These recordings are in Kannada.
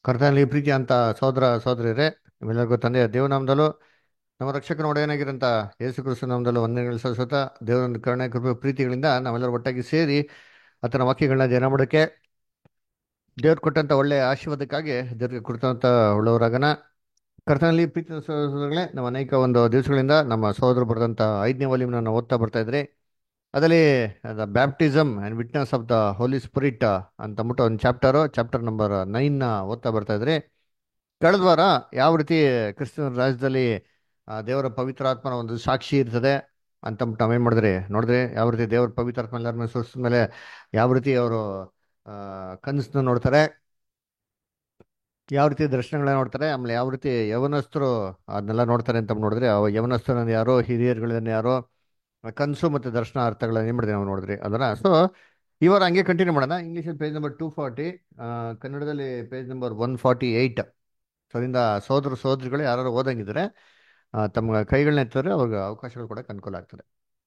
ಕರ್ತನಲ್ಲಿ ಪ್ರೀತಿ ಅಂತ ಸಹೋದರ ಸಹೋದರಿಯರೇ ನಿಮ್ಮೆಲ್ಲರಿಗೂ ತಂದೆಯ ದೇವನಾಮದಲ್ಲೂ ನಮ್ಮ ರಕ್ಷಕನ ಒಡೆಯನಾಗಿರಂತ ಯೇಸು ಕ್ರಿಸ್ತು ನಾಮದಲ್ಲೂ ವಂದನೆಗಳು ಸಲ್ಲಿಸುತ್ತಾ ದೇವರೊಂದು ಕರುಣೆ ಕೃಪೆ ಪ್ರೀತಿಗಳಿಂದ ನಾವೆಲ್ಲರೂ ಒಟ್ಟಾಗಿ ಸೇರಿ ಆತನ ವಾಕ್ಯಗಳನ್ನ ಧ್ಯಾನ ಮಾಡೋಕ್ಕೆ ದೇವ್ರು ಕೊಟ್ಟಂತ ಒಳ್ಳೆಯ ಆಶೀರ್ವಾದಕ್ಕಾಗಿ ದೇವ್ರಿಗೆ ಕೊಡ್ತಂತ ಒಳ್ಳೆಯವರಾಗನ ಕರ್ತನಲ್ಲಿ ಪ್ರೀತಿ ಸಹೋದರಗಳೇ ನಾವು ಅನೇಕ ಒಂದು ದಿವಸಗಳಿಂದ ನಮ್ಮ ಸಹೋದರ ಬರೆದಂಥ ಐದನೇ ವಾಲ್ಯೂಮ್ನ ನಾವು ಓದ್ತಾ ಬರ್ತಾ ಇದ್ರಿ ಅದರಲ್ಲಿ the baptism and witness of the Holy Spirit ಅಂತಂದ್ಬಿಟ್ಟು ಒಂದು ಚಾಪ್ಟರು ಚಾಪ್ಟರ್ ನಂಬರ್ ನೈನ್ನ ಓದ್ತಾ ಬರ್ತಾ ಇದ್ರಿ ಕಳೆದ ವಾರ ಯಾವ ರೀತಿ ಕ್ರಿಸ್ತನ ರಾಜ್ಯದಲ್ಲಿ ಆ, ದೇವರ ಪವಿತ್ರಾತ್ಮನ ಒಂದು ಸಾಕ್ಷಿ ಇರ್ತದೆ ಅಂತಂದ್ಬಿಟ್ಟು ನಾವೇನು ಮಾಡಿದ್ರಿ ನೋಡಿದ್ರಿ ಯಾವ ರೀತಿ ದೇವರ ಪವಿತ್ರಾತ್ಮ ಎಲ್ಲರ ಮೇಲೆ ಸುರಿಸಿದ ಮೇಲೆ ಯಾವ ರೀತಿ ಅವರು ಕನಸನ್ನ ನೋಡ್ತಾರೆ ಯಾವ ರೀತಿ ದರ್ಶನಗಳನ್ನ ನೋಡ್ತಾರೆ ಆಮೇಲೆ ಯಾವ ರೀತಿ ಯವನಸ್ಥರು ಅದನ್ನೆಲ್ಲ ನೋಡ್ತಾರೆ ಅಂತ ನೋಡಿದ್ರೆ ಅವ ಯವನಸ್ಥರನ್ನ ಯಾರೋ ಹಿರಿಯರುಗಳನ್ನ ಯಾರೋ ಕನಸು ಮತ್ತು ದರ್ಶನ ಅರ್ಥಗಳನ್ನ ಏನು ಮಾಡಿದ್ವಿ ನಾವು ನೋಡಿದ್ರಿ ಅದನ್ನ ಸೊ ಇವಾಗ ಹಂಗೆ ಕಂಟಿನ್ಯೂ ಮಾಡೋಣ ಇಂಗ್ಲೀಷಲ್ಲಿ ಪೇಜ್ ನಂಬರ್ ಟೂ ಫಾರ್ಟಿ ಕನ್ನಡದಲ್ಲಿ page number one forty eight so ಅದರಿಂದ ಸೋದರ ಸೋದರಿಗಳು ಯಾರು ಓದಂಗಿದ್ರೆ ಆ, ತಮ್ಮ ಕೈಗಳನ್ನ ಎತ್ತಿದ್ರೆ ಅವ್ರಿಗೆ ಅವಕಾಶಗಳು ಕೂಡ ಅನುಕೂಲ ಆಗ್ತದೆ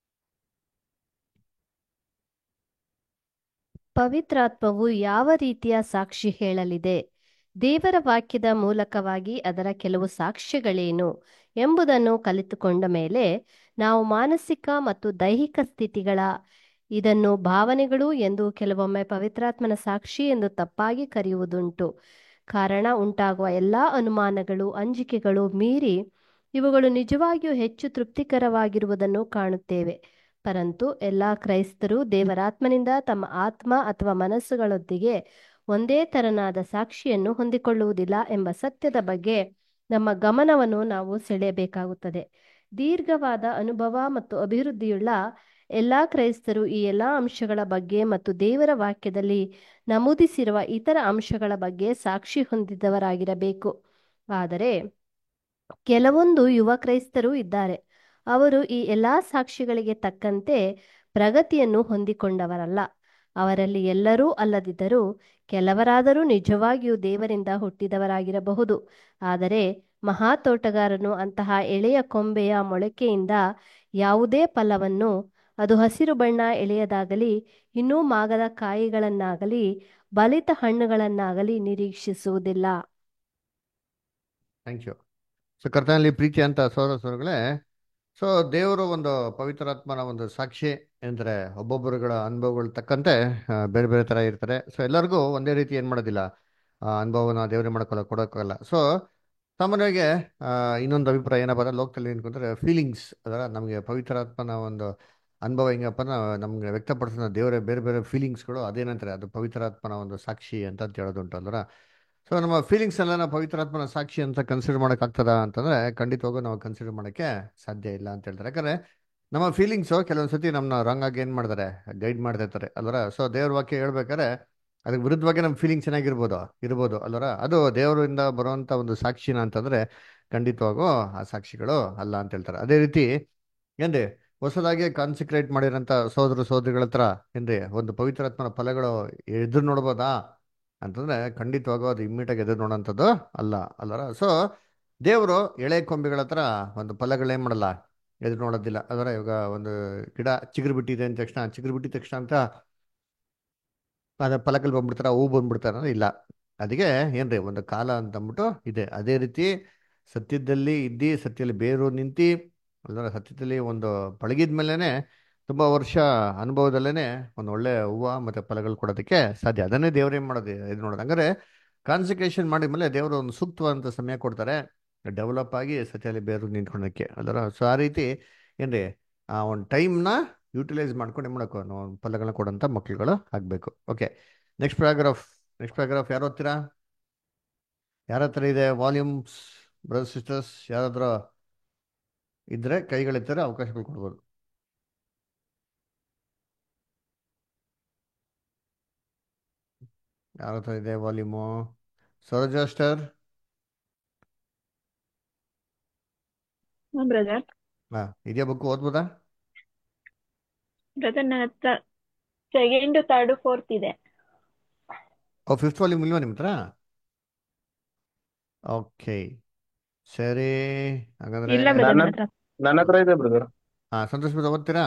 ಪವಿತ್ರಾತ್ಮವು ಯಾವ ರೀತಿಯ ಸಾಕ್ಷಿ ಹೇಳಲಿದೆ ದೇವರ ವಾಕ್ಯದ ಮೂಲಕವಾಗಿ ಅದರ ಕೆಲವು ಸಾಕ್ಷ್ಯಗಳೇನು ಎಂಬುದನ್ನು ಕಲಿತುಕೊಂಡ ಮೇಲೆ ನಾವು ಮಾನಸಿಕ ಮತ್ತು ದೈಹಿಕ ಸ್ಥಿತಿಗಳ ಇದನ್ನು ಭಾವನೆಗಳು ಎಂದು ಕೆಲವೊಮ್ಮೆ ಪವಿತ್ರಾತ್ಮನ ಸಾಕ್ಷಿ ಎಂದು ತಪ್ಪಾಗಿ ಕರೆಯುವುದುಂಟು ಕಾರಣ ಉಂಟಾಗುವ ಎಲ್ಲ ಅನುಮಾನಗಳು ಅಂಜಿಕೆಗಳು ಮೀರಿ ಇವುಗಳು ನಿಜವಾಗಿಯೂ ಹೆಚ್ಚು ತೃಪ್ತಿಕರವಾಗಿರುವುದನ್ನು ಕಾಣುತ್ತೇವೆ ಪರಂತು ಎಲ್ಲ ಕ್ರೈಸ್ತರು ದೇವರಾತ್ಮನಿಂದ ತಮ್ಮ ಆತ್ಮ ಅಥವಾ ಮನಸ್ಸುಗಳೊಂದಿಗೆ ಒಂದೇ ತೆರನಾದ ಸಾಕ್ಷಿಯನ್ನು ಹೊಂದಿಕೊಳ್ಳುವುದಿಲ್ಲ ಎಂಬ ಸತ್ಯದ ಬಗ್ಗೆ ನಮ್ಮ ಗಮನವನ್ನು ನಾವು ಸೆಳೆಯಬೇಕಾಗುತ್ತದೆ ದೀರ್ಘವಾದ ಅನುಭವ ಮತ್ತು ಅಭಿವೃದ್ಧಿಯುಳ್ಳ ಎಲ್ಲ ಕ್ರೈಸ್ತರು ಈ ಎಲ್ಲ ಅಂಶಗಳ ಬಗ್ಗೆ ಮತ್ತು ದೇವರ ವಾಕ್ಯದಲ್ಲಿ ನಮೂದಿಸಿರುವ ಇತರ ಅಂಶಗಳ ಬಗ್ಗೆ ಸಾಕ್ಷಿ ಹೊಂದಿದವರಾಗಿರಬೇಕು ಆದರೆ ಕೆಲವೊಂದು ಯುವ ಕ್ರೈಸ್ತರು ಇದ್ದಾರೆ ಅವರು ಈ ಎಲ್ಲಾ ಸಾಕ್ಷಿಗಳಿಗೆ ತಕ್ಕಂತೆ ಪ್ರಗತಿಯನ್ನು ಹೊಂದಿಕೊಂಡವರಲ್ಲ ಅವರಲ್ಲಿ ಎಲ್ಲರೂ ಅಲ್ಲದಿದ್ದರೂ ಕೆಲವರಾದರೂ ನಿಜವಾಗಿಯೂ ದೇವರಿಂದ ಹುಟ್ಟಿದವರಾಗಿರಬಹುದು ಆದರೆ ಮಹಾತೋಟಗಾರನು ಅಂತಹ ಎಳೆಯ ಕೊಂಬೆಯ ಮೊಳಕೆಯಿಂದ ಯಾವುದೇ ಫಲವನ್ನು ಅದು ಹಸಿರು ಬಣ್ಣ ಎಳೆಯದಾಗಲಿ ಇನ್ನೂ ಮಾಗದ ಕಾಯಿಗಳನ್ನಾಗಲಿ ಬಲಿತ ಹಣ್ಣುಗಳನ್ನಾಗಲಿ ನಿರೀಕ್ಷಿಸುವುದಿಲ್ಲ ಥ್ಯಾಂಕ್ ಯು ಸೊ ಕರ್ತನಲ್ಲಿ ಪ್ರೀತಿ ಅಂತ ಸೋದರ ಸೋದರಗಳೇ ಸೊ ದೇವರು ಒಂದು ಪವಿತ್ರಾತ್ಮನ ಒಂದು ಸಾಕ್ಷಿ ಅಂದರೆ ಒಬ್ಬೊಬ್ಬರುಗಳ ಅನುಭವಗಳು ತಕ್ಕಂತೆ ಆ, ಬೇರೆ ಬೇರೆ ಥರ ಇರ್ತಾರೆ ಸೊ ಎಲ್ಲರಿಗೂ ಒಂದೇ ರೀತಿ ಏನು ಮಾಡೋದಿಲ್ಲ ಆ ಅನುಭವನ ದೇವರೇ ಮಾಡ್ಕೊಳ್ಳೋ ಕೊಡೋಕ್ಕಾಗಲ್ಲ ಸೊ ಸಾಮಾನ್ಯವಾಗಿ ಆ, ಇನ್ನೊಂದು ಅಭಿಪ್ರಾಯ ಏನಪ್ಪ ಅಂದ್ರೆ ಲೋಕದಲ್ಲಿ ಏನ್ಕೊಂಡ್ರೆ ಫೀಲಿಂಗ್ಸ್ ಅದರ ನಮಗೆ ಪವಿತ್ರಾತ್ಮನ ಒಂದು ಅನುಭವ ಹೆಂಗಪ್ಪ ಅಂದ್ರೆ ನಮ್ಗೆ ವ್ಯಕ್ತಪಡಿಸೋ ದೇವರೇ ಬೇರೆ ಬೇರೆ ಫೀಲಿಂಗ್ಸ್ಗಳು ಅದೇನಂತಾರೆ ಅದು ಪವಿತ್ರಾತ್ಮನ ಒಂದು ಸಾಕ್ಷಿ ಅಂತ ಅಂತ ಹೇಳೋದುಂಟು ಅಲ್ವರ ಸೊ ನಮ್ಮ ಫೀಲಿಂಗ್ಸ್ ಎಲ್ಲ ನಾವು ಪವಿತ್ರಾತ್ಮನ ಸಾಕ್ಷಿ ಅಂತ ಕನ್ಸಿಡರ್ ಮಾಡೋಕ್ಕಾಗ್ತದ ಅಂತಂದ್ರೆ ಖಂಡಿತವಾಗೂ ನಾವು ಕನ್ಸಿಡರ್ ಮಾಡೋಕ್ಕೆ ಸಾಧ್ಯ ಇಲ್ಲ ಅಂತ ಹೇಳ್ತಾರೆ ಯಾಕಂದ್ರೆ ನಮ್ಮ ಫೀಲಿಂಗ್ಸು ಕೆಲವೊಂದು ಸತಿ ನಮ್ಮನ್ನ ರಾಂಗ್ ಆಗಿ ಏನು ಮಾಡ್ತಾರೆ ಗೈಡ್ ಮಾಡ್ತಾ ಇರ್ತಾರೆ ಅಲ್ವರ ಸೊ ದೇವ್ರ ವಾಕ್ಯ ಹೇಳ್ಬೇಕಾದ್ರೆ ಅದಕ್ಕೆ ವಿರುದ್ಧವಾಗಿ ನಮ್ಮ ಫೀಲಿಂಗ್ಸ್ ಚೆನ್ನಾಗಿರ್ಬೋದು ಇರ್ಬೋದು ಅಲ್ವರ ಅದು ದೇವರಿಂದ ಬರುವಂಥ ಒಂದು ಸಾಕ್ಷಿನ ಅಂತಂದ್ರೆ ಖಂಡಿತವಾಗೂ ಆ ಸಾಕ್ಷಿಗಳು ಅಲ್ಲ ಅಂತ ಹೇಳ್ತಾರೆ ಅದೇ ರೀತಿ ಏನ್ರಿ ಹೊಸದಾಗಿ ಕಾನ್ಸಿಕ್ರೇಟ್ ಮಾಡಿರೋಂಥ ಸೋದರ ಸೋದರಿಗಳ ಹತ್ರ ಏನ್ರಿ ಒಂದು ಪವಿತ್ರಾತ್ಮನ ಫಲಗಳು ಎದುರು ನೋಡ್ಬೋದಾ ಅಂತಂದ್ರೆ ಖಂಡಿತವಾಗೂ ಅದು ಇಮ್ಮಿಡಿಯಾಗಿ ಎದುರು ನೋಡೋಂಥದ್ದು ಅಲ್ಲ ಅಲ್ಲರ ಸೊ ದೇವರು ಎಳೆ ಕೊಂಬೆಗಳ ಹತ್ರ ಒಂದು ಫಲಗಳೇನು ಮಾಡಲ್ಲ ಎದುರು ನೋಡೋದಿಲ್ಲ ಅದರ ಇವಾಗ ಒಂದು ಗಿಡ ಚಿಗುರು ಬಿಟ್ಟಿದೆ ಅಂದ ತಕ್ಷಣ ಚಿಗುರು ಬಿಟ್ಟಿದ ತಕ್ಷಣ ಅಂತ ಅದ ಫಲಗಳು ಬಂದ್ಬಿಡ್ತಾರ ಹೂ ಬಂದ್ಬಿಡ್ತಾರ ಅಂದ್ರೆ ಇಲ್ಲ ಅದಕ್ಕೆ ಏನ್ರಿ ಒಂದು ಕಾಲ ಅಂತ ಅಂದ್ಬಿಟ್ಟು ಇದೆ ಅದೇ ರೀತಿ ಸತ್ಯದಲ್ಲಿ ಇದ್ದಿ ಸತ್ಯದಲ್ಲಿ ಬೇರು ನಿಂತಿ ಅಲ್ಲರ ಸತ್ಯದಲ್ಲಿ ಒಂದು ಪಳಗಿದ ಮೇಲೇನೆ ತುಂಬಾ ವರ್ಷ ಅನುಭವದಲ್ಲೇನೆ ಒಂದು ಒಳ್ಳೆ ಹೂವು ಮತ್ತೆ ಫಲಗಳು ಕೊಡೋದಕ್ಕೆ ಸಾಧ್ಯ ಅದನ್ನೇ ದೇವ್ರು ಏನ್ ಮಾಡೋದು ಇದು ನೋಡೋದು ಹಂಗಾರೆ ಕಾನ್ಸಂಟ್ರೇಷನ್ ಮಾಡಿದ್ಮೇಲೆ ದೇವರು ಒಂದು ಸೂಕ್ತವಾದಂಥ ಸಮಯ ಕೊಡ್ತಾರೆ ಡೆವಲಪ್ ಆಗಿ ಸತ್ಯದಲ್ಲಿ ಬೇರು ನಿಂತ್ಕೊಳ್ಳೋಕ್ಕೆ ಅದರ ಸೊ ಆ ರೀತಿ ಏನ್ರಿ ಆ ಒಂದು ಟೈಮ್ನ ಯೂಟಿಲೈಸ್ ಮಾಡ್ಕೊಂಡು ಏನು ಮಾಡಬೇಕು ನಾವು ಒಂದು ಫಲಗಳನ್ನ ಕೊಡೋಂಥ ಮಕ್ಳುಗಳು ಆಗಬೇಕು okay next paragraph next paragraph ಯಾರು ಓದ್ತೀರಾ ಯಾರ ಹತ್ರ ಇದೆ ವಾಲ್ಯೂಮ್ಸ್ ಬ್ರದರ್ ಸಿಸ್ಟರ್ಸ್ ಯಾರಾದ್ರೂ ಇದ್ರೆ ಕೈಗಳಿದ್ದರೆ ಅವಕಾಶಗಳು ಕೊಡ್ಬೋದು ಯಾರ ಹತ್ರ ಇದೆ ವಾಲ್ಯೂಮು ಸರೋಜಾ ಸ್ಟರ್ ಬ್ರದರ್ ಹಾ ಇದೆಯಾ ಬುಕ್ ಓದ್ಬೋದಾ ಬ್ರದರ್ ನನ್ನ ಹತ್ರ ಸೆಕೆಂಡ್ ಥರ್ಡ್ ಫೋರ್ತ್ ಇದೆ ಓ ಫಿಫ್ತ್ ವಾಲ್ಯೂಮ್ ಇಲ್ವಾ ನಿಮ್ಮ ಹತ್ರ ಓಕೆ ಸರಿ ಹಾಗಾದ್ರೆ ಇಲ್ಲ ಬ್ರದರ್ ನನ್ನ ನನ್ನ ಹತ್ರ ನನ್ನ ಹತ್ರ ಇದೆ ಬ್ರದರ್ ಹಾ ಸಂತೋಷ್ ಬ್ರದರ್ ಓದ್ತೀರಾ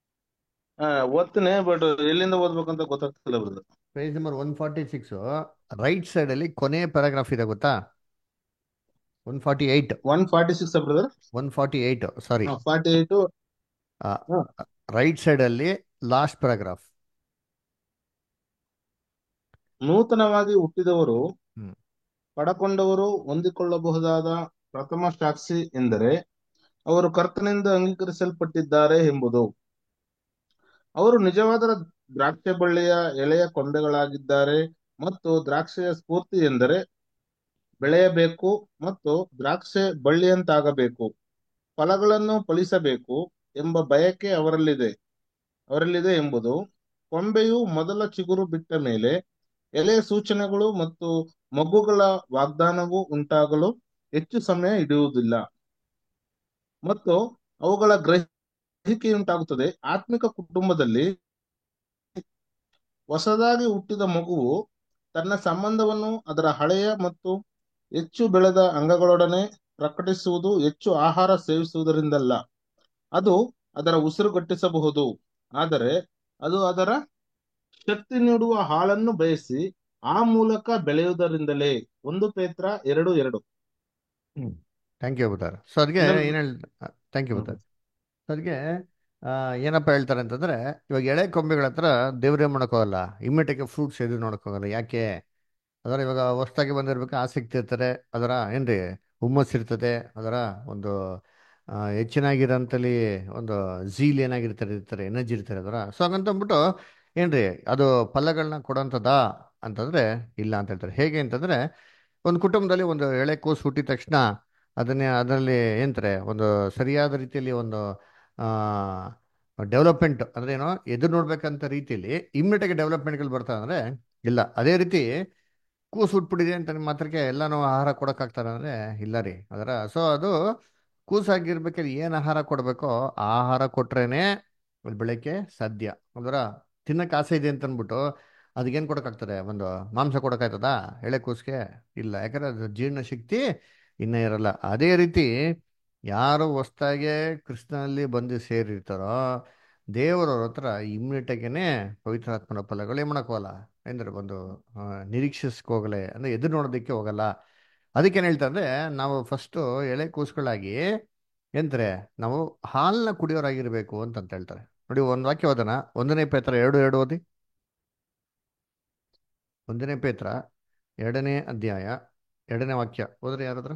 ಹಾ ಓದ್ತೀನಿ ಬಟ್ ಎಲ್ಲಿಂದ ಓದ್ಬೇಕಂತ ಗೊತ್ತಾಗ್ತಿಲ್ಲ brother page number one forty six right ಸೈಡಲ್ಲಿ ಕೊನೆ ಪ್ಯಾರಾಗ್ರಾಫ್ ಇದೆ ಗೊತ್ತಾ one forty eight one forty six brother one forty eight sorry forty eight right ಸೈಡಲ್ಲಿ ಲಾಸ್ಟ್ ಪ್ಯಾರಾಗ್ರಾಫ್ ನೂತನವಾಗಿ ಹುಟ್ಟಿದವರು ಹ್ಮ್. ಪಡಕೊಂಡವರು ಹೊಂದಿಕೊಳ್ಳಬಹುದಾದ ಪ್ರಥಮ ಸಾಕ್ಷಿ ಎಂದರೆ ಅವರು ಕರ್ತನಿಂದ ಅಂಗೀಕರಿಸಲ್ಪಟ್ಟಿದ್ದಾರೆ ಎಂಬುದು ಅವರು ನಿಜವಾದ ದ್ರಾಕ್ಷೆ ಬಳ್ಳಿಯ ಎಳೆಯ ಕೊಂಬೆಗಳಾಗಿದ್ದಾರೆ ಮತ್ತು ದ್ರಾಕ್ಷೆಯ ಸ್ಫೂರ್ತಿ ಎಂದರೆ ಬೆಳೆಯಬೇಕು ಮತ್ತು ದ್ರಾಕ್ಷೆ ಬಳ್ಳಿಯಂತಾಗಬೇಕು ಫಲಗಳನ್ನು ಫಲಿಸಬೇಕು ಎಂಬ ಬಯಕೆ ಅವರಲ್ಲಿದೆ ಅವರಲ್ಲಿದೆ ಎಂಬುದು ಕೊಂಬೆಯು ಮೊದಲ ಚಿಗುರು ಬಿಟ್ಟ ಮೇಲೆ ಎಲೆಯ ಸೂಚನೆಗಳು ಮತ್ತು ಮಗುಗಳ ವಾಗ್ದಾನವು ಉಂಟಾಗಲು ಹೆಚ್ಚು ಸಮಯ ಹಿಡಿಯುವುದಿಲ್ಲ ಮತ್ತು ಅವುಗಳ ಗ್ರಹಿಕೆಯುಂಟಾಗುತ್ತದೆ ಆತ್ಮಿಕ ಕುಟುಂಬದಲ್ಲಿ ಹೊಸದಾಗಿ ಹುಟ್ಟಿದ ಮಗುವು ತನ್ನ ಸಂಬಂಧವನ್ನು ಅದರ ಹಳೆಯ ಮತ್ತು ಹೆಚ್ಚು ಬೆಳೆದ ಅಂಗಗಳೊಡನೆ ಪ್ರಕಟಿಸುವುದು ಹೆಚ್ಚು ಆಹಾರ ಸೇವಿಸುವುದರಿಂದಲ್ಲ ಅದು ಅದರ ಉಸಿರುಗಟ್ಟಿಸಬಹುದು ಆದರೆ ಅದು ಅದರ ಶಕ್ತಿ ನೀಡುವ ಹಾಲನ್ನು ಬಯಸಿ ಆ ಮೂಲಕ ಬೆಳೆಯುವುದರಿಂದಲೇ ಒಂದು ಪೇತ್ರ ಎರಡು ಎರಡು ಥ್ಯಾಂಕ್ ಯು ಬುತಾರ್ ಸೊ ಅದಕ್ಕೆ ಇದನ್ನ- ಏನು ಹೇಳಿ ಥ್ಯಾಂಕ್ ಯು ಹ್ಮ್. ಬುತಾರ್ ಸೊ ಅದಕ್ಕೆ ಏನಪ್ಪ ಹೇಳ್ತಾರೆ ಅಂತಂದ್ರೆ ಇವಾಗ ಎಳೆ ಕೊಂಬೆಗಳ ಹತ್ರ ದೇವ್ರೇ ಮಾಡೋಕ್ಕೋಗಲ್ಲ ಇಮ್ಮಿಡಿಯೇಟಾಗಿ ಫ್ರೂಟ್ಸ್ ಎದು ನೋಡೋಕ್ಕೋಗಲ್ಲ ಯಾಕೆ ಅದರ ಇವಾಗ ಹೊಸ್ದಾಗಿ ಬಂದಿರ್ಬೇಕು ಆಸಕ್ತಿ ಇರ್ತಾರೆ ಅದರ ಏನ್ರಿ ಹುಮ್ಮಸ್ ಇರ್ತದೆ ಅದರ ಒಂದು ಆ, ಹೆಚ್ಚಿನಾಗಿರೋಂಥಲ್ಲಿ ಒಂದು ಝೀಲ್ ಏನಾಗಿರ್ತಾರೆ ಇರ್ತಾರೆ ಎನರ್ಜಿ ಇರ್ತಾರೆ ಅದರ ಸೊ ಹಂಗಂತ ಅಂದ್ಬಿಟ್ಟು ಏನ್ರಿ ಅದು ಫಲಗಳನ್ನ ಕೊಡೋಂಥದ್ದಾ ಅಂತಂದ್ರೆ ಇಲ್ಲ ಅಂತ ಹೇಳ್ತಾರೆ ಹೇಗೆ ಅಂತಂದ್ರೆ ಒಂದು ಕುಟುಂಬದಲ್ಲಿ ಒಂದು ಎಳೆ ಕೂಸು ಹುಟ್ಟಿದ ತಕ್ಷಣ ಅದನ್ನೇ ಅದರಲ್ಲಿ ಏನಂತಾರೆ ಒಂದು ಸರಿಯಾದ ರೀತಿಯಲ್ಲಿ ಒಂದು ಡೆವಲಪ್ಮೆಂಟ್ ಅಂದ್ರೆ ಏನೋ ಎದುರು ನೋಡ್ಬೇಕಂತ ರೀತಿಯಲ್ಲಿ ಇಮ್ಮಿಡಿಯೇಟಾಗಿ ಡೆವಲಪ್ಮೆಂಟ್ಗಳು ಬರ್ತಾ ಅಂದ್ರೆ ಇಲ್ಲ ಅದೇ ರೀತಿ ಕೂಸು ಹುಟ್ಬಿಟ್ಟಿದೆ ಅಂತ ನಿಮ್ಮ ಮಾತ್ರಕ್ಕೆ ಎಲ್ಲಾನು ಆಹಾರ ಕೊಡೋಕ್ಕಾಗ್ತಾರೆ ಅಂದ್ರೆ ಇಲ್ಲ ರೀ ಅದರ ಸೊ ಅದು ಕೂಸಾಗಿರ್ಬೇಕಾದ್ರೆ ಏನು ಆಹಾರ ಕೊಡಬೇಕೋ ಆ ಆಹಾರ ಕೊಟ್ರೇನೆ ಅದು ಬೆಳಕ್ಕೆ ಸಾಧ್ಯ ಅದರ ತಿನ್ನಕ್ಕೆ ಆಸೆ ಇದೆ ಅಂತ ಅಂದ್ಬಿಟ್ಟು ಅದಕ್ಕೇನು ಕೊಡೋಕ್ಕಾಗ್ತದೆ ಒಂದು ಮಾಂಸ ಕೊಡೋಕ್ಕಾಗ್ತದ ಎಳೆ ಕೂಸಿಗೆ ಇಲ್ಲ ಯಾಕಂದ್ರೆ ಅದು ಜೀರ್ಣಶಕ್ತಿ ಇನ್ನೂ ಇರಲ್ಲ ಅದೇ ರೀತಿ ಯಾರು ಹೊಸ್ದಾಗೆ ಕೃಷ್ಣನಲ್ಲಿ ಬಂದು ಸೇರಿರ್ತಾರೋ ದೇವರವ್ರ ಹತ್ರ ಇಮ್ಮಿಡಿಯೇಟಾಗೇನೆ ಪವಿತ್ರಾತ್ಮನ ಫಲಗಳು ಏನು ಮಾಡೋಕ್ಕೋಗಲ್ಲ ಅಂದ್ರೆ ಒಂದು ಆ, ನಿರೀಕ್ಷಿಸಕ್ಕೆ ಹೋಗಲೆ ಅಂದ್ರೆ ಎದುರು ನೋಡೋದಕ್ಕೆ ಹೋಗಲ್ಲ ಅದಕ್ಕೇನು ಹೇಳ್ತಾರೆ ಅಂದ್ರೆ ನಾವು ಫಸ್ಟು ಎಳೆ ಕೂಸುಗಳಾಗಿ ಎಂದ್ರೆ ನಾವು ಹಾಲನ್ನ ಕುಡಿಯೋರಾಗಿರ್ಬೇಕು ಅಂತಂತ ಹೇಳ್ತಾರೆ ನೋಡಿ ಒಂದು ವಾಕ್ಯ ಓದೋಣ ಒಂದನೇ ಪೇತ್ರ ಎರಡು ಎರಡು ಓದಿ ಒಂದನೇ ಪೇತ್ರ ಎರಡನೇ ಅಧ್ಯಾಯ ಎರಡನೇ ವಾಕ್ಯ ಓದ್ರಿ ಯಾರಾದ್ರು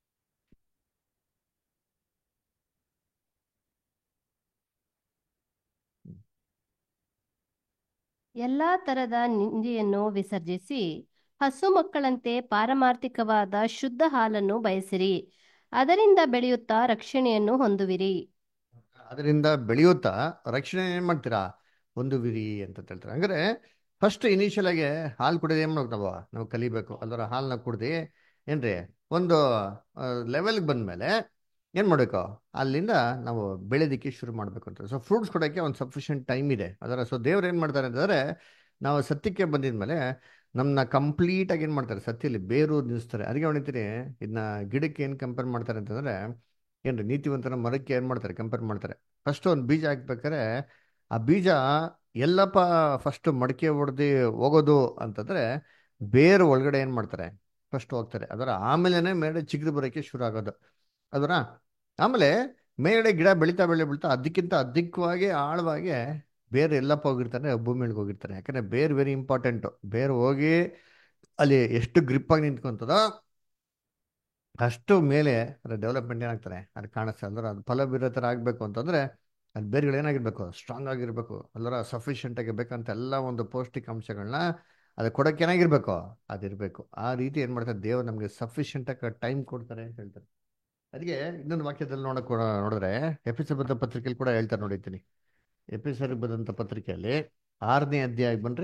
ಎಲ್ಲಾ ತರದ ನಿಂದೆಯನ್ನು ವಿಸರ್ಜಿಸಿ ಹಸು ಮಕ್ಕಳಂತೆ ಪಾರಮಾರ್ಥಿಕವಾದ ಶುದ್ಧ ಹಾಲನ್ನು ಬಯಸಿರಿ ಅದರಿಂದ ಬೆಳೆಯುತ್ತಾ ರಕ್ಷಣೆಯನ್ನು ಹೊಂದುವಿರಿ ಅದರಿಂದ ಬೆಳೆಯುತ್ತಾ ರಕ್ಷಣೆ ಏನು ಮಾಡ್ತೀರಾ ಒಂದು ವಿರಿ ಅಂತ ಹೇಳ್ತಾರೆ ಹಂಗಾರೆ ಫಸ್ಟ್ ಇನಿಷಿಯಲ್ ಆಗಿ ಹಾಲು ಕುಡಿಯೋದು ಏನು ಮಾಡ್ಬೇಕು ನಾವು ನಾವು ಕಲಿಬೇಕು ಅಲ್ಲರ ಹಾಲನ್ನ ಕುಡ್ದು ಏನ್ರಿ ಒಂದು ಲೆವೆಲ್ಗೆ ಬಂದಮೇಲೆ ಏನು ಮಾಡಬೇಕು ಅಲ್ಲಿಂದ ನಾವು ಬೆಳೆದಿಕ್ಕೆ ಶುರು ಮಾಡಬೇಕು ಅಂತ ಸೊ ಫ್ರೂಟ್ಸ್ ಕೊಡೋಕ್ಕೆ ಒಂದು ಸಫಿಷಿಯಂಟ್ ಟೈಮ್ ಇದೆ ಅದರ ಸೊ ದೇವ್ರು ಏನು ಮಾಡ್ತಾರೆ ಅಂತಂದರೆ ನಾವು ಸತ್ಯಕ್ಕೆ ಬಂದಿದ್ಮೇಲೆ ನಮ್ಮನ್ನ ಕಂಪ್ಲೀಟಾಗಿ ಏನು ಮಾಡ್ತಾರೆ ಸತ್ಯಲ್ಲಿ ಬೇರು ನಿಲ್ಲಿಸ್ತಾರೆ ಅದಕ್ಕೆ ಹೊಣಿತೀರಿ ಇದನ್ನ ಗಿಡಕ್ಕೆ ಏನು ಕಂಪೇರ್ ಮಾಡ್ತಾರೆ ಅಂತಂದರೆ ಏನ್ರಿ ನೀತಿವಂತನ ಮರಕ್ಕೆ ಏನು ಮಾಡ್ತಾರೆ ಕಂಪೇರ್ ಮಾಡ್ತಾರೆ ಫಸ್ಟ್ ಒಂದು ಬೀಜ ಹಾಕ್ಬೇಕಾದ್ರೆ ಆ ಬೀಜ ಎಲ್ಲಪ್ಪ ಫಸ್ಟ್ ಮಡಕೆ ಹೊಡೆದು ಹೋಗೋದು ಅಂತಂದ್ರೆ ಬೇರು ಒಳಗಡೆ ಏನು ಮಾಡ್ತಾರೆ ಫಸ್ಟ್ ಹೋಗ್ತಾರೆ ಅದರ ಆಮೇಲೆ ಮೇಲೆ ಚಿಗುರು ಬರೋಕ್ಕೆ ಶುರು ಆಗೋದು ಅದರ ಆಮೇಲೆ ಮೇಲ್ಗಡೆ ಗಿಡ ಬೆಳೀತಾ ಬೆಳೆ ಬೆಳೀತಾ ಅದಕ್ಕಿಂತ ಅಧಿಕವಾಗಿ ಆಳವಾಗಿ ಬೇರೆ ಎಲ್ಲಪ್ಪ ಹೋಗಿರ್ತಾರೆ ಭೂಮಿಗೆ ಹೋಗಿರ್ತಾರೆ ಯಾಕಂದ್ರೆ ಬೇರೆ ವೆರಿ ಇಂಪಾರ್ಟೆಂಟು ಬೇರೆ ಹೋಗಿ ಅಲ್ಲಿ ಎಷ್ಟು ಗ್ರಿಪ್ ಆಗಿ ನಿಂತ್ಕೊಂತದೋ ಅಷ್ಟು ಮೇಲೆ ಅದರ ಡೆವಲಪ್ಮೆಂಟ್ ಏನಾಗ್ತಾರೆ ಅದು ಕಾಣಿಸ್ತದೆ ಅಂದ್ರೆ ಅದು ಫಲ ಬೀರೋ ಥರ ಆಗಬೇಕು ಅಂತಂದರೆ ಅದು ಬೇರುಗಳು ಏನಾಗಿರ್ಬೇಕು ಸ್ಟ್ರಾಂಗ್ ಆಗಿರಬೇಕು ಅಲ್ಲರ ಸಫಿಷಿಯೆಂಟ್ ಆಗಿರ್ಬೇಕಂತ ಎಲ್ಲ ಒಂದು ಪೌಷ್ಟಿಕಾಂಶಗಳನ್ನ ಅದು ಕೊಡೋಕೆ ಏನಾಗಿರ್ಬೇಕು ಅದಿರಬೇಕು ಆ ರೀತಿ ಏನು ಮಾಡ್ತಾರೆ ದೇವರು ನಮಗೆ ಸಫಿಷಿಯೆಂಟಾಗಿ ಟೈಮ್ ಕೊಡ್ತಾರೆ ಅಂತ ಹೇಳ್ತಾರೆ ಅದಕ್ಕೆ ಇನ್ನೊಂದು ವಾಕ್ಯದಲ್ಲಿ ನೋಡಕ್ ನೋಡಿದ್ರೆ ಎಪಿಸರ್ ಬದ್ಧ ಪತ್ರಿಕೆಯಲ್ಲಿ ಕೂಡ ಹೇಳ್ತಾರೆ ನೋಡಿರ್ತೀನಿ ಎಪಿಸರ್ ಬದ್ದಂಥ ಪತ್ರಿಕೆಯಲ್ಲಿ ಆರನೇ ಅಧ್ಯಾಯ ಬನ್ರಿ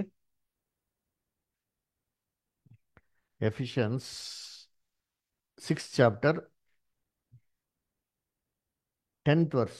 Ephesians six chapter tenth verse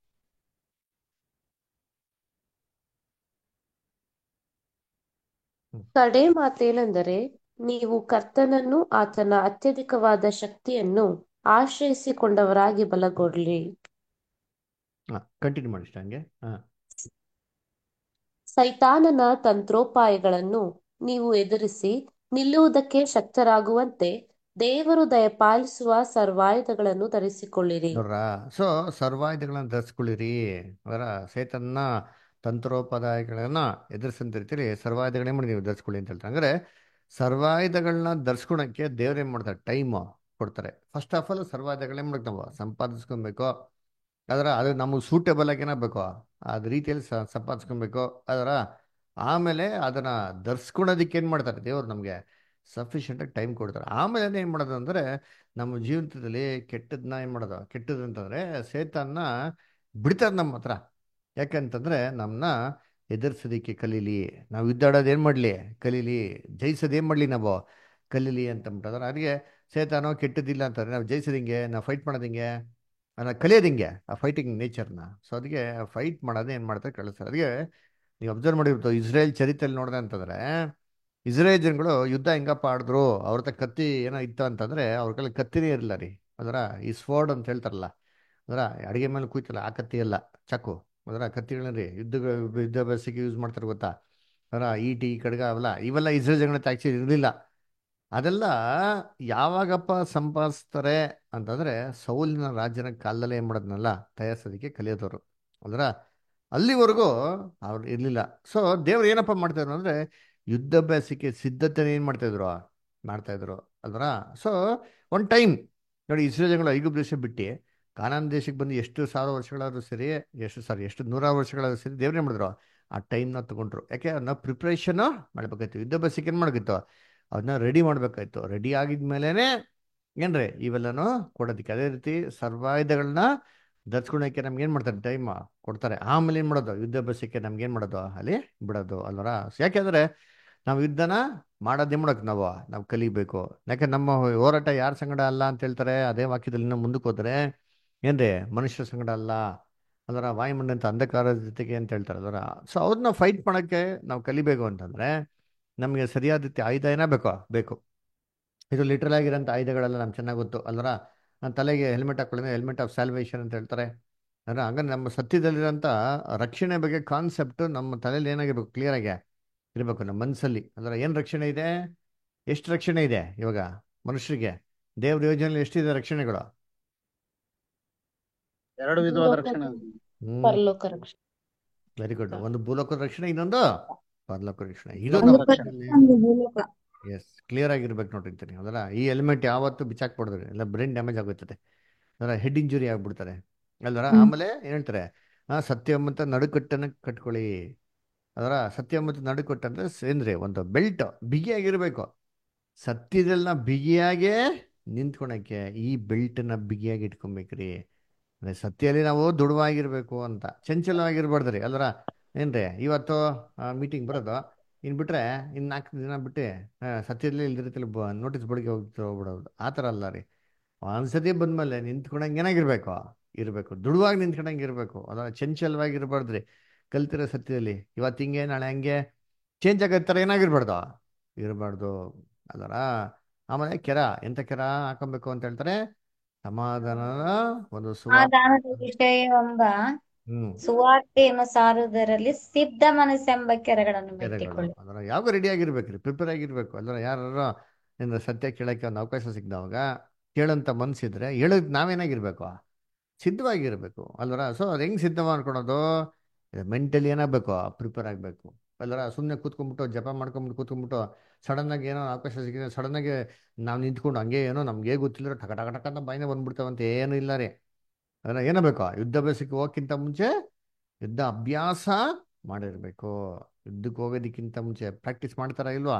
ಕಡೆ ಮಾತೇನೆಂದರೆ ನೀವು ಕರ್ತನನ್ನು ಆತನ ಅತ್ಯಧಿಕವಾದ ಶಕ್ತಿಯನ್ನು ಆಶ್ರಯಿಸಿಕೊಂಡವರಾಗಿ ಬಲಗೊಳ್ಳಿ ಹಾಂ ಕಂಟಿನ್ಯೂ ಮಾಡಿ ಹಂಗೆ ಹಾಂ ಸೈತಾನನ ತಂತ್ರೋಪಾಯಗಳನ್ನು ನೀವು ಎದುರಿಸಿ ನಿಲ್ಲುವುದಕ್ಕೆ ಶಕ್ತರಾಗುವಂತೆ ದೇವರು ದಯಪಾಲಿಸುವ ಸರ್ವಾಯುಧಗಳನ್ನು ಧರಿಸಿಕೊಳ್ಳಿರಿ ನೋಡ್ರ ಸೊ ಸರ್ವಾಯುಧಗಳನ್ನ ಧರಿಸ್ಕೊಳ್ಳಿರಿ ಅದರ ಸೇತನ್ನ ತಂತ್ರೋಪಾದಾಯಗಳನ್ನ ಎದುರಿಸಂತ ರೀತಿಲಿ ಸರ್ವಾಯುಧಗಳೇ ಮಾಡಿ ನೀವು ಧರಿಸ್ಕೊಳ್ಳಿ ಅಂತ ಹೇಳ್ತಾರೆ ಅಂದ್ರೆ ಸರ್ವಾಯುಧಗಳನ್ನ ಧರಿಸ್ಕೊಳಕ್ಕೆ ದೇವ್ರು ಏನ್ ಮಾಡ್ತಾರೆ ಟೈಮ್ ಕೊಡ್ತಾರೆ ಫಸ್ಟ್ ಆಫ್ ಆಲ್ ಸರ್ವಾಯುಧಗಳೇ ಮಾಡಕ್ ನಾವು ಸಂಪಾದಿಸ್ಕೊಬೇಕು ಅದರ ಅದು ನಮಗೆ ಸೂಟೇಬಲ್ ಆಗಿ ಏನಾಗಬೇಕು ಅದ ರೀತಿಯಲ್ಲಿ ಸ ಸಂಪಾದಿಸ್ಕೊಬೇಕು ಅದರ ಆಮೇಲೆ ಅದನ್ನ ಧರಿಸ್ಕೊಳೋದಕ್ಕೆ ಏನು ಮಾಡ್ತಾರೆ ದೇವ್ರು ನಮಗೆ ಸಫಿಷಿಯೆಂಟಾಗಿ ಟೈಮ್ ಕೊಡ್ತಾರೆ ಆಮೇಲೆ ಏನು ಮಾಡೋದು ಅಂದರೆ ನಮ್ಮ ಜೀವಿತದಲ್ಲಿ ಕೆಟ್ಟದನ್ನ ಏನು ಮಾಡೋದು ಕೆಟ್ಟದ್ದು ಅಂತಂದರೆ ಸೇತನ್ನ ಬಿಡ್ತಾರೆ ನಮ್ಮ ಹತ್ರ ಯಾಕಂತಂದರೆ ನಮ್ಮನ್ನ ಎದುರಿಸೋದಕ್ಕೆ ಕಲೀಲಿ ನಾವು ಯುದ್ಧಾಡೋದು ಏನು ಮಾಡಲಿ ಕಲೀಲಿ ಜಯಿಸೋದು ಏನು ಮಾಡಲಿ ನಾವು ಕಲೀಲಿ ಅಂತ ಅಂದ್ಬಿಟ್ಟಂದ್ರೆ ಅದಕ್ಕೆ ಸೇತಾನೋ ಕೆಟ್ಟದಿಲ್ಲ ಅಂತಾರೆ ನಾವು ಜಯಿಸೋದು ಹಿಂಗೆ ನಾವು ಫೈಟ್ ಮಾಡೋದು ಹಿಂಗೆ ನಾವು ಕಲಿಯೋದು ಹಿಂಗೆ ಆ ಫೈಟಿಂಗ್ ನೇಚರ್ನ ಸೊ ಅದಕ್ಕೆ ಫೈಟ್ ಮಾಡೋದೇ ಏನು ಮಾಡ್ತಾರೆ ಕಳಿಸ್ತಾರೆ ಅದಕ್ಕೆ ನೀವು ಅಬ್ಸರ್ವ್ ಮಾಡಿರ್ಬೋದು ಇಸ್ರೇಲ್ ಚರಿತ್ರೆಯಲ್ಲಿ ನೋಡಿದೆ ಅಂತಂದರೆ ಇಸ್ರೇಲ್ ಜನಗಳು ಯುದ್ಧ ಹೆಂಗಪ್ಪ ಆಡಿದ್ರು ಅವ್ರ ಹತ್ರ ಕತ್ತಿ ಏನೋ ಇತ್ತು ಅಂತಂದರೆ ಅವ್ರ ಕೈಲಿ ಕತ್ತಿನೇ ಇರಲಿಲ್ಲ ರೀ ಅದರ ಈ ಸ್ವೋರ್ಡ್ ಅಂತ ಹೇಳ್ತಾರಲ್ಲ ಅದರ ಅಡುಗೆ ಮೇಲೆ ಕೂಯ್ತಲ್ಲ ಆ ಕತ್ತಿ ಅಲ್ಲ ಚಾಕು ಅದರ ಕತ್ತಿಗಳನ್ನ ರೀ ಯುದ್ಧ ಯುದ್ಧಾಭ್ಯಾಸಕ್ಕೆ ಯೂಸ್ ಮಾಡ್ತಾರೆ ಗೊತ್ತಾ ಅದರ ಈಟಿ ಖಡ್ಗ ಅವೆಲ್ಲ ಇವೆಲ್ಲ ಇಸ್ರೇಲ್ ಜನಗಳ ಆ್ಯಕ್ಚುಲಿ ಇರಲಿಲ್ಲ ಅದೆಲ್ಲ ಯಾವಾಗಪ್ಪ ಸಂಪಾದಿಸ್ತಾರೆ ಅಂತಂದರೆ ಸೌಲಿನ ರಾಜನ ಕಾಲದಲ್ಲೇ ಏನು ಮಾಡೋದನ್ನೆಲ್ಲ ತಯಾರಿಸೋದಕ್ಕೆ ಕಲಿಯೋದವರು ಅದರ ಅಲ್ಲಿವರೆಗೂ ಅವ್ರು ಇರಲಿಲ್ಲ ಸೊ ದೇವ್ರು ಏನಪ್ಪ ಮಾಡ್ತಾಯಿದ್ರು ಅಂದರೆ ಯುದ್ಧಾಭ್ಯಾಸಕ್ಕೆ ಸಿದ್ಧತೆ ಏನು ಮಾಡ್ತಾಯಿದ್ರು ಮಾಡ್ತಾಯಿದ್ರು ಅಲ್ವರ ಸೊ ಒಂದು ಟೈಮ್ ನೋಡಿ ಇಸ್ರೇಲ್ ಜನಗಳು ಐಗುಪ್ತ ದೇಶ ಬಿಟ್ಟು ಕಾನಾನ್ ದೇಶಕ್ಕೆ ಬಂದು ಎಷ್ಟು ಸಾವಿರ ವರ್ಷಗಳಾದ್ರೂ ಸರಿ ಎಷ್ಟು ಸಾರಿ ಎಷ್ಟು ನೂರಾರು ವರ್ಷಗಳಾದ್ರೂ ಸರಿ ದೇವ್ರೇನು ಮಾಡಿದ್ರು ಆ ಟೈಮ್ನ ತಗೊಂಡ್ರು ಯಾಕೆ ಅದನ್ನ ಪ್ರಿಪ್ರೇಷನ್ ಮಾಡ್ಬೇಕಾಯ್ತು ಯುದ್ಧಾಭ್ಯಾಸಕ್ಕೆ ಏನು ಮಾಡಬೇಕಿತ್ತು ಅದನ್ನ ರೆಡಿ ಮಾಡಬೇಕಾಯ್ತು ರೆಡಿ ಆಗಿದ್ಮೇಲೆ ಏನ್ರಿ ಇವೆಲ್ಲನೂ ಕೊಡೋದಕ್ಕೆ ಅದೇ ರೀತಿ ಸರ್ವಾಯುಧಗಳನ್ನ ಧರಿಸ್ಕೊಳಕ್ಕೆ ನಮ್ಗೆ ಏನು ಮಾಡ್ತಾರೆ ಟೈಮ್ ಕೊಡ್ತಾರೆ ಆಮೇಲೆ ಏನು ಮಾಡೋದು ಯುದ್ಧಾಭ್ಯಾಸಕ್ಕೆ ನಮ್ಗೆ ಏನು ಮಾಡೋದು ಅಲ್ಲಿ ಬಿಡೋದು ಅಲ್ವರ ಯಾಕೆಂದರೆ ನಾವು ಯುದ್ಧನ ಮಾಡೋದೇ ಮಾಡೋಕೆ ನಾವು ನಾವು ಕಲಿಬೇಕು ಯಾಕೆ ನಮ್ಮ ಹೋರಾಟ ಯಾರ ಸಂಗಡ ಅಲ್ಲ ಅಂತ ಹೇಳ್ತಾರೆ ಅದೇ ವಾಕ್ಯದಲ್ಲಿ ಇನ್ನೂ ಮುಂದಕ್ಕೆ ಹೋದರೆ ಏನ್ರಿ ಮನುಷ್ಯರ ಸಂಗಡ ಅಲ್ಲ ಅದರ ವಾಯುಮಂಡ ಅಂತ ಅಂಧಕಾರದ ಜೊತೆಗೆ ಅಂತ ಹೇಳ್ತಾರೆ ಅದರ ಸೊ ಅವ್ರನ್ನ ಫೈಟ್ ಮಾಡೋಕ್ಕೆ ನಾವು ಕಲಿಬೇಕು ಅಂತಂದರೆ ನಮಗೆ ಸರಿಯಾದ ರೀತಿ ಆಯುಧ ಏನೋ ಬೇಕೋ ಬೇಕು ಇದು ಲಿಟ್ರಲ್ ಆಗಿರೋಂಥ ಆಯುಧಗಳೆಲ್ಲ ನಮ್ಗೆ ಚೆನ್ನಾಗಿ ಗೊತ್ತು ಅಲ್ವರ ನನ್ನ ತಲೆಗೆ ಹೆಲ್ಮೆಟ್ ಹಾಕೊಳ್ಳೋದ್ರೆ ಹೆಲ್ಮೆಟ್ ಆಫ್ ಸ್ಯಾಲ್ವೇಷನ್ ಅಂತ ಹೇಳ್ತಾರೆ ಅಂದರೆ ಹಂಗಂದ್ರೆ ನಮ್ಮ ಸತ್ಯದಲ್ಲಿರೋಂಥ ರಕ್ಷಣೆ ಬಗ್ಗೆ ಕಾನ್ಸೆಪ್ಟು ನಮ್ಮ ತಲೆಯಲ್ಲಿ ಏನಾಗಿರ್ಬೇಕು ಕ್ಲಿಯರಾಗಿ ಇರಬೇಕು ನಮ್ಮ ಮನಸ್ಸಲ್ಲಿ ಅಂದ್ರೆ ಏನು ರಕ್ಷಣೆ ಇದೆ ಎಷ್ಟು ರಕ್ಷಣೆ ಇದೆ ಇವಾಗ ಮನುಷ್ಯರಿಗೆ ದೇವ್ರ ಯೋಜನೆಯಲ್ಲಿ ಎಷ್ಟಿದೆ ರಕ್ಷಣೆಗಳು ಎರಡು ವಿಧವಾದ ರಕ್ಷಣೆ ಹ್ಮ್ ಪರಲೋಕ ರಕ್ಷಣೆ ವೆರಿ ಗುಡ್ ಒಂದು ಭೂಲೋಕದ ರಕ್ಷಣೆ ಇನ್ನೊಂದು ಪರಲೋಕ ರಕ್ಷಣೆ ಇದು ಒಂದು ನಮ್ಮ ರಕ್ಷಣೆ. ರಕ್ಷಣೆಯಲ್ಲಿ ಎಸ್ ಕ್ಲಿಯರ್ ಆಗಿರ್ಬೇಕು ನೋಡ್ರಿ ಅಂತೀನಿ ಅದರ ಈ ಹೆಲ್ಮೆಟ್ ಯಾವತ್ತು ಬಿಚ್ಚಾಕ್ಬಾರ್ದು ಎಲ್ಲ ಬ್ರೈನ್ ಡ್ಯಾಮೇಜ್ ಆಗುತ್ತದೆ ಅದರ ಹೆಡ್ ಇಂಜುರಿ ಆಗ್ಬಿಡ್ತಾರೆ ಅಲ್ವರ ಆಮೇಲೆ ಏನ್ ಹೇಳ್ತಾರೆ ಆ ಸತ್ಯವಂತ ನಡುಕಟ್ಟನ್ನು ಕಟ್ಕೊಳ್ಳಿ ಅದರ ಸತ್ಯವಂತ ನಡುಕಟ್ಟು ಅಂದ್ರೆ ಏನ್ರಿ ಒಂದು ಬೆಲ್ಟ್ ಬಿಗಿಯಾಗಿರ್ಬೇಕು ಸತ್ಯದಲ್ಲ ಬಿಗಿಯಾಗೇ ನಿಂತ್ಕೊಳಕ್ಕೆ ಈ ಬೆಲ್ಟನ್ನ ಬಿಗಿಯಾಗಿ ಇಟ್ಕೊಬೇಕ್ರಿ ಅಂದ್ರೆ ಸತ್ಯದಲ್ಲಿ ನಾವು ದೃಢವಾಗಿರ್ಬೇಕು ಅಂತ ಚಂಚಲವಾಗಿರ್ಬಾರ್ದ್ರಿ ಅಲ್ವರ ಏನ್ರಿ ಇವತ್ತು ಮೀಟಿಂಗ್ ಬರೋದು ಇನ್ ಬಿಟ್ರೆ ಇನ್ ನಾಲ್ಕು ದಿನ ಬಿಟ್ಟು ಆ, ಸತ್ಯದಲ್ಲಿ ಇಲ್ದಿರತಿಲ್ಲ ನೋಟಿಸ್ ಬೋರ್ಡ್ಗೆ ಹೋಗ್ತಾ ಹೋಗ್ಬಿಡೋದು ಆ ಥರ ಅಲ್ಲ ರೀ ಒಂದ್ಸತಿ ಬಂದ್ಮೇಲೆ ನಿಂತ್ಕೊಂಡಂಗೆ ಏನಾಗಿರ್ಬೇಕು ಇರಬೇಕು ದೃಢವಾಗಿ ನಿಂತ್ಕೊಂಡಂಗೆ ಇರಬೇಕು ಅದರ ಚಂಚಲವಾಗಿ ಇರಬಾರ್ದ್ರಿ ಕಲ್ತಿರೋ ಸತ್ಯದಲ್ಲಿ ಇವತ್ತು ಹಿಂಗೆ ನಾಳೆ ಹಂಗೆ ಚೇಂಜ್ ಆಗೋ ಥರ ಏನಾಗಿರ್ಬಾರ್ದು ಇರಬಾರ್ದು ಅದರ ಆಮೇಲೆ ಕೆರ ಎಂತ ಕೆರ ಹಾಕೊಬೇಕು ಅಂತ ಹೇಳ್ತಾರೆ ಸಮಾಧಾನದ ಒಂದು ಸುವಾ ಸಮಾಧಾನದ ವಿಷಯವೆಂಬ ಹ್ಮ್ ಸುವಾರ್ತೆಯನ್ನು ಸಾರುವುದರಲ್ಲಿ ಸಿದ್ಧ ಮನಸ್ಸೆಂಬ ಕೆರೆಗಳನ್ನು ಕೆರೆಗಳು ಮೆಟ್ಟಿಕೊಳ್ಳಿ ಅದರ ಯಾವಾಗ ರೆಡಿ ಆಗಿರ್ಬೇಕ್ರಿ ಪ್ರಿಪೇರ್ ಆಗಿರ್ಬೇಕು ಅಲ್ಲರ ಯಾರು ಏನಾರ ಸತ್ಯ ಕೇಳಕ್ಕೆ ಒಂದು ಅವಕಾಶ ಸಿಕ್ಕಿದವಾಗ ಕೇಳಂತ ಮನ್ಸಿದ್ರೆ ಹೇಳೋದ್ ನಾವೇನಾಗಿರ್ಬೇಕು ಸಿದ್ಧವಾಗಿರ್ಬೇಕು ಅಲ್ವರ ಸೊ ಅದು ಹೆಂಗ್ ಸಿದ್ಧ ಮಾಡ್ಕೊಳೋದು ಮೆಂಟಲಿ ಏನಾಗಬೇಕು ಪ್ರಿಪೇರ್ ಆಗಬೇಕು ಅಲ್ವರ ಸುಮ್ಮನೆ ಕೂತ್ಕೊಂಡ್ಬಿಟ್ಟು ಜಪ ಮಾಡ್ಕೊಂಬಿಟ್ಟು ಕೂತ್ಕೊಂಡ್ಬಿಟ್ಟು ಸಡನ್ ಆಗಿ ಏನೋ ಅವಕಾಶ ಸಿಕ್ಕಿದ್ರೆ ಸಡನ್ ಆಗಿ ನಾವು ನಿಂತ್ಕೊಂಡು ಹಂಗೆ ಏನೋ ನಮ್ಗೆ ಗೊತ್ತಿಲ್ಲ ಟಕ ಟಕ ಟಕ ಅಂತ ಬಾಯಿನ ಬಂದ್ಬಿಡ್ತಾವಂತ ಏನು ಇಲ್ಲ ರೀ ಅದನ್ನ ಏನಬೇಕು ಯುದ್ಧಾಭ್ಯಾಸಕ್ಕೆ ಹೋಗೋಕ್ಕಿಂತ ಮುಂಚೆ ಯುದ್ಧ ಅಭ್ಯಾಸ ಮಾಡಿರ್ಬೇಕು ಯುದ್ಧಕ್ಕೆ ಹೋಗೋದಕ್ಕಿಂತ ಮುಂಚೆ ಪ್ರಾಕ್ಟೀಸ್ ಮಾಡ್ತಾರ ಇಲ್ವಾ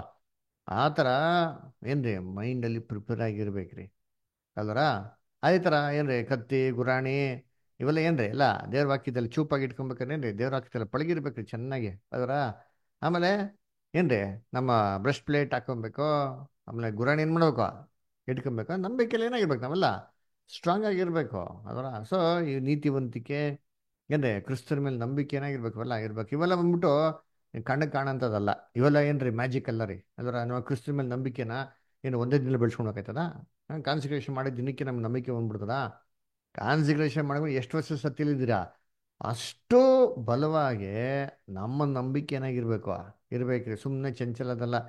ಆ ಥರ ಏನ್ರಿ ಮೈಂಡಲ್ಲಿ ಪ್ರಿಪೇರ್ ಆಗಿರ್ಬೇಕ್ರಿ ಅಲ್ವರ ಅದೇ ಥರ ಏನ್ರಿ ಕತ್ತಿ ಗುರಾಣಿ ಇವೆಲ್ಲ ಏನ್ರಿ ಎಲ್ಲ ದೇವ್ರ ವಾಕ್ಯದಲ್ಲಿ ಚೂಪಾಗಿ ಇಟ್ಕೊಬೇಕಾದ್ರೆ ಏನ್ರಿ ದೇವ್ರ ವಾಕ್ಯದಲ್ಲಿ ಪಳಗಿರ್ಬೇಕ್ರಿ ಚೆನ್ನಾಗಿ ಅದರ ಆಮೇಲೆ ಏನ್ರಿ ನಮ್ಮ ಬ್ರಷ್ ಪ್ಲೇಟ್ ಹಾಕೊಬೇಕು ಆಮೇಲೆ ಗುರಾಣಿ ಏನು ಮಾಡ್ಬೇಕು ಇಟ್ಕೊಬೇಕು ನಂಬಿಕೆಯಲ್ಲಿ ಏನಾಗಿರ್ಬೇಕು ನಾವೆಲ್ಲ ಸ್ಟ್ರಾಂಗ್ ಆಗಿರ್ಬೇಕು ಅದರ ಸೊ ಈ ನೀತಿವಂತಿಕೆ ಏನ್ರಿ ಕ್ರಿಸ್ತನ ಮೇಲೆ ನಂಬಿಕೆ ಏನಾಗಿರ್ಬೇಕು ಇವೆಲ್ಲ ಆಗಿರ್ಬೇಕು ಇವೆಲ್ಲ ಬಂದ್ಬಿಟ್ಟು ಕಣ್ಣಿಗೆ ಕಾಣಂಥದ್ದಲ್ಲ ಇವೆಲ್ಲ ಏನ್ರಿ ಮ್ಯಾಜಿಕ್ ಅಲ್ಲ ರೀ ಅದರ ನಾವು ಕ್ರಿಸ್ತನ ಮೇಲೆ ನಂಬಿಕೆನ ಏನು ಒಂದೇ ದಿನ ಬೆಳೆಸ್ಕೊಂಡು ಹೋಗ್ತದ ಕಾನ್ಸಿಕ್ರೇಷನ್ ಮಾಡಿದ ದಿನಕ್ಕೆ ನಮ್ಗೆ ನಂಬಿಕೆ ಬಂದ್ಬಿಡ್ತದ ಕಾನ್ಸಿಕ್ರೇಷನ್ ಮಾಡಿದ್ರೆ ಎಷ್ಟು ವರ್ಷ ಸತ್ತಿಲಿದ್ದೀರಾ ಅಷ್ಟು ಬಲವಾಗಿ ನಮ್ಮ ನಂಬಿಕೆ ಏನಾಗಿರ್ಬೇಕು ಇರ್ಬೇಕ್ರಿ ಸುಮ್ಮನೆ ಚಂಚಲದಲ್ಲ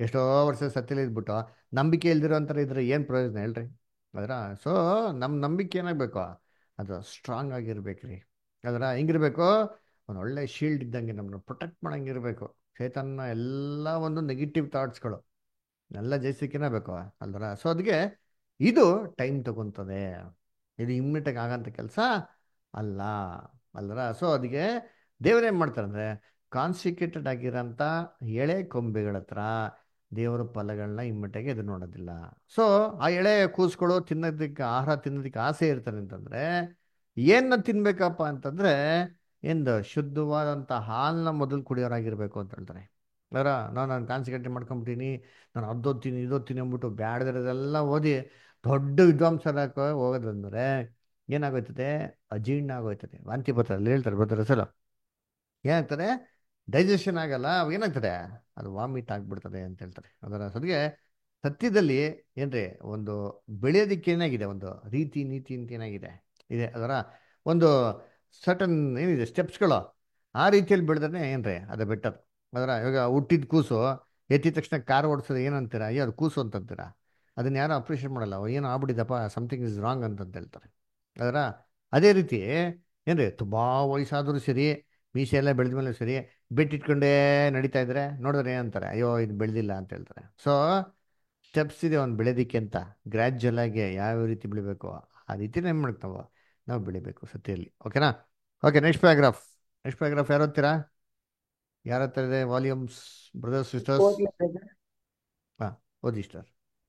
ಎಷ್ಟೋ ವರ್ಷ ಸತ್ಯಲಿ ಇದ್ಬಿಟ್ಟು ನಂಬಿಕೆ ಇಲ್ದಿರೋ ಅಂತಾರೆ ಇದ್ರೆ ಏನು ಪ್ರಯೋಜನ ಹೇಳ್ರಿ ಅದರ ಸೊ ನಮ್ಮ ನಂಬಿಕೆ ಏನಾಗಬೇಕು ಅದು ಸ್ಟ್ರಾಂಗ್ ಆಗಿರ್ಬೇಕ್ರಿ ಅದರ ಹೆಂಗಿರ್ಬೇಕು ಒಂದು ಒಳ್ಳೆ ಶೀಲ್ಡ್ ಇದ್ದಂಗೆ ನಮ್ಮನ್ನ ಪ್ರೊಟೆಕ್ಟ್ ಮಾಡಂಗಿರ್ಬೇಕು ಚೇತನ ಎಲ್ಲ ಒಂದು ನೆಗೆಟಿವ್ ಥಾಟ್ಸ್ಗಳು ಎಲ್ಲ ಜಯಿಸೋಕೆನೇ ಬೇಕು ಅಲ್ದರ ಸೊ ಅದಕ್ಕೆ ಇದು ಟೈಮ್ ತಗೊಂತದೆ ಇದು ಇಮ್ಮಿಡಿಯೇಟಾಗಿ ಆಗಂತ ಕೆಲಸ ಅಲ್ಲ ಅಲ್ದರ ಸೊ ಅದಕ್ಕೆ ದೇವರೇನು ಮಾಡ್ತಾರೆ ಅಂದರೆ ಕಾನ್ಸಿಕ್ರೇಟೆಡ್ ಆಗಿರೋಂಥ ಎಳೆ ಕೊಂಬೆಗಳ ಹತ್ರ ದೇವರ ಫಲಗಳನ್ನ ಇಮ್ಮಿಡಿಯಾಗಿ ಎದುರು ನೋಡೋದಿಲ್ಲ ಸೊ ಆ ಎಳೆ ಕೂಸ್ಗಳು ತಿನ್ನೋದಕ್ಕೆ ಆಹಾರ ತಿನ್ನೋದಕ್ಕೆ ಆಸೆ ಇರ್ತಾರೆ ಅಂತಂದರೆ ಏನನ್ನ ತಿನ್ಬೇಕಪ್ಪ ಅಂತಂದರೆ ಎಂದು ಶುದ್ಧವಾದಂಥ ಹಾಲನ್ನ ಮೊದಲು ಕುಡಿಯೋರಾಗಿರ್ಬೇಕು ಅಂತ ಹೇಳ್ತಾರೆ ಅದರ ನಾನು ನಾನು ಕಾನ್ಸಂಟ್ರೇಟ್ ಮಾಡ್ಕೊಂಬಿಟ್ಟಿನಿ ನಾನು ಅದೋದ್ತೀನಿ ಇದೋದ್ತೀನಿ ಅಂದ್ಬಿಟ್ಟು ಬ್ಯಾಡದಿರೋದೆಲ್ಲ ಓದಿ ದೊಡ್ಡ ವಿದ್ವಾಂಸರಾಕ ಹೋಗೋದಂದ್ರೆ ಏನಾಗೋಯ್ತದೆ ಅಜೀರ್ಣ ಆಗೋಯ್ತದೆ ವಾಂತಿ ಬರ್ತಾರೆ ಅಲ್ಲಿ ಹೇಳ್ತಾರೆ ಬರ್ತಾರೆ ಸಲ ಏನಾಗ್ತದೆ ಡೈಜೆಷನ್ ಆಗಲ್ಲ ಅವಾಗ ಏನಾಗ್ತದೆ ಅದು ವಾಮಿಟ್ ಆಗ್ಬಿಡ್ತದೆ ಅಂತ ಹೇಳ್ತಾರೆ ಅದರ ಸದ್ಗೆ ಸತ್ಯದಲ್ಲಿ ಏನ್ರಿ ಒಂದು ಬೆಳೆಯೋದಕ್ಕೆ ಏನಾಗಿದೆ ಒಂದು ರೀತಿ ನೀತಿ ಅಂತ ಏನಾಗಿದೆ ಇದೆ ಅದರ ಒಂದು ಸಟನ್ ಏನಿದೆ ಸ್ಟೆಪ್ಸ್ಗಳು ಆ ರೀತಿಯಲ್ಲಿ ಬೆಳೆದ್ರೆ ಏನ್ರಿ ಅದು ಬೆಟರ್ ಅದರ ಇವಾಗ ಹುಟ್ಟಿದ ಕೂಸು ಎತ್ತಿದ ತಕ್ಷಣ ಕಾರ್ ಓಡಿಸೋದು ಏನಂತೀರಾ ಅಯ್ಯೋ ಅದು ಕೂಸು ಅಂತಂತೀರಾ ಅದನ್ನ ಯಾರು ಅಪ್ರಿಷಿಯೇಟ್ ಮಾಡಲ್ಲ ಅವ ಏನೋ ಆಗ್ಬಿಟ್ಟಿದಪ್ಪ ಸಮಥಿಂಗ್ ಇಸ್ ರಾಂಗ್ ಅಂತಂತ ಹೇಳ್ತಾರೆ ಅದರ ಅದೇ ರೀತಿ ಏನ್ರಿ ತುಂಬ ವಯಸ್ಸಾದರೂ ಸರಿ ಮೀಸೆ ಎಲ್ಲ ಬೆಳೆದ ಮೇಲೆ ಸರಿ ಬೆಟ್ಟಿಟ್ಕೊಂಡೇ ನಡೀತಾ ಇದ್ರೆ ನೋಡಿದ್ರೆ ಏನಂತಾರೆ ಅಯ್ಯೋ ಇದು ಬೆಳೆದಿಲ್ಲ ಅಂತ ಹೇಳ್ತಾರೆ ಸೊ ಸ್ಟೆಪ್ಸ್ ಇದೆ ಒಂದು ಬೆಳೆದಿಕ್ಕೆ ಅಂತ ಗ್ರ್ಯಾಜುವಲ್ ಆಗಿ ಯಾವ ರೀತಿ ಬೆಳಿಬೇಕು ಆ ರೀತಿನೇ ಏನು ಮಾಡ್ತಾವ ನಾವು ಬೆಳಿಬೇಕು ಸತ್ಯಲ್ಲಿ ಓಕೆನಾ okay next paragraph next paragraph ಯಾರು ಓದ್ತೀರಾ ಯಾರ ಹತ್ರ ಇದೆ ವಾಲ್ಯೂಮ್ಸ್ ಬ್ರದರ್ಸ್ ಸಿಸ್ಟರ್ಸ್ ಓದ್ಲಾ brother? ಹಾಂ ಓದಿ ಸರ್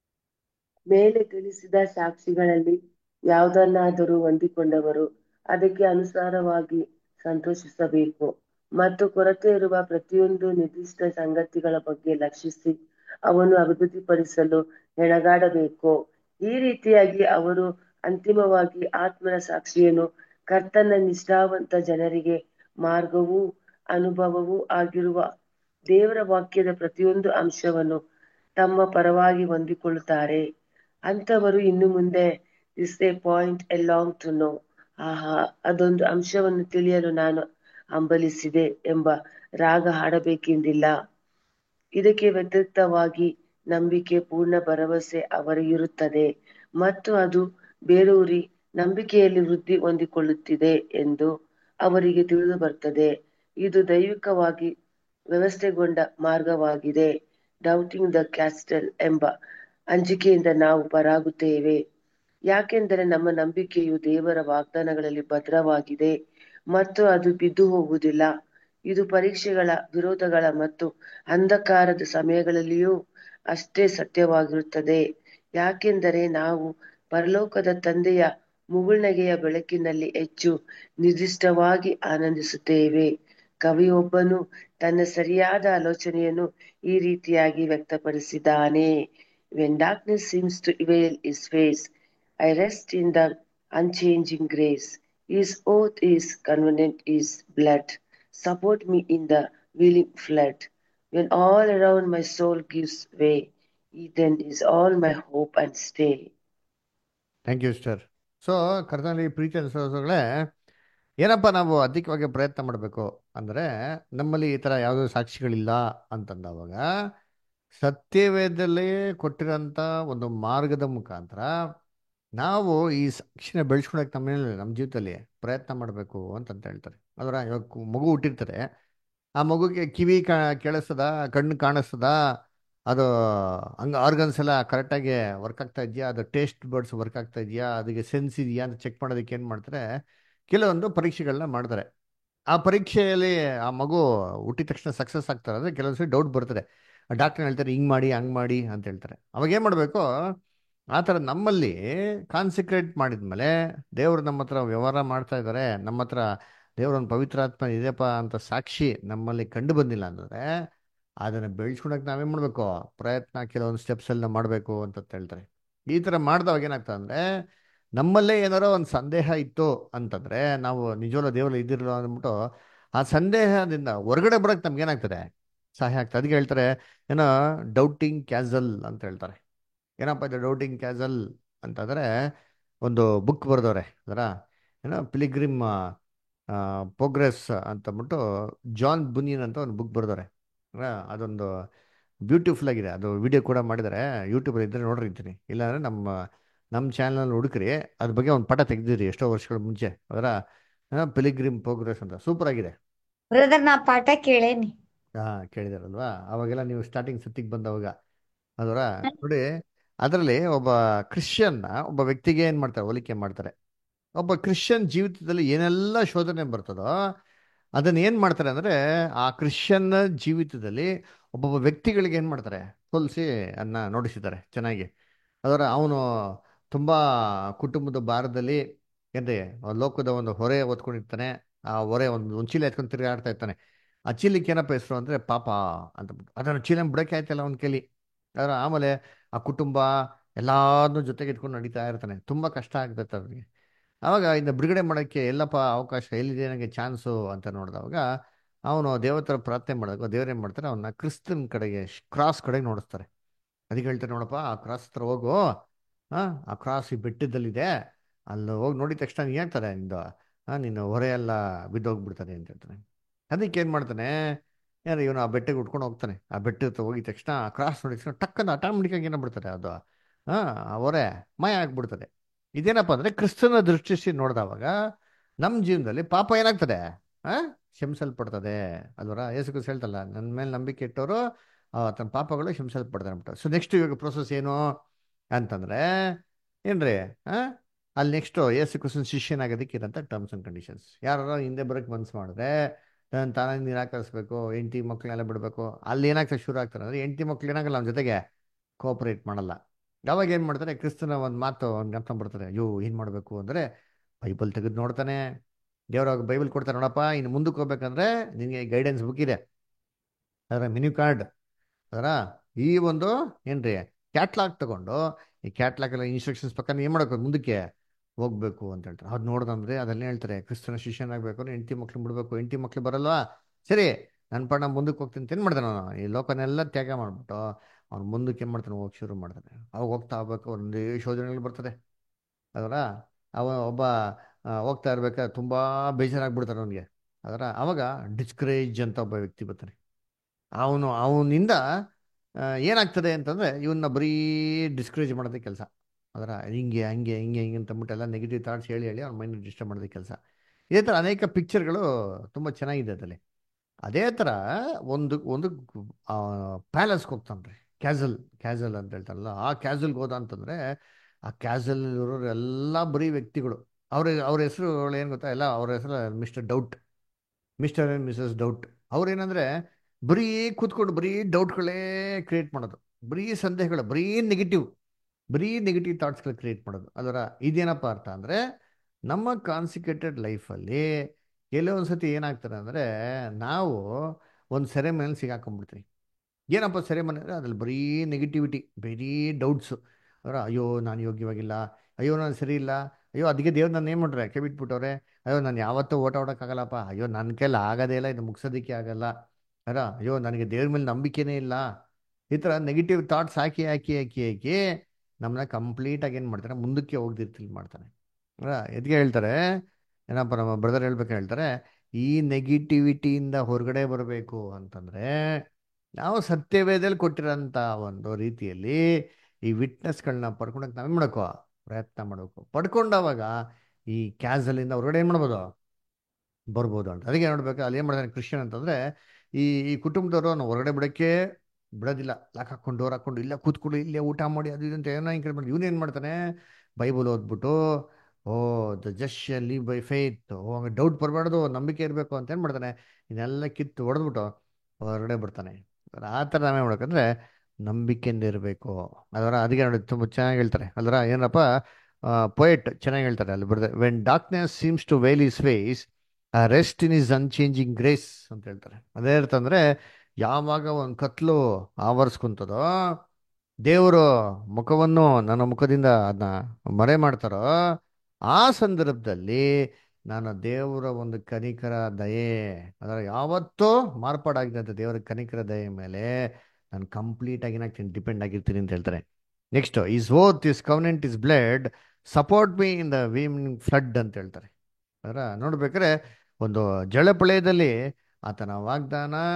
ಮೇಲೆ ತಿಳಿಸಿದ ಸಾಕ್ಷಿಗಳಲ್ಲಿ ಯಾವುದನ್ನಾದರೂ ಹೊಂದಿಕೊಂಡವರು ಅದಕ್ಕೆ ಅನುಸಾರವಾಗಿ ಸಂತೋಷಿಸಬೇಕು ಮತ್ತು ಕೊರತೆ ಇರುವ ಪ್ರತಿಯೊಂದು ನಿರ್ದಿಷ್ಟ ಸಂಗತಿಗಳ ಬಗ್ಗೆ ಲಕ್ಷಿಸಿ ಅವನ್ನು ಅಭಿವೃದ್ಧಿಪಡಿಸಲು ಹೆಣಗಾಡಬೇಕು ಈ ರೀತಿಯಾಗಿ ಅವರು ಅಂತಿಮವಾಗಿ ಆತ್ಮನ ಸಾಕ್ಷಿಯನ್ನು ಕರ್ತನ ನಿಷ್ಠಾವಂತ ಜನರಿಗೆ ಮಾರ್ಗವೂ ಅನುಭವವೂ ಆಗಿರುವ ದೇವರ ವಾಕ್ಯದ ಪ್ರತಿಯೊಂದು ಅಂಶವನ್ನು ತಮ್ಮ ಪರವಾಗಿ ಹೊಂದಿಕೊಳ್ಳುತ್ತಾರೆ ಅಂಥವರು ಇನ್ನು ಮುಂದೆ is a point along to no ಆಹಾ ಅದೊಂದು ಅಂಶವನ್ನು ತಿಳಿಯಲು ನಾನು ಹಂಬಲಿಸಿದೆ ಎಂಬ ರಾಗ ಹಾಡಬೇಕೆಂದಿಲ್ಲ ಇದಕ್ಕೆ ವ್ಯತಿರಿಕ್ತವಾಗಿ ನಂಬಿಕೆ ಪೂರ್ಣ ಭರವಸೆ ಅವರಿಗಿರುತ್ತದೆ ಮತ್ತು ಅದು ಬೇರೂರಿ ನಂಬಿಕೆಯಲ್ಲಿ ವೃದ್ಧಿ ಹೊಂದಿಕೊಳ್ಳುತ್ತಿದೆ ಎಂದು ಅವರಿಗೆ ತಿಳಿದು ಬರ್ತದೆ ಇದು ದೈವಿಕವಾಗಿ ವ್ಯವಸ್ಥೆಗೊಂಡ ಮಾರ್ಗವಾಗಿದೆ ಡೌಟಿಂಗ್ ದ ಕ್ಯಾಸ್ಟಲ್ ಎಂಬ ಅಂಜಿಕೆಯಿಂದ ನಾವು ಪರಾಗುತ್ತೇವೆ ಯಾಕೆಂದರೆ ನಮ್ಮ ನಂಬಿಕೆಯು ದೇವರ ವಾಗ್ದಾನಗಳಲ್ಲಿ ಭದ್ರವಾಗಿದೆ ಮತ್ತು ಅದು ಬಿದ್ದು ಹೋಗುವುದಿಲ್ಲ ಇದು ಪರೀಕ್ಷೆಗಳ ವಿರೋಧಗಳ ಮತ್ತು ಅಂಧಕಾರದ ಸಮಯಗಳಲ್ಲಿಯೂ ಅಷ್ಟೇ ಸತ್ಯವಾಗಿರುತ್ತದೆ ಯಾಕೆಂದರೆ ನಾವು ಪರಲೋಕದ ತಂದೆಯ ಮುಗುಳ್ನಗೆಯ ಬೆಳಕಿನಲ್ಲಿ ಹೆಚ್ಚು ನಿರ್ದಿಷ್ಟವಾಗಿ ಆನಂದಿಸುತ್ತೇವೆ ಕವಿಯೊಬ್ಬನು ತನ್ನ ಸರಿಯಾದ ಆಲೋಚನೆಯನ್ನು ಈ ರೀತಿಯಾಗಿ ವ್ಯಕ್ತಪಡಿಸಿದ್ದಾನೆ when darkness seems to veil his face I rest in the unchanging grace. His oath is covenant is blood. Support me in the willing flood. When all around my soul gives way, he then is all my hope and stay. Thank you sir so ಕರ್ತನಲ್ಲಿ ಪ್ರೀತಿ ಅನಿಸೋಗಳೇ ಏನಪ್ಪ ನಾವು ಅಧಿಕವಾಗಿ ಪ್ರಯತ್ನ ಮಾಡಬೇಕು ಅಂದರೆ ನಮ್ಮಲ್ಲಿ ಈ ಥರ ಯಾವುದೋ ಸಾಕ್ಷಿಗಳಿಲ್ಲ ಅಂತಂದವಾಗ ಸತ್ಯವೇದಲ್ಲೇ ಕೊಟ್ಟಿರೋಂಥ ಒಂದು ಮಾರ್ಗದ ಮುಖಾಂತರ ನಾವು ಈ ಸಾಕ್ಷಿನ ಬೆಳೆಸ್ಕೊಳಕ್ಕೆ ನಮ್ಮ ಮೇಲೆ ನಮ್ಮ ಜೀವಿತದಲ್ಲಿ ಪ್ರಯತ್ನ ಮಾಡಬೇಕು ಅಂತಂತ ಹೇಳ್ತಾರೆ ಅದರ ಇವಾಗ ಕು- ಮಗು ಹುಟ್ಟಿರ್ತಾರೆ ಆ ಮಗುಗೆ ಕಿವಿ ಕಾ ಕೇಳಿಸ್ತದ ಕಣ್ಣು ಕಾಣಿಸ್ತದ ಅದು ಹಂಗೆ ಆರ್ಗನ್ಸ್ ಎಲ್ಲ ಕರೆಕ್ಟಾಗಿ ವರ್ಕ್ ಆಗ್ತಾ ಇದೆಯಾ ಅದು ಟೇಸ್ಟ್ ಬರ್ಡ್ಸ್ ವರ್ಕ್ ಆಗ್ತಾ ಇದೆಯಾ ಅದಕ್ಕೆ ಸೆನ್ಸ್ ಇದೆಯಾ ಅಂತ ಚೆಕ್ ಮಾಡೋದಕ್ಕೆ ಏನು ಮಾಡ್ತಾರೆ ಕೆಲವೊಂದು ಪರೀಕ್ಷೆಗಳನ್ನ ಮಾಡ್ತಾರೆ ಆ ಪರೀಕ್ಷೆಯಲ್ಲಿ ಆ ಮಗು ಹುಟ್ಟಿದ ತಕ್ಷಣ ಸಕ್ಸಸ್ ಆಗ್ತಾರೆ ಅಂದರೆ ಕೆಲವೊಂದ್ಸರಿ ಡೌಟ್ ಬರ್ತದೆ ಡಾಕ್ಟರ್ ಹೇಳ್ತಾರೆ ಹಿಂಗೆ ಮಾಡಿ ಹಂಗೆ ಮಾಡಿ ಅಂತ ಹೇಳ್ತಾರೆ ಅವಾಗ ಏನು ಮಾಡಬೇಕು ಆ ಥರ ನಮ್ಮಲ್ಲಿ ಕಾನ್ಸಂಟ್ರೇಟ್ ಮಾಡಿದ್ಮೇಲೆ ದೇವರು ನಮ್ಮ ಹತ್ರ ವ್ಯವಹಾರ ಮಾಡ್ತಾ ಇದ್ದಾರೆ ನಮ್ಮ ಹತ್ರ ದೇವರೊಂದು ಪವಿತ್ರಾತ್ಮ ಇದೆಯಪ್ಪ ಅಂತ ಸಾಕ್ಷಿ ನಮ್ಮಲ್ಲಿ ಕಂಡು ಬಂದಿಲ್ಲ ಅಂದರೆ ಅದನ್ನು ಬೆಳೆಸ್ಕೊಳಕ್ಕೆ ನಾವೇನು ಮಾಡಬೇಕು ಪ್ರಯತ್ನ ಕೆಲವೊಂದು ಸ್ಟೆಪ್ಸಲ್ಲಿ ಮಾಡಬೇಕು ಅಂತ ಹೇಳ್ತಾರೆ ಈ ಥರ ಮಾಡಿದವಾಗ ಏನಾಗ್ತದೆ ಅಂದರೆ ನಮ್ಮಲ್ಲೇ ಏನಾರೋ ಒಂದು ಸಂದೇಹ ಇತ್ತು ಅಂತಂದರೆ ನಾವು ನಿಜವಲ್ಲ ದೇವರಲ್ಲಿ ಇದ್ದಿರಲ್ಲ ಅಂದ್ಬಿಟ್ಟು ಆ ಸಂದೇಹದಿಂದ ಹೊರಗಡೆ ಬರೋಕ್ಕೆ ನಮ್ಗೆ ಏನಾಗ್ತದೆ ಸಹಾಯ ಆಗ್ತದೆ ಅದಕ್ಕೆ ಹೇಳ್ತಾರೆ ಏನೋ ಡೌಟಿಂಗ್ ಕ್ಯಾಸಲ್ ಅಂತ ಹೇಳ್ತಾರೆ ಏನಪ್ಪ ಇದು ಡೌಟಿಂಗ್ ಕ್ಯಾಸಲ್ ಅಂತಂದರೆ ಒಂದು ಬುಕ್ ಬರೆದವ್ರೆ ಅದರ ಏನೋ ಪಿಲಿಗ್ರಿಮ್ ಪ್ರೋಗ್ರೆಸ್ ಅಂತಂದ್ಬಿಟ್ಟು ಜಾನ್ ಬುನಿಯನ್ ಅಂತ ಒಂದು ಬುಕ್ ಬರೆದವ್ರೆ ಅದೊಂದು ಬ್ಯೂಟಿಫುಲ್ ಆಗಿದೆ ಅದು ವಿಡಿಯೋ ಕೂಡ ಮಾಡಿದ್ದಾರೆ ಯೂಟ್ಯೂಬಲ್ಲಿ ಇದ್ದರೆ ನೋಡಿರ್ತೀನಿ ಇಲ್ಲಾಂದರೆ ನಮ್ಮ ನಮ್ಮ ಚಾನಲ್ ಹುಡುಕ್ರಿ ಅದ್ರ ಬಗ್ಗೆ ಒಂದು ಪಟ ತೆಗೆದಿರಿ ಎಷ್ಟೋ ವರ್ಷಗಳ ಮುಂಚೆ ಅದರ ಪಿಲಿಗ್ರಿಮ್ ಪ್ರೋಗ್ರೆಸ್ ಅಂತ ಸೂಪರ್ ಆಗಿದೆ ಬ್ರದರ್ ನಾ ಪಾಠ ಕೇಳೇನಿ ಹಾಂ ಕೇಳಿದಾರಲ್ವಾ ಅವಾಗೆಲ್ಲ ನೀವು ಸ್ಟಾರ್ಟಿಂಗ್ ಸತ್ತಿಗೆ ಬಂದವಾಗ ಅದರ ನೋಡಿ ಅದರಲ್ಲಿ ಒಬ್ಬ ಕ್ರಿಶ್ಚಿಯನ್ನ ಒಬ್ಬ ವ್ಯಕ್ತಿಗೆ ಏನು ಮಾಡ್ತಾರೆ ಹೋಲಿಕೆ ಮಾಡ್ತಾರೆ ಒಬ್ಬ ಕ್ರಿಶ್ಚಿಯನ್ ಜೀವಿತದಲ್ಲಿ ಏನೆಲ್ಲ ಶೋಧನೆ ಬರ್ತದೋ ಅದನ್ನ ಏನು ಮಾಡ್ತಾರೆ ಅಂದರೆ ಆ ಕ್ರಿಶ್ಚಿಯನ್ ಜೀವಿತದಲ್ಲಿ ಒಬ್ಬೊಬ್ಬ ವ್ಯಕ್ತಿಗಳಿಗೆ ಏನು ಮಾಡ್ತಾರೆ ಹೋಲಿಸಿ ಅದನ್ನ ನೋಡಿಸಿದ್ದಾರೆ ಚೆನ್ನಾಗಿ ಅದರ ಅವನು ತುಂಬ ಕುಟುಂಬದ ಭಾರದಲ್ಲಿ ಏನ್ರಿ ಆ ಲೋಕದ ಒಂದು ಹೊರೆ ಹೊತ್ಕೊಂಡಿರ್ತಾನೆ ಆ ಹೊರೆ ಒಂದು ಒಂದು ಚೀಲ ಎತ್ಕೊಂಡು ತಿರುಗಾಡ್ತಾ ಇರ್ತಾನೆ ಆ ಚೀಲಕ್ಕೆ ಏನಪ್ಪ ಹೆಸರು ಅಂದರೆ ಪಾಪ ಅಂತ ಬಿಟ್ಟು ಅದನ್ನು ಚೀಲ ಬಿಡೋಕೆ ಆಯ್ತಲ್ಲ ಅವನ ಕೈಲಿ ಅದರ ಆಮೇಲೆ ಆ ಕುಟುಂಬ ಎಲ್ಲಾದ್ನೂ ಜೊತೆಗೆ ಇಟ್ಕೊಂಡು ನಡೀತಾ ಇರ್ತಾನೆ ತುಂಬ ಕಷ್ಟ ಆಗ್ತೈತೆ ಅವ್ರಿಗೆ ಆವಾಗ ಇನ್ನು ಬಿಡುಗಡೆ ಮಾಡೋಕ್ಕೆ ಎಲ್ಲಪ್ಪ ಅವಕಾಶ ಎಲ್ಲಿದೆ ನನಗೆ ಚಾನ್ಸು ಅಂತ ನೋಡಿದವಾಗ ಅವನು ದೇವತರ ಪ್ರಾರ್ಥನೆ ಮಾಡಿದಾಗ ದೇವ್ರೇನು ಮಾಡ್ತಾರೆ ಅವನ್ನ ಕ್ರಿಸ್ತನ ಕಡೆಗೆ ಕ್ರಾಸ್ ಕಡೆಗೆ ನೋಡಿಸ್ತಾರೆ ಅದಕ್ಕೆ ಹೇಳ್ತಾರೆ ನೋಡಪ್ಪ ಆ ಕ್ರಾಸ್ ಹತ್ರ ಹೋಗು ಹಾಂ ಆ ಕ್ರಾಸ್ ಈ ಬೆಟ್ಟದಲ್ಲಿದೆ ಅಲ್ಲಿ ಹೋಗಿ ನೋಡಿದ ತಕ್ಷಣ ನೀನು ಹೇಳ್ತಾರೆ ನಿಂದು ಹಾಂ ನಿನ್ನ ಹೊರೆ ಎಲ್ಲ ಬಿದ್ದೋಗ್ಬಿಡ್ತಾನೆ ಅಂತ ಹೇಳ್ತಾನೆ ಅದಕ್ಕೆ ಏನು ಮಾಡ್ತಾನೆ ಯಾರು ಇವನು ಆ ಬೆಟ್ಟಕ್ಕೆ ಉಟ್ಕೊಂಡು ಹೋಗ್ತಾನೆ ಆ ಬೆಟ್ಟ ಹತ್ರ ಹೋಗಿದ ತಕ್ಷಣ ಆ ಕ್ರಾಸ್ ನೋಡಿದ ತಕ್ಷಣ ಟಕ್ಕಂತ ಆಟೋಮೆಟಿಕ್ಕಾಗಿ ಏನಾಗ್ಬಿಡ್ತಾರೆ ಅದು ಹಾಂ ಆ ಹೊರೆ ಮಾಯ ಆಗ್ಬಿಡ್ತದೆ ಇದೇನಪ್ಪ ಅಂದರೆ ಕ್ರಿಸ್ತನ ದೃಷ್ಟಿಸಿ ನೋಡಿದವಾಗ ನಮ್ಮ ಜೀವನದಲ್ಲಿ ಪಾಪ ಏನಾಗ್ತದೆ ಹಾಂ ಕ್ಷಮಿಸಲ್ಪಡ್ತದೆ ಅಲ್ವರ ಯೇಸು ಕ್ರಿಸ್ತ ಹೇಳ್ತಲ್ಲ ನನ್ನ ಮೇಲೆ ನಂಬಿಕೆ ಇಟ್ಟವರು ತನ್ನ ಪಾಪಗಳು ಕ್ಷಮಿಸಲ್ಪಡ್ತಾರೆ ಅಂದ್ಬಿಟ್ಟು ಸೊ ನೆಕ್ಸ್ಟ್ ಇವಾಗ ಪ್ರೊಸೆಸ್ ಏನು ಅಂತಂದರೆ ಏನ್ರಿ ಹಾಂ ಅಲ್ಲಿ ನೆಕ್ಸ್ಟು ಯೇಸು ಕ್ರಿಸ್ತನ ಶಿಷ್ಯನಾಗೋದಕ್ಕೆ ಇರೋಂಥ ಟರ್ಮ್ಸ್ ಆ್ಯಂಡ್ ಕಂಡೀಷನ್ಸ್ ಯಾರು ಹಿಂದೆ ಬರೋಕ್ಕೆ ಮನ್ಸು ಮಾಡಿದ್ರೆ ತನ್ನ ತಾನೇ ನಿರಾಕರಿಸ್ಬೇಕು ಹೆಂಡತಿ ಮಕ್ಕಳನ್ನೆಲ್ಲ ಬಿಡಬೇಕು ಅಲ್ಲಿ ಏನಾಗ್ತದೆ ಶುರು ಆಗ್ತಾರೆ ಅಂದರೆ ಹೆಂಡತಿ ಮಕ್ಳು ಏನಾಗಲ್ಲ ಅವನ ಜೊತೆಗೆ ಕೋಆಪರೇಟ್ ಮಾಡಲ್ಲ ಯಾವಾಗ ಏನು ಮಾಡ್ತಾರೆ ಕ್ರಿಸ್ತನ ಒಂದು ಮಾತು ಅವ್ನು ಜ್ಞಾಪನ ಬರ್ತಾರೆ ಅಯ್ಯೋ ಏನು ಮಾಡಬೇಕು ಅಂದರೆ ಬೈಬಲ್ ತೆಗೆದು ನೋಡ್ತಾನೆ ದೇವ್ರಾಗ ಬೈಬಲ್ ಕೊಡ್ತಾರೆ ನೋಡಪ್ಪ ಇನ್ನು ಮುಂದಕ್ಕೆ ಹೋಗ್ಬೇಕಂದ್ರೆ ನಿನಗೆ ಗೈಡೆನ್ಸ್ ಬುಕ್ ಇದೆ ಅದರ ಮೆನ್ಯೂ ಕಾರ್ಡ್ ಅದರ ಈ ಒಂದು ಏನ್ರಿ ಕ್ಯಾಟ್ಲಾಗ್ ತಗೊಂಡು ಈ ಕ್ಯಾಟ್ಲಾಗ್ ಎಲ್ಲ ಇನ್ಸ್ಟ್ರಕ್ಷನ್ಸ್ ಪ್ರಕಾರ ಏನು ಮಾಡಬೇಕು ಮುಂದಕ್ಕೆ ಹೋಗ್ಬೇಕು ಅಂತ ಹೇಳ್ತಾರೆ ಅದು ನೋಡ್ದಂದ್ರೆ ಅದನ್ನೇ ಹೇಳ್ತಾರೆ ಕ್ರಿಸ್ತನ ಶಿಷ್ಯನಾಗಬೇಕು ಅಂದ್ರೆ ಹೆಂಡತಿ ಮಕ್ಳು ಬಿಡಬೇಕು ಹೆಂಡತಿ ಮಕ್ಳು ಬರಲ್ವಾ ಸರಿ ನನ್ನ ಪಣ ಮುಂದಕ್ಕೆ ಹೋಗ್ತೀನಿ ಅಂತ ಏನು ಮಾಡ್ತಾನೆ ಅವನು ಈ ಲೋಕನೆಲ್ಲ ತ್ಯಾಗ ಮಾಡಿಬಿಟ್ಟು ಅವ್ನು ಮುಂದಕ್ಕೆ ಏನು ಮಾಡ್ತಾನೆ ಹೋಗಿ ಶುರು ಮಾಡ್ತಾನೆ ಅವಾಗ ಹೋಗ್ತಾ ಹೋಗ್ಬೇಕು ಒಂದೇ ಶೋಧನೆಗಳು ಬರ್ತದೆ ಅದರ ಅವ ಒಬ್ಬ ಹೋಗ್ತಾ ಇರ್ಬೇಕಾದ್ರೆ ತುಂಬ ಬೇಜಾರಾಗ್ಬಿಡ್ತಾರೆ ಅವನಿಗೆ ಅದರ ಅವಾಗ ಡಿಸ್ಕರೇಜ್ ಅಂತ ಒಬ್ಬ ವ್ಯಕ್ತಿ ಬರ್ತಾನೆ ಅವನು ಅವನಿಂದ ಏನಾಗ್ತದೆ ಅಂತಂದರೆ ಇವನ್ನ ಬರೀ ಡಿಸ್ಕರೇಜ್ ಮಾಡೋದೇ ಕೆಲಸ ಅದರ ಹಿಂಗೆ ಹಂಗೆ ಹಿಂಗೆ ಹಿಂಗೆ ಅಂತ ಅಂದ್ಬಿಟ್ಟು ಎಲ್ಲ ನೆಗೆಟಿವ್ ಥಾಟ್ಸ್ ಹೇಳಿ ಹೇಳಿ ಅವ್ನ ಮೈಂಡ್ ಡಿಸ್ಟರ್ಬ್ ಮಾಡೋದೇ ಕೆಲಸ ಇದೇ ಥರ ಅನೇಕ ಪಿಕ್ಚರ್ಗಳು ತುಂಬ ಚೆನ್ನಾಗಿದೆ ಅದರಲ್ಲಿ ಅದೇ ಥರ ಒಂದು ಒಂದು ಪ್ಯಾಲೇಸ್ಗೆ ಹೋಗ್ತಾನೆ ಕ್ಯಾಸಲ್ ಕ್ಯಾಸಲ್ ಅಂತ ಹೇಳ್ತಾರಲ್ಲ ಆ ಕ್ಯಾಸಲ್ಗೆ ಹೋದ ಅಂತಂದರೆ ಆ ಕ್ಯಾಸಲ್ ಇರೋರು ಎಲ್ಲ ಬರೀ ವ್ಯಕ್ತಿಗಳು ಅವ್ರ ಅವ್ರ ಹೆಸರುಗಳು ಏನು ಗೊತ್ತಾ ಎಲ್ಲ ಅವ್ರ ಹೆಸರು mister doubt mister and missus doubt ಅವ್ರೇನಂದರೆ ಬರೀ ಕೂತ್ಕೊಂಡು ಬರೀ ಡೌಟ್ಗಳೇ ಕ್ರಿಯೇಟ್ ಮಾಡೋದು ಬರೀ ಸಂದೇಹಗಳು ಬರೀ ನೆಗೆಟಿವ್ ಬರೀ ನೆಗೆಟಿವ್ ಥಾಟ್ಸ್ಗಳು ಕ್ರಿಯೇಟ್ ಮಾಡೋದು ಅದರ ಇದೇನಪ್ಪ ಅರ್ಥ ಅಂದರೆ ನಮ್ಮ ಕಾನ್ಸಿಕ್ರೇಟೆಡ್ ಲೈಫಲ್ಲಿ ಎಲ್ಲೋ ಒಂದು ಸತಿ ಏನಾಗ್ತಾರೆ ಅಂದರೆ ನಾವು ಒಂದು ಸೆರೆಮನೆಯಲ್ಲಿ ಸಿಗಾಕೊಂಡ್ಬಿಡ್ತೀವಿ ಏನಪ್ಪ ಸೆರೆಮನೆ ಅಂದರೆ ಅದ್ರಲ್ಲಿ ಬರೀ ನೆಗೆಟಿವಿಟಿ ಬರೀ ಡೌಟ್ಸು ಅವರ ಅಯ್ಯೋ ನಾನು ಯೋಗ್ಯವಾಗಿಲ್ಲ ಅಯ್ಯೋ ನಾನು ಸರಿ ಇಲ್ಲ ಅಯ್ಯೋ ಅದಕ್ಕೆ ದೇವ್ರು ನಾನು ಏನು ಮಾಡ್ರೆ ಕೆ ಬಿಟ್ಬಿಟ್ಟವ್ರೆ ಅಯ್ಯೋ ನಾನು ಯಾವತ್ತೂ ಓಟ ಓಡೋಕ್ಕಾಗಲ್ಲಪ್ಪ ಅಯ್ಯೋ ನನ್ನ ಕೈಲಿ ಆಗೋದೇ ಇಲ್ಲ ಇದು ಮುಗಿಸೋದಕ್ಕೆ ಆಗಲ್ಲ ಅರ ಅಯ್ಯೋ ನನಗೆ ದೇವ್ರ ಮೇಲೆ ನಂಬಿಕೆನೇ ಇಲ್ಲ ಈ ಥರ ನೆಗೆಟಿವ್ ಥಾಟ್ಸ್ ಹಾಕಿ ಹಾಕಿ ಹಾಕಿ ಹಾಕಿ ನಮ್ಮನ್ನ ಕಂಪ್ಲೀಟಾಗಿ ಏನು ಮಾಡ್ತಾರೆ ಮುಂದಕ್ಕೆ ಹೋಗ್ದಿರ್ತಿಲ್ ಮಾಡ್ತಾನೆ ಎದ್ಗೆ ಹೇಳ್ತಾರೆ ಏನಪ್ಪ ನಮ್ಮ ಬ್ರದರ್ ಹೇಳ್ಬೇಕು ಹೇಳ್ತಾರೆ ಈ ನೆಗೆಟಿವಿಟಿಯಿಂದ ಹೊರಗಡೆ ಬರಬೇಕು ಅಂತಂದರೆ ನಾವು ಸತ್ಯವೇದಲ್ಲಿ ಕೊಟ್ಟಿರೋಂಥ ಒಂದು ರೀತಿಯಲ್ಲಿ ಈ ವಿಟ್ನೆಸ್ಗಳನ್ನ ಪಡ್ಕೊಳಕ್ಕೆ ನಾವೇನು ಮಾಡಬೇಕು ಪ್ರಯತ್ನ ಮಾಡಬೇಕು ಪಡ್ಕೊಂಡಾವಾಗ ಈ ಕ್ಯಾಸಲಿಂದ ಹೊರಗಡೆ ಏನು ಮಾಡ್ಬೋದು ಬರ್ಬೋದು ಅಂತ ಅದಕ್ಕೆ ನೋಡ್ಬೇಕು ಅಲ್ಲಿ ಏನು ಮಾಡ್ತಾನೆ ಕ್ರಿಶ್ಚಿಯನ್ ಅಂತಂದರೆ ಈ ಈ ಕುಟುಂಬದವರು ನಾವು ಹೊರಗಡೆ ಬಿಡೋಕ್ಕೆ ಬಿಡೋದಿಲ್ಲ ಲಾಕ್ ಹಾಕೊಂಡು ಡೋರ್ ಹಾಕೊಂಡು ಇಲ್ಲ ಕೂತ್ಕೊಳ್ಳಿ ಇಲ್ಲೇ ಊಟ ಮಾಡಿ ಅದು ಇದು ಅಂತ ಏನೋ ಹಿಂಗೆ ಮಾಡಿ ಇವನು ಏನು ಮಾಡ್ತಾನೆ ಬೈಬಲ್ ಓದ್ಬಿಟ್ಟು oh the just live by faith ಓ ಹಂಗೆ ಡೌಟ್ ಬರಬಾರ್ದು ನಂಬಿಕೆ ಇರಬೇಕು ಅಂತ ಏನು ಮಾಡ್ತಾನೆ ಇದನ್ನೆಲ್ಲ ಕಿತ್ತು ಹೊಡೆದ್ಬಿಟ್ಟು ಹೊರಗಡೆ ಬರ್ತಾನೆ ಆ ಥರ ನಾವೇ ಮಾಡ್ಬೇಕಂದ್ರೆ ನಂಬಿಕೆಯಿಂದ ಇರಬೇಕು ಅದರ ಅದಕ್ಕೆ ನೋಡಿ ತುಂಬ ಚೆನ್ನಾಗಿ ಹೇಳ್ತಾರೆ ಅದರ ಏನಪ್ಪ ಪೊಯೆಟ್ ಚೆನ್ನಾಗಿ ಹೇಳ್ತಾರೆ ಅಲ್ಲಿ ಬರ್ತಾರೆ when darkness seems to veil his face rest in his unchanging grace ಅಂತ ಹೇಳ್ತಾರೆ ಅದೇ ಅಂತಂದರೆ ಯಾವಾಗ ಒಂದು ಕತ್ಲು ಆವರಿಸ್ಕೊಂತದೋ ದೇವರು ಮುಖವನ್ನು ನನ್ನ ಮುಖದಿಂದ ಅದನ್ನ ಮರೆ ಮಾಡ್ತಾರೋ ಆ ಸಂದರ್ಭದಲ್ಲಿ ನಾನು ದೇವರ ಒಂದು ಕನಿಕರ ದಯೆ ಅದರ ಯಾವತ್ತೂ ಮಾರ್ಪಾಡಾಗಿದ್ದಂಥ ದೇವರ ಕನಿಕರ ದಯೆ ಮೇಲೆ ನಾನು ಕಂಪ್ಲೀಟಾಗಿ ಏನಾಗ್ತೀನಿ ಡಿಪೆಂಡ್ ಆಗಿರ್ತೀನಿ ಅಂತ ಹೇಳ್ತಾರೆ next his oath his covenant his blood support me in the whelming flood ಅಂತ ಹೇಳ್ತಾರೆ ಅದರ ನೋಡ್ಬೇಕಾದ್ರೆ ಒಂದು ಜಳಪಳಯದಲ್ಲಿ ಆತನ ವಾಗ್ದಾನ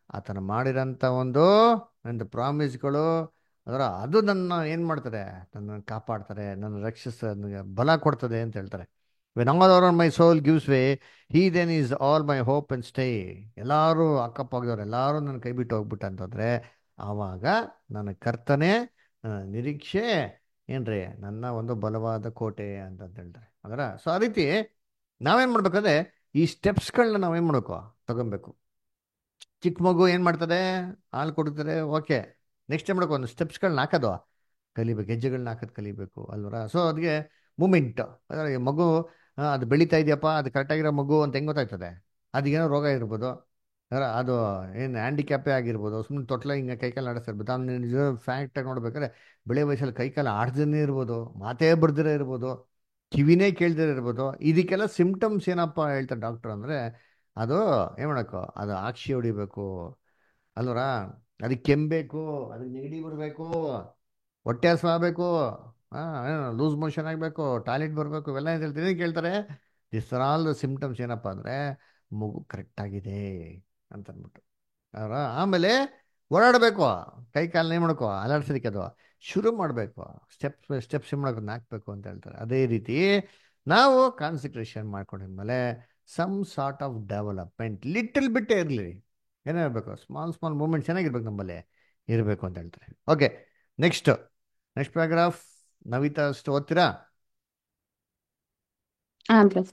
ಆತನ ಮಾಡಿರೋಂಥ ಒಂದು ಒಂದು ಪ್ರಾಮಿಸ್ಗಳು ಅದರ ಅದು ನನ್ನ ಏನು ಮಾಡ್ತಾರೆ ನನ್ನ ಕಾಪಾಡ್ತಾರೆ ನನ್ನ ರಕ್ಷಿಸ ನನಗೆ ಬಲ ಕೊಡ್ತದೆ ಅಂತ ಹೇಳ್ತಾರೆ ವೆನ್ ಆಲ್ ಅವರ್ my soul gives way he then is all my hope and stay ಎಲ್ಲರೂ ಅಕ್ಕಪಕ್ಕದವ್ರು ಎಲ್ಲರೂ ನನ್ನ ಕೈ ಬಿಟ್ಟು ಹೋಗ್ಬಿಟ್ಟ ಅಂತಂದರೆ ಆವಾಗ ನನ್ನ ಕರ್ತನೆ ನನ್ನ ನಿರೀಕ್ಷೆ ಏನ್ರಿ ನನ್ನ ಒಂದು ಬಲವಾದ ಕೋಟೆ ಅಂತ ಹೇಳ್ತಾರೆ ಅದರ ಸೊ ಆ ರೀತಿ ನಾವೇನು ಮಾಡ್ಬೇಕಂದ್ರೆ ಈ ಸ್ಟೆಪ್ಸ್ಗಳನ್ನ ನಾವೇನು ಮಾಡಬೇಕು ತಗೊಬೇಕು ಚಿಕ್ಕ ಮಗು ಏನು ಮಾಡ್ತದೆ ಹಾಲು ಕೊಡ್ತಾರೆ ಓಕೆ ನೆಕ್ಸ್ಟ್ ಏನು ಮಾಡಬೇಕು ಒಂದು ಸ್ಟೆಪ್ಸ್ಗಳನ್ನ ಹಾಕೋದು ಕಲಿಬೇಕು ಹೆಜ್ಜೆಗಳನ್ನ ಹಾಕೋದು ಕಲಿಬೇಕು ಅಲ್ವರ ಸೊ ಅದಕ್ಕೆ ಮೂಮೆಂಟ್ ಅದರ ಮಗು ಆ, ಅದು ಬೆಳೀತಾ ಇದೆಯಪ್ಪ ಅದು ಕರೆಕ್ಟಾಗಿರೋ ಮಗು ಅಂತ ಹೆಂಗೆ ಗೊತ್ತಾಗ್ತದೆ ಅದಕ್ಕೇನೋ ರೋಗ ಇರ್ಬೋದು ಅದರ ಅದು ಏನು ಹ್ಯಾಂಡಿಕ್ಯಾಪೇ ಆಗಿರ್ಬೋದು ಸುಮ್ಮನೆ ತೊಟ್ಲ ಹಿಂಗೆ ಕೈಕಾಲು ಆಡಿಸ್ತಿರ್ಬೋದು ಆಮೇಲೆ ನಿಜ ಫ್ಯಾಕ್ಟಾಗಿ ನೋಡ್ಬೇಕಾದ್ರೆ ಬೆಳೆ ವಯಸ್ಸಲ್ಲಿ ಕೈಕಾಲು ಆಡ್ದೇ ಇರ್ಬೋದು ಮಾತೇ ಬರ್ದಿರೇ ಇರ್ಬೋದು ಕಿವಿನೇ ಕೇಳ್ದಿರ ಇರ್ಬೋದು ಇದಕ್ಕೆಲ್ಲ ಸಿಂಪ್ಟಮ್ಸ್ ಏನಪ್ಪ ಹೇಳ್ತಾರೆ ಡಾಕ್ಟರ್ ಅಂದರೆ ಅದು ಏನು ಮಾಡಬೇಕು ಅದು ಆಕ್ಷಿ ಹೊಡಿಬೇಕು ಅಲ್ವರ ಅದಕ್ಕೆ ಕೆಮ್ಮಬೇಕು ಅದಕ್ಕೆ ನೆಗಡಿ ಬರಬೇಕು ಹೊಟ್ಟೆ ಹಸು ಆಗಬೇಕು ಲೂಸ್ ಮೋಷನ್ ಆಗಬೇಕು ಟಾಯ್ಲೆಟ್ ಬರಬೇಕು ಇವೆಲ್ಲ ಏನು ಹೇಳ್ತೀನಿ ಏನ್ ಕೇಳ್ತಾರೆ this are all the symptoms ಏನಪ್ಪ ಅಂದರೆ ಮಗು ಕರೆಕ್ಟಾಗಿದೆ ಅಂತ ಅಂದ್ಬಿಟ್ಟು ಅವರ ಆಮೇಲೆ ಓಡಾಡಬೇಕು ಕೈ ಕಾಲನ್ನ ಏನು ಮಾಡ್ಕೋ ಅಲಾಡ್ಸೋದಕ್ಕೆ ಅದು ಶುರು ಮಾಡಬೇಕು ಸ್ಟೆಪ್ಸ್ ಸ್ಟೆಪ್ಸ್ ಏನು ಮಾಡೋಕೆ ಹಾಕ್ಬೇಕು ಅಂತ ಹೇಳ್ತಾರೆ ಅದೇ ರೀತಿ ನಾವು ಕಾನ್ಸಂಟ್ರೇಷನ್ ಮಾಡ್ಕೊಂಡಿದ್ಮೇಲೆ some sort of development little ಬಿಟ್ಟೇ ಇರಲಿ ಏನಿರಬೇಕು ಸ್ಮಾಲ್ ಸ್ಮಾಲ್ ಮೂಮೆಂಟ್ಸ್ ಚೆನ್ನಾಗಿರ್ಬೇಕು ನಮ್ಮಲ್ಲಿ ಇರಬೇಕು ಅಂತ ಹೇಳ್ತಾರೆ okay next next paragraph Navita ಅಷ್ಟು ಓದ್ತೀರಾ ಆ ಬ್ರಸ್.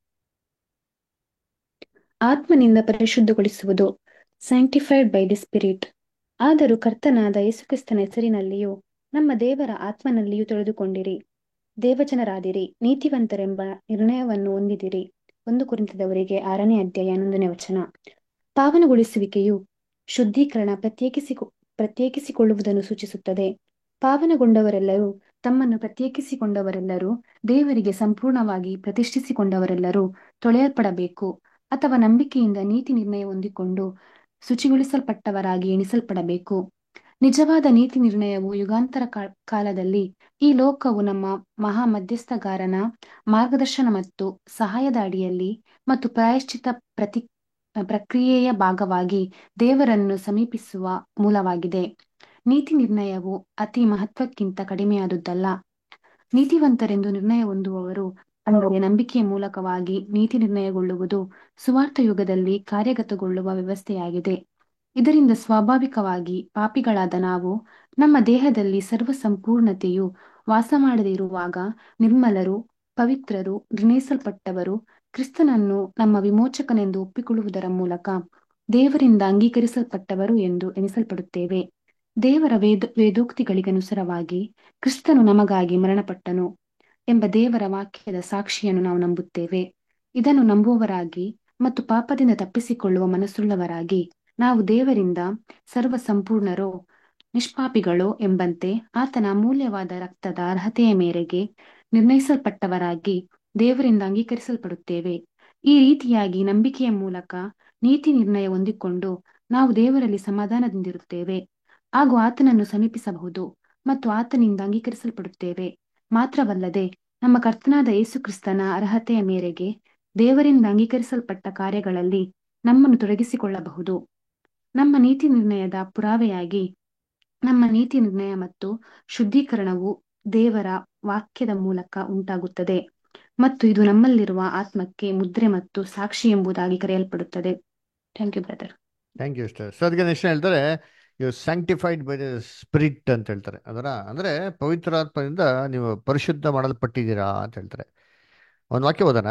ಆತ್ಮನಿಂದ ಪರಿಶುದ್ಧಗೊಳಿಸುವುದು ಸ್ಯಾಂಕ್ಟಿಫೈಡ್ ಬೈ ದಿ ಸ್ಪಿರಿಟ್ ಆದರೂ ಕರ್ತನಾದ ಯೇಸುಕ್ರಿಸ್ತನ ಹೆಸರಿನಲ್ಲಿಯೂ ನಮ್ಮ ದೇವರ ಆತ್ಮನಲ್ಲಿಯೂ ತೊಳೆದುಕೊಂಡಿರಿ ದೇವಜನರಾದಿರಿ ನೀತಿವಂತರೆಂಬ ನಿರ್ಣಯವನ್ನು ಹೊಂದಿದಿರಿ ಒಂದು ಕುರಿತದವರಿಗೆ ಆರನೇ ಅಧ್ಯಾಯ ಹನ್ನೊಂದನೇ ವಚನ ಪಾವನಗೊಳಿಸುವಿಕೆಯು ಶುದ್ಧೀಕರಣ ಪ್ರತ್ಯೇಕಿಸಿ ಪ್ರತ್ಯೇಕಿಸಿಕೊಳ್ಳುವುದನ್ನು ಸೂಚಿಸುತ್ತದೆ ಪಾವನಗೊಂಡವರೆಲ್ಲರೂ ತಮ್ಮನ್ನು ಪ್ರತ್ಯೇಕಿಸಿಕೊಂಡವರೆಲ್ಲರೂ ದೇವರಿಗೆ ಸಂಪೂರ್ಣವಾಗಿ ಪ್ರತಿಷ್ಠಿಸಿಕೊಂಡವರೆಲ್ಲರೂ ತೊಳೆಯಲ್ಪಡಬೇಕು ಅಥವಾ ನಂಬಿಕೆಯಿಂದ ನೀತಿ ನಿರ್ಣಯ ಹೊಂದಿಕೊಂಡು ಶುಚಿಗೊಳಿಸಲ್ಪಟ್ಟವರಾಗಿ ಎಣಿಸಲ್ಪಡಬೇಕು ನಿಜವಾದ ನೀತಿ ನಿರ್ಣಯವು ಯುಗಾಂತರ ಕಾ- ಕಾಲದಲ್ಲಿ ಈ ಲೋಕವು ನಮ್ಮ ಮಹಾ ಮಧ್ಯಸ್ಥಗಾರನ ಮಾರ್ಗದರ್ಶನ ಮತ್ತು ಸಹಾಯದ ಅಡಿಯಲ್ಲಿ ಮತ್ತು ಪ್ರಾಯಶ್ಚಿತ ಪ್ರತಿ ಪ್ರಕ್ರಿಯೆಯ ಭಾಗವಾಗಿ ದೇವರನ್ನು ಸಮೀಪಿಸುವ ಮೂಲವಾಗಿದೆ ನೀತಿ ನಿರ್ಣಯವು ಅತಿ ಮಹತ್ವಕ್ಕಿಂತ ಕಡಿಮೆಯಾದುದಲ್ಲ ನೀತಿವಂತರೆಂದು ನಿರ್ಣಯ ಹೊಂದುವವರು ಅಂದರೆ ನಂಬಿಕೆಯ ಮೂಲಕವಾಗಿ ನೀತಿ ನಿರ್ಣಯಗೊಳ್ಳುವುದು ಸುವಾರ್ಥ ಯುಗದಲ್ಲಿ ಕಾರ್ಯಗತಗೊಳ್ಳುವ ವ್ಯವಸ್ಥೆಯಾಗಿದೆ ಇದರಿಂದ ಸ್ವಾಭಾವಿಕವಾಗಿ ಪಾಪಿಗಳಾದ ನಾವು ನಮ್ಮ ದೇಹದಲ್ಲಿ ಸರ್ವ ಸಂಪೂರ್ಣತೆಯು ವಾಸ ಮಾಡದೇ ಇರುವಾಗ ನಿರ್ಮಲರು ಪವಿತ್ರರು ನಿರ್ಣಯಿಸಲ್ಪಟ್ಟವರು ಕ್ರಿಸ್ತನನ್ನು ನಮ್ಮ ವಿಮೋಚಕನೆಂದು ಒಪ್ಪಿಕೊಳ್ಳುವುದರ ಮೂಲಕ ದೇವರಿಂದ ಅಂಗೀಕರಿಸಲ್ಪಟ್ಟವರು ಎಂದು ಎಣಿಸಲ್ಪಡುತ್ತೇವೆ ದೇವರ ವೇದ ವೇದೋಕ್ತಿಗಳಿಗನುಸಾರವಾಗಿ ಕ್ರಿಸ್ತನು ನಮಗಾಗಿ ಮರಣಪಟ್ಟನು ಎಂಬ ದೇವರ ವಾಕ್ಯದ ಸಾಕ್ಷಿಯನ್ನು ನಾವು ನಂಬುತ್ತೇವೆ ಇದನ್ನು ನಂಬುವವರಾಗಿ ಮತ್ತು ಪಾಪದಿಂದ ತಪ್ಪಿಸಿಕೊಳ್ಳುವ ಮನಸ್ಸುಳ್ಳವರಾಗಿ ನಾವು ದೇವರಿಂದ ಸರ್ವ ಸಂಪೂರ್ಣರೋ ನಿಷ್ಪಾಪಿಗಳೋ ಎಂಬಂತೆ ಆತನ ಅಮೂಲ್ಯವಾದ ರಕ್ತದ ಅರ್ಹತೆಯ ಮೇರೆಗೆ ನಿರ್ಣಯಿಸಲ್ಪಟ್ಟವರಾಗಿ ದೇವರಿಂದ ಅಂಗೀಕರಿಸಲ್ಪಡುತ್ತೇವೆ ಈ ರೀತಿಯಾಗಿ ನಂಬಿಕೆಯ ಮೂಲಕ ನೀತಿ ನಿರ್ಣಯ ಹೊಂದಿಕೊಂಡು ನಾವು ದೇವರಲ್ಲಿ ಸಮಾಧಾನದಿಂದಿರುತ್ತೇವೆ ಹಾಗೂ ಆತನನ್ನು ಸಮೀಪಿಸಬಹುದು ಮತ್ತು ಆತನಿಂದ ಅಂಗೀಕರಿಸಲ್ಪಡುತ್ತೇವೆ ಮಾತ್ರವಲ್ಲದೆ ನಮ್ಮ ಕರ್ತನಾದ ಯೇಸು ಕ್ರಿಸ್ತನ ಅರ್ಹತೆಯ ಮೇರೆಗೆ ದೇವರಿಂದ ಅಂಗೀಕರಿಸಲ್ಪಟ್ಟ ಕಾರ್ಯಗಳಲ್ಲಿ ನಮ್ಮನ್ನು ತೊಡಗಿಸಿಕೊಳ್ಳಬಹುದು ನಮ್ಮ ನೀತಿ ನಿರ್ಣಯದ ಪುರಾವೆಯಾಗಿ ನಮ್ಮ ನೀತಿ ನಿರ್ಣಯ ಮತ್ತು ಶುದ್ಧೀಕರಣವು ದೇವರ ವಾಕ್ಯದ ಮೂಲಕ ಉಂಟಾಗುತ್ತದೆ ಮತ್ತು ಇದು ನಮ್ಮಲ್ಲಿರುವ ಆತ್ಮಕ್ಕೆ ಮುದ್ರೆ ಮತ್ತು ಸಾಕ್ಷಿ ಎಂಬುದಾಗಿ ಕರೆಯಲ್ಪಡುತ್ತದೆ thank you brother thank you sir so ಅದಕ್ಕೆ ನೆಕ್ಸ್ಟ್ ಹೇಳ್ತಾರೆ you sanctified by the spirit ಅಂತ ಹೇಳ್ತಾರೆ ಅದರ ಅಂದರೆ ಪವಿತ್ರಾತ್ಮದಿಂದ ನೀವು ಪರಿಶುದ್ಧ ಮಾಡಲ್ಪಟ್ಟಿದ್ದೀರಾ ಅಂತ ಹೇಳ್ತಾರೆ ಒಂದು ವಾಕ್ಯ ಓದೋಣ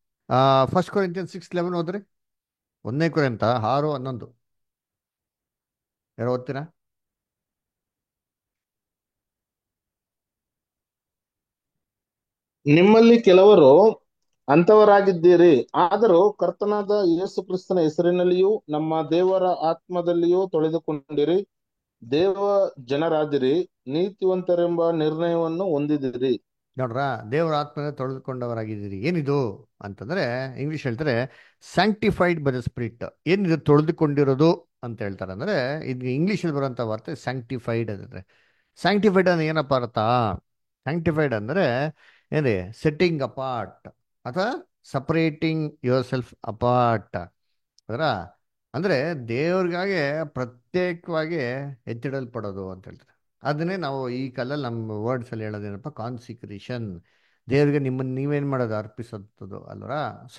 ಫಸ್ಟ್ ಕೊರಿಂತಿಯನ್ ಸಿಕ್ಸ್ ಲೆವೆನ್ ಓದ್ರಿ ಒಂದನೇ ಕೊರಿಂತ ಆರು ಹನ್ನೊಂದು ಯಾರೋ ಓದ್ತೀರಾ ನಿಮ್ಮಲ್ಲಿ ಕೆಲವರು ಅಂಥವರಾಗಿದ್ದೀರಿ ಆದರೂ ಕರ್ತನಾದ ಯೇಸು ಕ್ರಿಸ್ತನ ಹೆಸರಿನಲ್ಲಿಯೂ ನಮ್ಮ ದೇವರ ಆತ್ಮದಲ್ಲಿಯೂ ತೊಳೆದುಕೊಂಡಿರಿ ದೇವ ಜನರಾದಿರಿ ನೀತಿವಂತರೆಂಬ ನಿರ್ಣಯವನ್ನು ಹೊಂದಿದಿರಿ ನೋಡ್ರ ದೇವರ ಆತ್ಮನ ತೊಳೆದುಕೊಂಡವರಾಗಿದ್ದೀರಿ ಏನಿದು ಅಂತಂದ್ರೆ ಇಂಗ್ಲಿಷ್ ಹೇಳ್ತಾರೆ ಸ್ಯಾಂಕ್ಟಿಫೈಡ್ ಬೈ ದ ಸ್ಪಿರಿಟ್ ಏನಿದು ತೊಳೆದುಕೊಂಡಿರೋದು ಅಂತ ಹೇಳ್ತಾರೆ ಅಂದ್ರೆ ಇದು ಇಂಗ್ಲೀಷಲ್ಲಿ ಬರುವಂಥ ವಾರ್ತೆ ಸ್ಯಾಂಕ್ಟಿಫೈಡ್ ಅಂದ್ರೆ ಸ್ಯಾಂಕ್ಟಿಫೈಡ್ ಅಂದ್ರೆ ಏನಪ್ಪ ಅರ್ಥ ಸ್ಯಾಂಕ್ಟಿಫೈಡ್ ಅಂದ್ರೆ ಏನ್ರಿ ಸೆಟ್ಟಿಂಗ್ ಅಪಾರ್ಟ್ ಅಥವಾ ಸಪರೇಟಿಂಗ್ ಯುವರ್ ಸೆಲ್ಫ್ ಅಪಾರ್ಟ್ ಅದರ ಅಂದ್ರೆ ದೇವ್ರಿಗಾಗೆ ಪ್ರತ್ಯೇಕವಾಗಿ ಎತ್ತಿಡಲ್ಪಡೋದು ಅಂತ ಹೇಳ್ತಾರೆ ಅದನ್ನೇ ನಾವು ಈ ಕಾಲದಲ್ಲಿ ನಮ್ಮ ವರ್ಡ್ಸ್ ಅಲ್ಲಿ ಹೇಳೋದೇನಪ್ಪ ಕಾನ್ಸಿಕ್ರೇಷನ್ ದೇವ್ರಿಗೆ ನಿಮ್ಮನ್ನ ನೀವೇನ್ ಮಾಡೋದು ಅರ್ಪಿಸೋದು ಅಲ್ವರಾ ಸೊ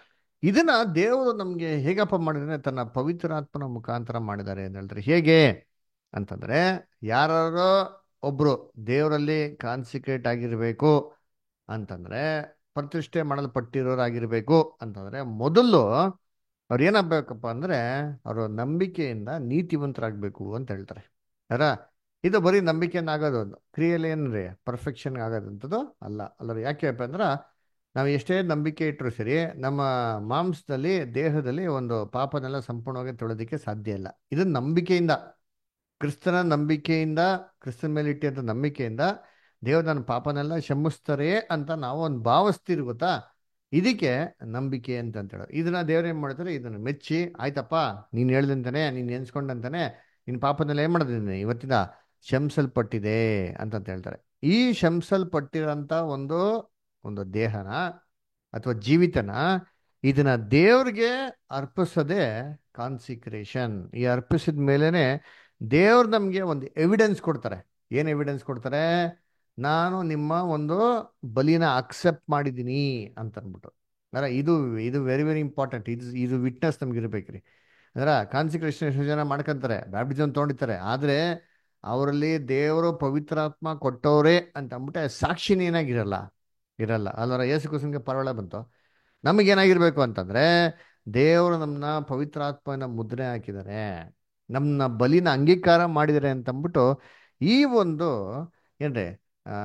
ಇದನ್ನ ದೇವರು ನಮ್ಗೆ ಹೇಗಪ್ಪ ಮಾಡಿದ್ರೆ ತನ್ನ ಪವಿತ್ರಾತ್ಮನ ಮುಖಾಂತರ ಮಾಡಿದ್ದಾರೆ ಅಂತ ಹೇಳ್ತಾರೆ ಹೇಗೆ ಅಂತಂದ್ರೆ ಯಾರೋ ಒಬ್ರು ದೇವರಲ್ಲಿ ಕಾನ್ಸಿಕ್ರೇಟ್ ಆಗಿರ್ಬೇಕು ಅಂತಂದ್ರೆ ಪ್ರತಿಷ್ಠೆ ಮಾಡಲ್ಪಟ್ಟಿರೋರಾಗಿರ್ಬೇಕು ಅಂತಂದ್ರೆ ಮೊದಲು ಅವ್ರು ಏನಾಗಬೇಕಪ್ಪ ಅಂದ್ರೆ ಅವರು ನಂಬಿಕೆಯಿಂದ ನೀತಿವಂತರಾಗಬೇಕು ಅಂತ ಹೇಳ್ತಾರೆ ಅರ ಇದು ಬರೀ ನಂಬಿಕೆಯಿಂದ ಆಗೋದು ಒಂದು ಕ್ರಿಯೆಯಲ್ಲಿ ಏನ್ರಿ ಪರ್ಫೆಕ್ಷನ್ ಆಗೋದಂಥದ್ದು ಅಲ್ಲ ಅಲ್ಲ ಯಾಕೆಪ್ಪ ಅಂದ್ರೆ ನಾವು ಎಷ್ಟೇ ನಂಬಿಕೆ ಇಟ್ಟರು ಸರಿ ನಮ್ಮ ಮಾಂಸದಲ್ಲಿ ದೇಹದಲ್ಲಿ ಒಂದು ಪಾಪನೆಲ್ಲ ಸಂಪೂರ್ಣವಾಗಿ ತೊಳೆದಕ್ಕೆ ಸಾಧ್ಯ ಇಲ್ಲ ಇದು ನಂಬಿಕೆಯಿಂದ ಕ್ರಿಸ್ತನ ನಂಬಿಕೆಯಿಂದ ಕ್ರಿಸ್ತನ ಮೇಲೆ ಇಟ್ಟಿದ್ದ ನಂಬಿಕೆಯಿಂದ ದೇವ್ರು ನನ್ನ ಪಾಪನೆಲ್ಲ ಕ್ಷಮಿಸ್ತಾರೆ ಅಂತ ನಾವು ಒಂದು ಭಾವಿಸ್ತೀರಿ ಗೊತ್ತಾ ಇದಕ್ಕೆ ನಂಬಿಕೆ ಅಂತ ಹೇಳೋದು ಇದನ್ನ ದೇವ್ರು ಏನ್ ಮಾಡ್ತಾರೆ ಇದನ್ನ ಮೆಚ್ಚಿ ಆಯ್ತಪ್ಪ ನೀನ್ ಹೇಳ್ದಂತಾನೆ ನೀನ್ ಎನ್ಸ್ಕೊಂಡಂತಾನೆ ನಿನ್ ಪಾಪನೆಲ್ಲ ಏನ್ ಮಾಡಿದ್ದೀನಿ ಇವತ್ತಿನ ಶಂಸಲ್ಪಟ್ಟಿದೆ ಅಂತಂತ ಹೇಳ್ತಾರೆ ಈ ಶಂಸಲ್ಪಟ್ಟಿರೋಂಥ ಒಂದು ಒಂದು ದೇಹನ ಅಥವಾ ಜೀವಿತನ ಇದನ್ನ ದೇವ್ರಿಗೆ ಅರ್ಪಿಸೋದೇ ಕಾನ್ಸಿಕ್ರೇಷನ್ ಈ ಅರ್ಪಿಸಿದ ಮೇಲೇನೆ ದೇವ್ರು ನಮಗೆ ಒಂದು ಎವಿಡೆನ್ಸ್ ಕೊಡ್ತಾರೆ ಏನು ಎವಿಡೆನ್ಸ್ ಕೊಡ್ತಾರೆ ನಾನು ನಿಮ್ಮ ಒಂದು ಬಲಿನ ಅಕ್ಸೆಪ್ಟ್ ಮಾಡಿದ್ದೀನಿ ಅಂತ ಅಂದ್ಬಿಟ್ಟು ಅಂದ್ರೆ ಇದು ಇದು ವೆರಿ ವೆರಿ ಇಂಪಾರ್ಟೆಂಟ್ ಇದು ಇದು ವಿಟ್ನೆಸ್ ನಮ್ಗೆ ಇರ್ಬೇಕ್ರಿ ಅಂದ್ರೆ ಕಾನ್ಸಿಕ್ರೇಷನ್ ಎಷ್ಟು ಜನ ಮಾಡ್ಕೊಂತಾರೆ ಬ್ಯಾಪ್ಟಿಸಮ್ ತೊಗೊಂಡಿರ್ತಾರೆ ಆದರೆ ಅವರಲ್ಲಿ ದೇವರು ಪವಿತ್ರಾತ್ಮ ಕೊಟ್ಟವ್ರೆ ಅಂತ ಅಂದ್ಬಿಟ್ಟೆ ಸಾಕ್ಷಿನ ಏನಾಗಿರಲ್ಲ ಇರಲ್ಲ ಅಲ್ವರ ಯೇಸು ಕುಸುಮ್ಗೆ ಪರವಾಳ ಬಂತು ನಮಗೇನಾಗಿರ್ಬೇಕು ಅಂತಂದ್ರೆ ದೇವರು ನಮ್ಮನ್ನ ಪವಿತ್ರಾತ್ಮನ ಮುದ್ರೆ ಹಾಕಿದ್ದಾರೆ ನಮ್ಮನ್ನ ಬಲಿನ ಅಂಗೀಕಾರ ಮಾಡಿದ್ದಾರೆ ಅಂತ ಅಂದ್ಬಿಟ್ಟು ಈ ಒಂದು ಏನ್ರಿ ಆ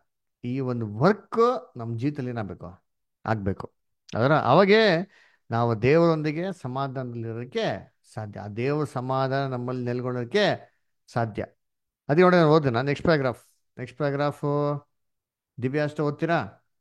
ಈ ಒಂದು ವರ್ಕ್ ನಮ್ಮ ಜೀವಿತದಲ್ಲಿ ಏನಾಗಬೇಕು ಆಗಬೇಕು ಅದರ ಅವಾಗೇ ನಾವು ದೇವರೊಂದಿಗೆ ಸಮಾಧಾನದಲ್ಲಿರೋಕ್ಕೆ ಸಾಧ್ಯ ಆ ದೇವರ ಸಮಾಧಾನ ನಮ್ಮಲ್ಲಿ ನೆಲೆಗೊಳ್ಳೋಕ್ಕೆ ಸಾಧ್ಯ ಅದೇ ನೋಡಿ ನಾನು ಓದಿನ next paragraph next paragraph Divya ಅಷ್ಟು ಓದ್ತೀರಾ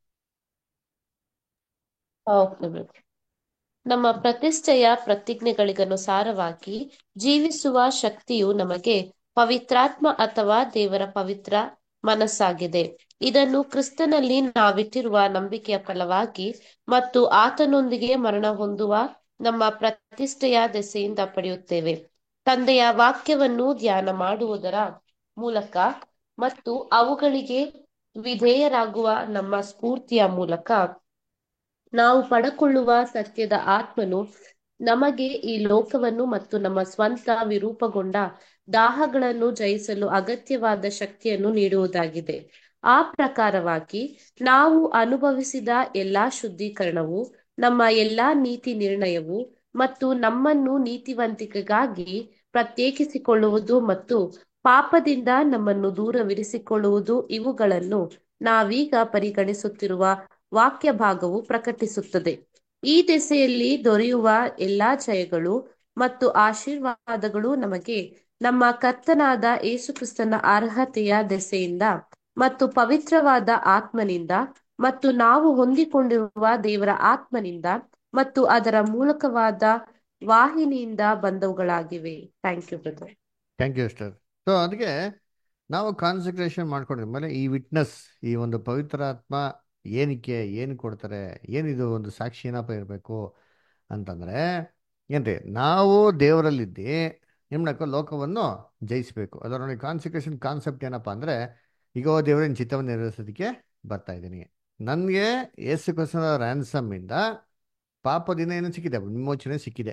ಓಕೆ ಬ್ರದರ್. ನಮ್ಮ ಪ್ರತಿಷ್ಠೆಯ ಪ್ರತಿಜ್ಞೆಗಳಿಗನುಸಾರವಾಗಿ ಜೀವಿಸುವ ಶಕ್ತಿಯು ನಮಗೆ ಪವಿತ್ರಾತ್ಮ ಅಥವಾ ದೇವರ ಪವಿತ್ರ ಮನಸ್ಸಾಗಿದೆ ಇದನ್ನು ಕ್ರಿಸ್ತನಲ್ಲಿ ನಾವಿಟ್ಟಿರುವ ನಂಬಿಕೆಯ ಫಲವಾಗಿ ಮತ್ತು ಆತನೊಂದಿಗೆ ಮರಣ ಹೊಂದುವ ನಮ್ಮ ಪ್ರತಿಷ್ಠೆಯ ದೆಸೆಯಿಂದ ಪಡೆಯುತ್ತೇವೆ ತಂದೆಯ ವಾಕ್ಯವನ್ನು ಧ್ಯಾನ ಮಾಡುವುದರ ಮೂಲಕ ಮತ್ತು ಅವುಗಳಿಗೆ ವಿಧೇಯರಾಗುವ ನಮ್ಮ ಸ್ಫೂರ್ತಿಯ ಮೂಲಕ ನಾವು ಪಡಕೊಳ್ಳುವ ಸತ್ಯದ ಆತ್ಮನು ನಮಗೆ ಈ ಲೋಕವನ್ನು ಮತ್ತು ನಮ್ಮ ಸ್ವಂತ ವಿರೂಪಗೊಂಡ ದಾಹಗಳನ್ನು ಜಯಿಸಲು ಅಗತ್ಯವಾದ ಶಕ್ತಿಯನ್ನು ನೀಡುವುದಾಗಿದೆ ಆ ಪ್ರಕಾರವಾಗಿ ನಾವು ಅನುಭವಿಸಿದ ಎಲ್ಲಾ ಶುದ್ಧೀಕರಣವು ನಮ್ಮ ಎಲ್ಲಾ ನೀತಿ ನಿರ್ಣಯವು ಮತ್ತು ನಮ್ಮನ್ನು ನೀತಿವಂತಿಕೆಗಾಗಿ ಪ್ರತ್ಯೇಕಿಸಿಕೊಳ್ಳುವುದು ಮತ್ತು ಪಾಪದಿಂದ ನಮ್ಮನ್ನು ದೂರವಿರಿಸಿಕೊಳ್ಳುವುದು ಇವುಗಳನ್ನು ನಾವೀಗ ಪರಿಗಣಿಸುತ್ತಿರುವ ವಾಕ್ಯ ಭಾಗವು ಪ್ರಕಟಿಸುತ್ತದೆ ಈ ದೆಸೆಯಲ್ಲಿ ದೊರೆಯುವ ಎಲ್ಲಾ ಜಯಗಳು ಮತ್ತು ಆಶೀರ್ವಾದಗಳು ನಮಗೆ ನಮ್ಮ ಕರ್ತನಾದ ಯೇಸುಕ್ರಿಸ್ತನ ಅರ್ಹತೆಯ ದೆಸೆಯಿಂದ ಮತ್ತು ಪವಿತ್ರವಾದ ಆತ್ಮನಿಂದ ಮತ್ತು ನಾವು ಹೊಂದಿಕೊಂಡಿರುವ ದೇವರ ಆತ್ಮನಿಂದ ಮತ್ತು ಅದರ ಮೂಲಕವಾದ ವಾಹಿನಿಯಿಂದ ಬಂದವುಗಳಾಗಿವೆ thank you brother thank you sister so ಅದಕ್ಕೆ ನಾವು ಕಾನ್ಸಂಟ್ರೇಷನ್ ಮಾಡ್ಕೊಂಡ್ರೆ ಮೇಲೆ ಈ ವಿಟ್ನೆಸ್ ಈ ಒಂದು ಪವಿತ್ರಾತ್ಮ ಏನಕ್ಕೆ ಏನು ಕೊಡ್ತಾರೆ ಏನಿದು ಒಂದು ಸಾಕ್ಷಿ ಏನಪ್ಪ ಇರಬೇಕು ಅಂತಂದರೆ ಏನ್ರಿ ನಾವು ದೇವರಲ್ಲಿದ್ದು ಏನು ಮಾಡಬೇಕು ಲೋಕವನ್ನು ಜಯಿಸಬೇಕು ಅದರ ನೋಡಿ ಕಾನ್ಸಿಕ್ರೇಷನ್ ಕಾನ್ಸೆಪ್ಟ್ ಏನಪ್ಪ ಅಂದರೆ ಈಗ ದೇವರಿನ ಚಿತ್ತವನ್ನು ನೆರವೇರಿಸೋದಕ್ಕೆ ಬರ್ತಾ ಇದ್ದೀನಿ ನನಗೆ ಯೇಸು ಕ್ರಿಸ್ತನ ರ್ಯಾನ್ಸಮ್ಮಿಂದ ಪಾಪದಿಂದ ಏನು ಸಿಕ್ಕಿದೆ ವಿಮೋಚನೆ ಸಿಕ್ಕಿದೆ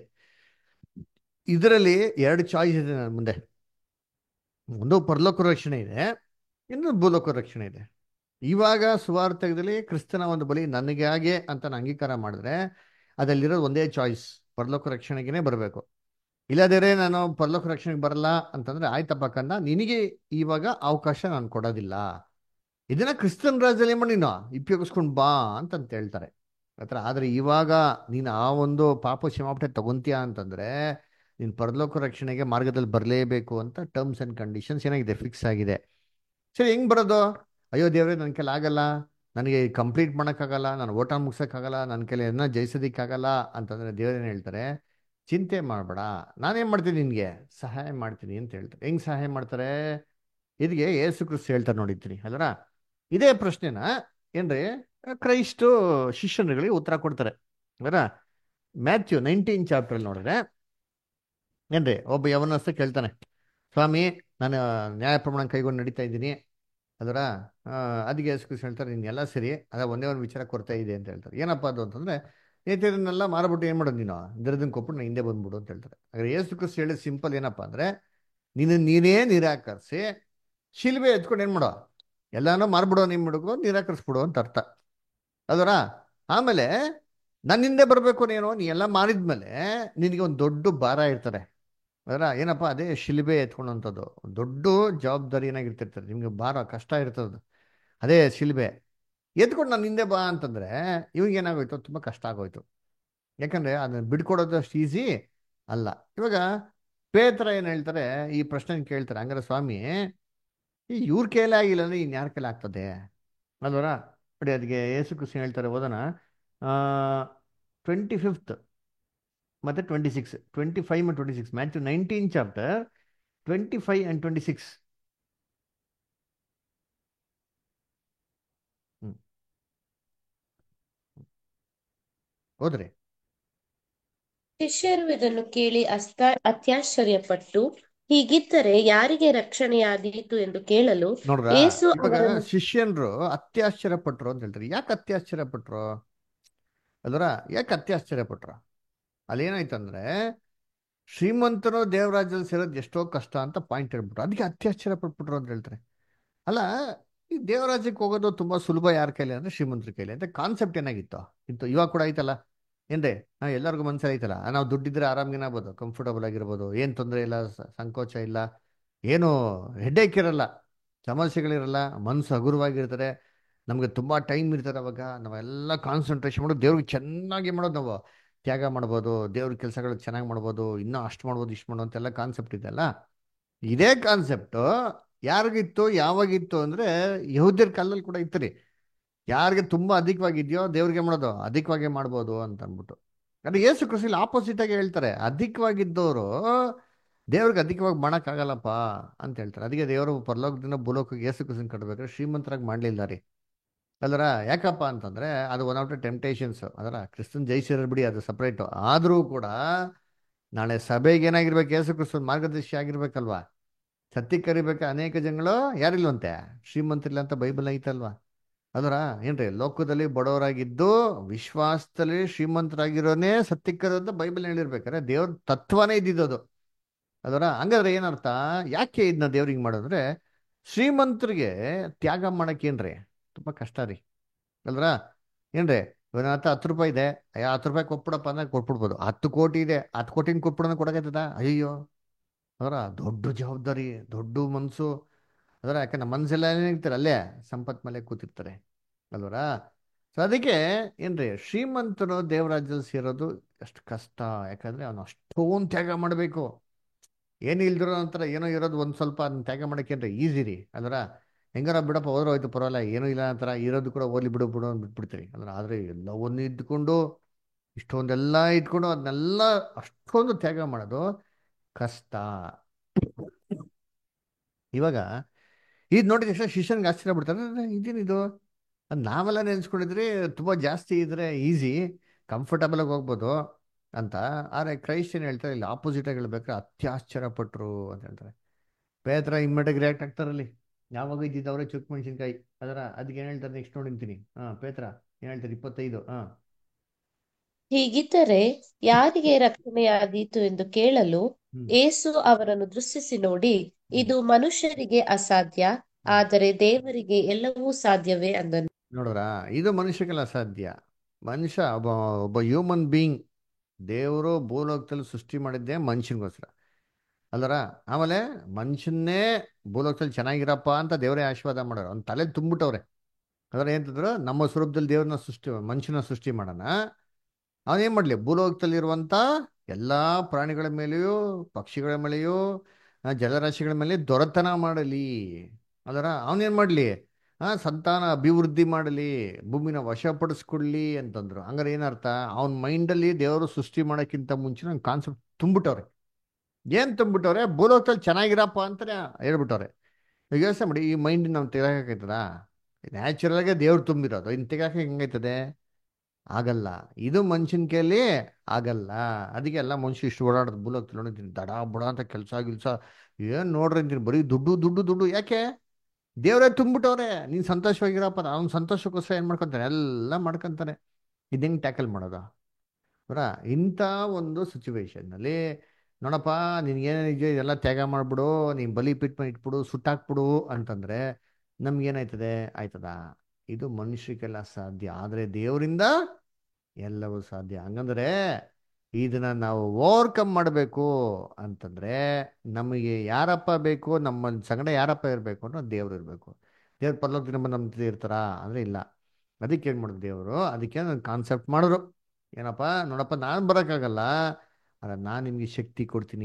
ಇದರಲ್ಲಿ ಎರಡು ಚಾಯ್ಸ್ ಇದೆ ನನ್ನ ಮುಂದೆ ಒಂದು ಪರಲೋಕ ರಕ್ಷಣೆ ಇದೆ ಇನ್ನೊಂದು ಭೂಲೋಕ ರಕ್ಷಣೆ ಇದೆ ಇವಾಗ ಸುವಾರ್ಥಕದಲ್ಲಿ ಕ್ರಿಸ್ತನ ಒಂದು ಬಲಿ ನನಗಾಗೆ ಅಂತ ನಾನು ಅಂಗೀಕಾರ ಮಾಡಿದ್ರೆ ಅದರಲ್ಲಿರೋದು ಒಂದೇ ಚಾಯ್ಸ್ ಪರಲೋಕ ರಕ್ಷಣೆಗೇ ಬರಬೇಕು ಇಲ್ಲದೇ ನಾನು ಪರಲೋಕ ರಕ್ಷಣೆಗೆ ಬರಲ್ಲ ಅಂತಂದ್ರೆ ಆಯ್ತಪ್ಪ ಕಂದ ನಿನಗೆ ಇವಾಗ ಅವಕಾಶ ನಾನು ಕೊಡೋದಿಲ್ಲ ಇದನ್ನ ಕ್ರಿಸ್ತನ್ ರಾಜ್ಯದಲ್ಲಿ ಮಾಡಿ ನೀನು ಉಪಯೋಗಿಸ್ಕೊಂಡು ಬಾ ಅಂತಂತ ಹೇಳ್ತಾರೆ ಹತ್ರ ಆದ್ರೆ ಇವಾಗ ನೀನು ಆ ಒಂದು ಪಾಪ ಕ್ಷಮಾಪಣೆ ತಗೊಂತೀಯ ಅಂತಂದ್ರೆ ನೀನು ಪರಲೋಕ ರಕ್ಷಣೆಗೆ ಮಾರ್ಗದಲ್ಲಿ ಬರಲೇಬೇಕು ಅಂತ ಟರ್ಮ್ಸ್ ಅಂಡ್ ಕಂಡೀಷನ್ಸ್ ಏನಾಗಿದೆ ಫಿಕ್ಸ್ ಆಗಿದೆ ಸರಿ ಹೆಂಗ್ ಬರೋದು ಅಯ್ಯೋ ದೇವ್ರೆ ನನ್ನ ಕೈಲಿ ಆಗಲ್ಲ ನನಗೆ ಕಂಪ್ಲೀಟ್ ಮಾಡೋಕ್ಕಾಗಲ್ಲ ನಾನು ಓಟ ಮುಗ್ಸೋಕ್ಕಾಗಲ್ಲ ನನ್ನ ಕೈಲಿ ಏನೋ ಜಯಿಸೋದಕ್ಕಾಗಲ್ಲ ಅಂತಂದ್ರೆ ದೇವ್ರೇನು ಹೇಳ್ತಾರೆ ಚಿಂತೆ ಮಾಡಬೇಡ ನಾನೇನು ಮಾಡ್ತೀನಿ ನಿನಗೆ ಸಹಾಯ ಮಾಡ್ತೀನಿ ಅಂತ ಹೇಳ್ತಾರೆ ಹೆಂಗ್ ಸಹಾಯ ಮಾಡ್ತಾರೆ ಇದಕ್ಕೆ ಯೇಸು ಕ್ರಿಸ್ತ ಹೇಳ್ತಾರೆ ನೋಡಿದ್ದೀನಿ ಅಲ್ಲರ ಇದೇ ಪ್ರಶ್ನೆನ ಏನ್ರಿ ಕ್ರೈಸ್ಟು ಶಿಷ್ಯನುಗಳಿಗೆ ಉತ್ತರ ಕೊಡ್ತಾರೆ ಅದರ ಮ್ಯಾಥ್ಯೂ ನೈನ್ಟೀನ್ ಚಾಪ್ಟ್ರಲ್ಲಿ ನೋಡಿದ್ರೆ ಏನ್ರಿ ಒಬ್ಬ ಯವನಸ್ಥ ಕೇಳ್ತಾನೆ ಸ್ವಾಮಿ ನಾನು ನ್ಯಾಯ ಪ್ರಮಾಣ ಕೈಗೊಂಡು ನಡೀತಾ ಇದ್ದೀನಿ ಅದರ ಅದಕ್ಕೆ ಯೇಸು ಕ್ರಿಸ್ತ ಹೇಳ್ತಾರೆ ನೀನು ಎಲ್ಲ ಸರಿ ಅದ ಒಂದೇ ಒಂದು ವಿಚಾರ ಕೊಡ್ತಾ ಇದೆ ಅಂತ ಹೇಳ್ತಾರೆ ಏನಪ್ಪ ಅದು ಅಂತಂದ್ರೆ ನೇತಿರನ್ನೆಲ್ಲ ಮಾರ್ಬಿಟ್ಟು ಏನು ಮಾಡೋದು ನೀನು ದರದನ್ ಕೊಟ್ಬಿಟ್ಟು ನಾನು ಹಿಂದೆ ಬಂದ್ಬಿಡು ಅಂತ ಹೇಳ್ತಾರೆ ಹಾಗಾದ್ರೆ ಯೇಸು ಕ್ರಿಸ್ತ ಹೇಳಿದ ಸಿಂಪಲ್ ಏನಪ್ಪ ಅಂದ್ರೆ ನೀನು ನೀನೇ ನಿರಾಕರಿಸಿ ಶಿಲ್ಬೆ ಎತ್ಕೊಂಡು ಏನು ಮಾಡೋ ಎಲ್ಲಾನು ಮಾರ್ಬಿಡೋ ನಿಮ್ಮ ಹುಡುಗರು ನಿರಾಕರಿಸ್ಬಿಡು ಅಂತ ಅರ್ಥ ಅದರ ಆಮೇಲೆ ನನ್ನ ಹಿಂದೆ ಬರಬೇಕು ನೀನು ನೀ ಎಲ್ಲ ಮಾರಿದ್ಮೇಲೆ ನಿನಗೆ ಒಂದು ದೊಡ್ಡ ಭಾರ ಇರ್ತಾರೆ ಅದರ ಏನಪ್ಪ ಅದೇ ಶಿಲ್ಬೆ ಎತ್ಕೊಳ್ಳೋಂಥದ್ದು ದೊಡ್ಡ ಜವಾಬ್ದಾರಿ ಏನಾಗಿರ್ತಿರ್ತಾರೆ ನಿಮ್ಗೆ ಭಾರ ಕಷ್ಟ ಇರ್ತದೆ ಅದೇ ಶಿಲ್ಬೆ ಎತ್ಕೊಂಡು ನಾನು ಹಿಂದೆ ಬಾ ಅಂತಂದ್ರೆ ಇವಾಗ ಏನಾಗೋಯ್ತು ತುಂಬ ಕಷ್ಟ ಆಗೋಯ್ತು ಯಾಕಂದ್ರೆ ಅದನ್ನ ಬಿಡ್ಕೊಡೋದು ಅಷ್ಟು ಈಸಿ ಅಲ್ಲ ಇವಾಗ ಪೇತ್ರ ಏನು ಹೇಳ್ತಾರೆ ಈ ಪ್ರಶ್ನೆ ಕೇಳ್ತಾರೆ ಹಂಗಾರೆ ಸ್ವಾಮಿ ಈ ಇವ್ರ ಕೈಲೇ ಆಗಿಲ್ಲ ಅಂದ್ರೆ ಇನ್ಯಾರ ಕೈಲಿ ಆಗ್ತದೆ ಅಲ್ವರ ನೋಡಿ ಅದಕ್ಕೆ ಯೇಸು ಕೃಷ್ಣ ಹೇಳ್ತಾರೆ ಓದೋಣ ಟ್ವೆಂಟಿ ಫಿಫ್ತ್ ಮತ್ತೆ ಟ್ವೆಂಟಿ ಸಿಕ್ಸ್ ಟ್ವೆಂಟಿ ಫೈವ್ ಮತ್ತು twenty six Matthew nineteen chapter twenty five and twenty six ಹ್ಞೂ ಹೋದ್ರಿ ಶಿಷ್ಯರು ಇದನ್ನು ಕೇಳಿ ಅಸ್ತ ಅತ್ಯಾಶ್ಚರ್ಯಪಟ್ಟು ಹೀಗಿದ್ದರೆ ಯಾರಿಗೆ ರಕ್ಷಣೆಯಾದೀತು ಎಂದು ಕೇಳಲು ನೋಡ್ರ ಯೇಸು ಇವಾಗ ಅವರನ್ನು ಶಿಷ್ಯನ್ರು ಅತ್ಯಾಶ್ಚರ್ಯ ಪಟ್ರು ಅಂತ ಹೇಳ್ತಾರೆ ಯಾಕೆ ಅತ್ಯಾಶ್ಚರ್ಯ ಪಟ್ರು ಅಲ್ವರ ಯಾಕೆ ಅತ್ಯಾಶ್ಚರ್ಯ ಪಟ್ರು ಅಲ್ಲಿ ಏನಾಯ್ತಂದ್ರೆ ಶ್ರೀಮಂತರು ದೇವರಾಜ್ಯದಲ್ಲಿ ಸೇರೋದು ಎಷ್ಟೋ ಕಷ್ಟ ಅಂತ ಪಾಯಿಂಟ್ ಹೇಳ್ಬಿಟ್ರು ಅದಕ್ಕೆ ಅತ್ಯಾಶ್ಚರ್ಯ ಪಟ್ಬಿಟ್ರು ಅಂತ ಹೇಳ್ತಾರೆ ಅಲ್ಲ ಈ ದೇವರಾಜ್ಯಕ್ಕೆ ಹೋಗೋದು ತುಂಬಾ ಸುಲಭ ಯಾರ ಕೈಲಿ ಅಂದ್ರೆ ಶ್ರೀಮಂತರ ಕೈಲಿ ಅಂತ ಕಾನ್ಸೆಪ್ಟ್ ಏನಾಗಿತ್ತು ಇತ್ತು ಇವಾಗ ಕೂಡ ಐತಲ್ಲ ಏನ್ರಿ ಹಾ ಎಲ್ಲರಿಗೂ ಮನ್ಸಲ್ಲಿ ಐತಲ್ಲ ಆ, ನಾವು ದುಡ್ಡಿದ್ರೆ ಆರಾಮ್ಗೇನಾಗ್ಬೋದು ಕಂಫರ್ಟಬಲ್ ಆಗಿರ್ಬೋದು ಏನು ತೊಂದರೆ ಇಲ್ಲ ಸ- ಸಂಕೋಚ ಇಲ್ಲ ಏನು ಹೆಡ್ಡೇಕ್ ಇರಲ್ಲ ಸಮಸ್ಯೆಗಳಿರಲ್ಲ ಮನಸ್ಸು ಹಗುರವಾಗಿರ್ತಾರೆ ನಮಗೆ ತುಂಬ ಟೈಮ್ ಇರ್ತದೆ ಅವಾಗ ನಾವೆಲ್ಲ ಕಾನ್ಸಂಟ್ರೇಷನ್ ಮಾಡೋದು ದೇವ್ರಿಗೆ ಚೆನ್ನಾಗಿ ಮಾಡೋದು ನಾವು ತ್ಯಾಗ ಮಾಡ್ಬೋದು ದೇವ್ರ ಕೆಲಸಗಳು ಚೆನ್ನಾಗಿ ಮಾಡ್ಬೋದು ಇನ್ನೂ ಅಷ್ಟು ಮಾಡ್ಬೋದು ಇಷ್ಟು ಮಾಡ್ಬೋದು ಅಂತೆಲ್ಲ ಕಾನ್ಸೆಪ್ಟ್ ಇದೆಯಲ್ಲ ಇದೇ ಕಾನ್ಸೆಪ್ಟು ಯಾರಿಗಿತ್ತು ಯಾವಾಗಿತ್ತು ಅಂದರೆ ಯಹೂದ್ಯರ ಕಾಲದಲ್ಲಿ ಕೂಡ ಇತ್ತು ರೀ ಯಾರಿಗೆ ತುಂಬ ಅಧಿಕವಾಗಿದೆಯೋ ದೇವ್ರಿಗೆ ಮಾಡೋದು ಅಧಿಕವಾಗಿ ಮಾಡ್ಬೋದು ಅಂತ ಅಂದ್ಬಿಟ್ಟು ಅದು ಯೇಸು ಕೃಷಿಲಿ ಆಪೋಸಿಟ್ ಆಗಿ ಹೇಳ್ತಾರೆ ಅಧಿಕವಾಗಿದ್ದವರು ದೇವ್ರಿಗೆ ಅಧಿಕವಾಗಿ ಮಾಡೋಕ್ಕಾಗಲ್ಲಪ್ಪ ಅಂತ ಹೇಳ್ತಾರೆ ಅದಕ್ಕೆ ದೇವರು ಪರಲೋಕದಿಂದ ಭೂಲೋಕಕ್ಕೆ ಯೇಸು ಕೃಷಿನ ಕಟ್ಟಬೇಕಾದ್ರೆ ಶ್ರೀಮಂತರಾಗಿ ಮಾಡಲಿಲ್ಲ ರೀ ಅಲ್ಲರ ಯಾಕಪ್ಪ ಅಂತಂದ್ರೆ ಅದು ಒನ್ ಆಫ್ ದ ಟೆಂಪ್ಟೇಷನ್ಸ್ ಅದರ ಕ್ರಿಸ್ತನ್ ಜಯಿಸಿರೋ ಬಿಡಿ ಅದು ಸಪ್ರೇಟು ಆದರೂ ಕೂಡ ನಾಳೆ ಸಭೆಗೆ ಏನಾಗಿರ್ಬೇಕು ಯೇಸು ಕ್ರಿಸ್ತನ್ ಮಾರ್ಗದರ್ಶಿ ಆಗಿರ್ಬೇಕಲ್ವಾ ಸತ್ಯಕ್ಕೆ ಕರಿಬೇಕು ಅನೇಕ ಜನಗಳು ಯಾರಿಲ್ವಂತೆ ಶ್ರೀಮಂತರಿಲ್ಲ ಅಂತ ಬೈಬಲ್ ಐತಲ್ವಾ ಅದರ ಏನ್ರಿ ಲೋಕದಲ್ಲಿ ಬಡವರಾಗಿದ್ದು ವಿಶ್ವಾಸದಲ್ಲಿ ಶ್ರೀಮಂತರಾಗಿರೋನೇ ಸತ್ಯಕ್ಕರು ಅಂತ ಬೈಬಲ್ ಹೇಳಿರ್ಬೇಕಾರೆ ದೇವ್ರ ತತ್ವನೇ ಇದ್ದಿದ್ದು ಅದರ ಹಂಗಾದ್ರೆ ಏನರ್ಥ ಯಾಕೆ ಇದನ್ನ ದೇವ್ರಿಗೆ ಮಾಡೋದ್ರೆ ಶ್ರೀಮಂತರಿಗೆ ತ್ಯಾಗ ಮಾಡಕ್ಕೆ ಏನ್ರಿ ತುಂಬಾ ಕಷ್ಟ ರೀ ಅಲ್ರ ಏನ್ರಿ ಇವನ ಹತ್ರ ಹತ್ತು ರೂಪಾಯಿ ಇದೆ ಅಯ್ಯ ಹತ್ತು ರೂಪಾಯಿ ಕೊಟ್ಬಿಡಪ್ಪ ಅಂದ್ರೆ ಕೊಟ್ಬಿಡ್ಬೋದು ಹತ್ತು ಕೋಟಿ ಇದೆ ಹತ್ತು ಕೋಟಿನ ಕೊಟ್ಬಿಡೋಣ ಕೊಡಕತ್ತದ ಅಯ್ಯೋ ಅದರ ದೊಡ್ಡ ಜವಾಬ್ದಾರಿ ದೊಡ್ಡ ಮನಸ್ಸು ಅದರ ಯಾಕೆ ನಮ್ಮ ಮನಸ್ಸೆಲ್ಲ ಏನಿರ್ತಾರೆ ಅಲ್ಲೇ ಸಂಪತ್ ಮೇಲೆ ಕೂತಿರ್ತಾರೆ ಅಲ್ವರ ಸೊ ಅದಕ್ಕೆ ಏನ್ರಿ ಶ್ರೀಮಂತರು ದೇವರಾಜ್ಯದಲ್ಲಿ ಸೇರೋದು ಎಷ್ಟು ಕಷ್ಟ ಯಾಕಂದ್ರೆ ಅವನು ಅಷ್ಟೊಂದು ತ್ಯಾಗ ಮಾಡಬೇಕು ಏನು ಇಲ್ದಿರೋ ನಂತರ ಏನೋ ಇರೋದು ಒಂದು ಸ್ವಲ್ಪ ಅದನ್ನ ತ್ಯಾಗ ಮಾಡೋಕ್ಕೇನ್ರಿ ಈಸಿ ರೀ ಅದರ ಹೆಂಗಾರ ಬಿಡಪ್ಪ ಹೋದ್ರೆ ಹೋಯ್ತು ಪರವಾಗಿಲ್ಲ ಏನೂ ಇಲ್ಲ ಅಂತಾರ ಇರೋದು ಕೂಡ ಓದ್ಲಿ ಬಿಡು ಬಿಡು ಅಂತ ಬಿಟ್ಬಿಡ್ತೀವಿ ಅಂದ್ರೆ ಆದರೆ ಎಲ್ಲವನ್ನು ಇದ್ಕೊಂಡು ಇಷ್ಟೊಂದೆಲ್ಲ ಇಟ್ಕೊಂಡು ಅದನ್ನೆಲ್ಲ ಅಷ್ಟೊಂದು ತ್ಯಾಗ ಮಾಡೋದು ಕಷ್ಟ ಇವಾಗ ಇದು ನೋಡಿದ ತಕ್ಷಣ ಶಿಷ್ಯನ್ಗೆ ಆಶ್ಚರ್ಯ ಬಿಡ್ತಾರೆ "ಅರೆ, ಇದೇನಿದು ಅದ್ ನಾವೆಲ್ಲ ನೆನೆಸ್ಕೊಂಡಿದ್ರೆ ತುಂಬ ಜಾಸ್ತಿ ಇದ್ರೆ ಈಸಿ ಕಂಫರ್ಟಬಲ್ ಆಗಿ ಹೋಗ್ಬೋದು ಅಂತ ಆದರೆ ಕ್ರೈಸ್ಟ್ ಏನು ಹೇಳ್ತಾರೆ ಇಲ್ಲಿ ಆಪೋಸಿಟ್ ಆಗಿ ಹೇಳ್ಬೇಕಾದ್ರೆ ಅತ್ಯಾಶ್ಚರ್ಯ ಪಟ್ರು ಅಂತ ಹೇಳ್ತಾರೆ ಪೇತ್ರ ಇಮ್ಮಿಡಿಯೇಟ್ ರಿಯಾಕ್ಟ್ ಆಗ್ತಾರಲ್ಲಿ ಯಾವಾಗ ಇದ್ದಿದ್ದವ್ರೆ ಚುಕ್ ಮೆಣಸಿನ್ಕಾಯಿ ಅದರ ಅದಕ್ಕೆ ಏನು ಹೇಳ್ತಾರೆ ನೆಕ್ಸ್ಟ್ ನೋಡಿಂತೀನಿ ಹಾ ಪೇತ್ರ ಏನು ಹೇಳ್ತಾರೆ ಇಪ್ಪತ್ತೈದು ಹಾ ಹೀಗಿದ್ದರೆ ಯಾರಿಗೆ ರಕ್ಷಣೆಯಾದೀತು ಎಂದು ಕೇಳಲು ಹ್ಮ್ ಏಸು ಅವರನ್ನು ದೃಷ್ಟಿಸಿ ನೋಡಿ ಇದು ಮನುಷ್ಯರಿಗೆ ಅಸಾಧ್ಯ ಆದರೆ ದೇವರಿಗೆ ಎಲ್ಲವೂ ಸಾಧ್ಯವೇ ಅಂದನು ನೋಡ್ರ ಇದು ಮನುಷ್ಯಗೆಲ್ಲ ಸಾಧ್ಯ ಮನುಷ್ಯ ಒಬ್ಬ ಒಬ್ಬ ಹ್ಯೂಮನ್ ಬೀಯಿಂಗ್ ದೇವರು ಭೂಲೋಕದಲ್ಲಿ ಸೃಷ್ಟಿ ಮಾಡಿದ್ದೇ ಮನುಷ್ಯನಿಗೋಸ್ಕರ ಅಲ್ಲರ ಆಮೇಲೆ ಮನುಷ್ಯನ್ನೇ ಭೂಲೋಕದಲ್ಲಿ ಚೆನ್ನಾಗಿರಪ್ಪ ಅಂತ ದೇವರೇ ಆಶೀರ್ವಾದ ಮಾಡೋರು ಅವ್ನ ತಲೆ ತುಂಬಿಟ್ಟವ್ರೆ ಅದರ ಏನಂತಂದ್ರು ನಮ್ಮ ಸ್ವರೂಪದಲ್ಲಿ ದೇವ್ರನ್ನ ಸೃಷ್ಟಿ ಮನುಷ್ಯನ ಸೃಷ್ಟಿ ಮಾಡೋಣ ಅವನೇನ್ ಮಾಡ್ಲಿ ಭೂಲೋಕದಲ್ಲಿರುವಂತ ಎಲ್ಲಾ ಪ್ರಾಣಿಗಳ ಮೇಲೆಯೂ ಪಕ್ಷಿಗಳ ಮೇಲೆಯೂ ಆ, ಜಲರಾಶಿಗಳ ಮೇಲೆ ದೊರೆತನ ಮಾಡಲಿ ಅದರ ಅವನೇನ್ ಮಾಡ್ಲಿ ಆ ಸಂತಾನ ಅಭಿವೃದ್ಧಿ ಮಾಡಲಿ ಭೂಮಿನ ವಶಪಡಿಸ್ಕೊಳ್ಳಿ ಅಂತಂದ್ರು ಹಂಗಾರೆ ಏನರ್ಥ ಅವನ ಮೈಂಡಲ್ಲಿ ದೇವರು ಸೃಷ್ಟಿ ಮಾಡೋಕ್ಕಿಂತ ಮುಂಚೆ ನಂಗೆ ಕಾನ್ಸೆಪ್ಟ್ ತುಂಬಿಟ್ಟವ್ರೆ ಏನ್ ತುಂಬಿಟ್ಟವ್ರೆ ಭೂಲೋಕದಲ್ಲಿ ಚೆನ್ನಾಗಿರಪ್ಪ ಅಂತಾನೆ ಹೇಳ್ಬಿಟ್ಟವ್ರೆ ಈಗ ಯೋಚನೆ ಮಾಡಿ ಈ ಮೈಂಡ್ ನಾವು ತೆಗಿಯಾಕೈತದ ನ್ಯಾಚುರಲ್ ಆಗಿ ದೇವ್ರು ತುಂಬಿರೋದು ಇನ್ನು ತೆಗಿಯಾಕ ಹೆಂಗೈತದೆ ಆಗಲ್ಲ ಇದು ಮನುಷ್ಯನ ಕೈಲಿ ಆಗಲ್ಲ ಅದಕ್ಕೆ ಎಲ್ಲ ಮನುಷ್ಯ ಇಷ್ಟು ಓಡಾಡೋದು ಬುಲಕ್ ನೋಡಿದ್ದೀನಿ ದಡ ಬುಡ ಅಂತ ಕೆಲಸ ಗಿಲ್ಸ ಏನ್ ನೋಡ್ರಿ ಅಂತೀನಿ ಬರೀ ದುಡ್ಡು ದುಡ್ಡು ದುಡ್ಡು ಯಾಕೆ ದೇವರೇ ತುಂಬಿಟ್ಟವ್ರೆ ನೀನ್ ಸಂತೋಷವಾಗಿರಪ್ಪ ಅವ್ನ ಸಂತೋಷಕ್ಕೋಸ್ಕರ ಏನ್ ಮಾಡ್ಕೊಂತಾನೆ ಎಲ್ಲ ಮಾಡ್ಕೊಂತಾನೆ ಇದು ಹೆಂಗ್ ಟ್ಯಾಕಲ್ ಮಾಡೋದು ಅವರ ಇಂಥ ಒಂದು ಸಿಚುವೇಶನ್ ನಲ್ಲಿ ನೋಡಪ್ಪ ನಿನ್ಗೇನಿದೆ ಇದೆಲ್ಲ ತ್ಯಾಗ ಮಾಡ್ಬಿಡು ನೀನ್ ಬಲಿ ಪಿಟ್ ಮಾಡಿ ಇಟ್ಬಿಡು ಸುಟ್ಟಾಕ್ಬಿಡು ಅಂತಂದ್ರೆ ನಮ್ಗೇನಾಯ್ತದೆ ಆಯ್ತದ ಇದು ಮನುಷ್ಯರಿಗೆಲ್ಲ ಸಾಧ್ಯ ಆದ್ರೆ ದೇವರಿಂದ ಎಲ್ಲವೂ ಸಾಧ್ಯ ಹಂಗಂದ್ರೆ ಇದನ್ನ ನಾವು ಓವರ್ಕಮ್ ಮಾಡಬೇಕು ಅಂತಂದ್ರೆ ನಮಗೆ ಯಾರಪ್ಪ ಬೇಕು ನಮ್ಮ ಸಂಗಡ ಯಾರಪ್ಪ ಇರಬೇಕು ಅನ್ನೋ ದೇವ್ರು ಇರಬೇಕು ದೇವ್ರ ಪರಲೋಕ ನಮ್ಮ ನಮ್ಮ ಜೊತೆ ಇರ್ತಾರಾ ಅಂದ್ರೆ ಇಲ್ಲ ಅದಕ್ಕೆ ಏನು ಮಾಡಿದ್ರು ದೇವರು ಅದಕ್ಕೆ ಒಂದು ಕಾನ್ಸೆಪ್ಟ್ ಮಾಡಿದ್ರು ಏನಪ್ಪ ನೋಡಪ್ಪ ನಾನು ಬರೋಕ್ಕಾಗಲ್ಲ ಅಲ್ಲ ನಾನು ನಿಮಗೆ ಶಕ್ತಿ ಕೊಡ್ತೀನಿ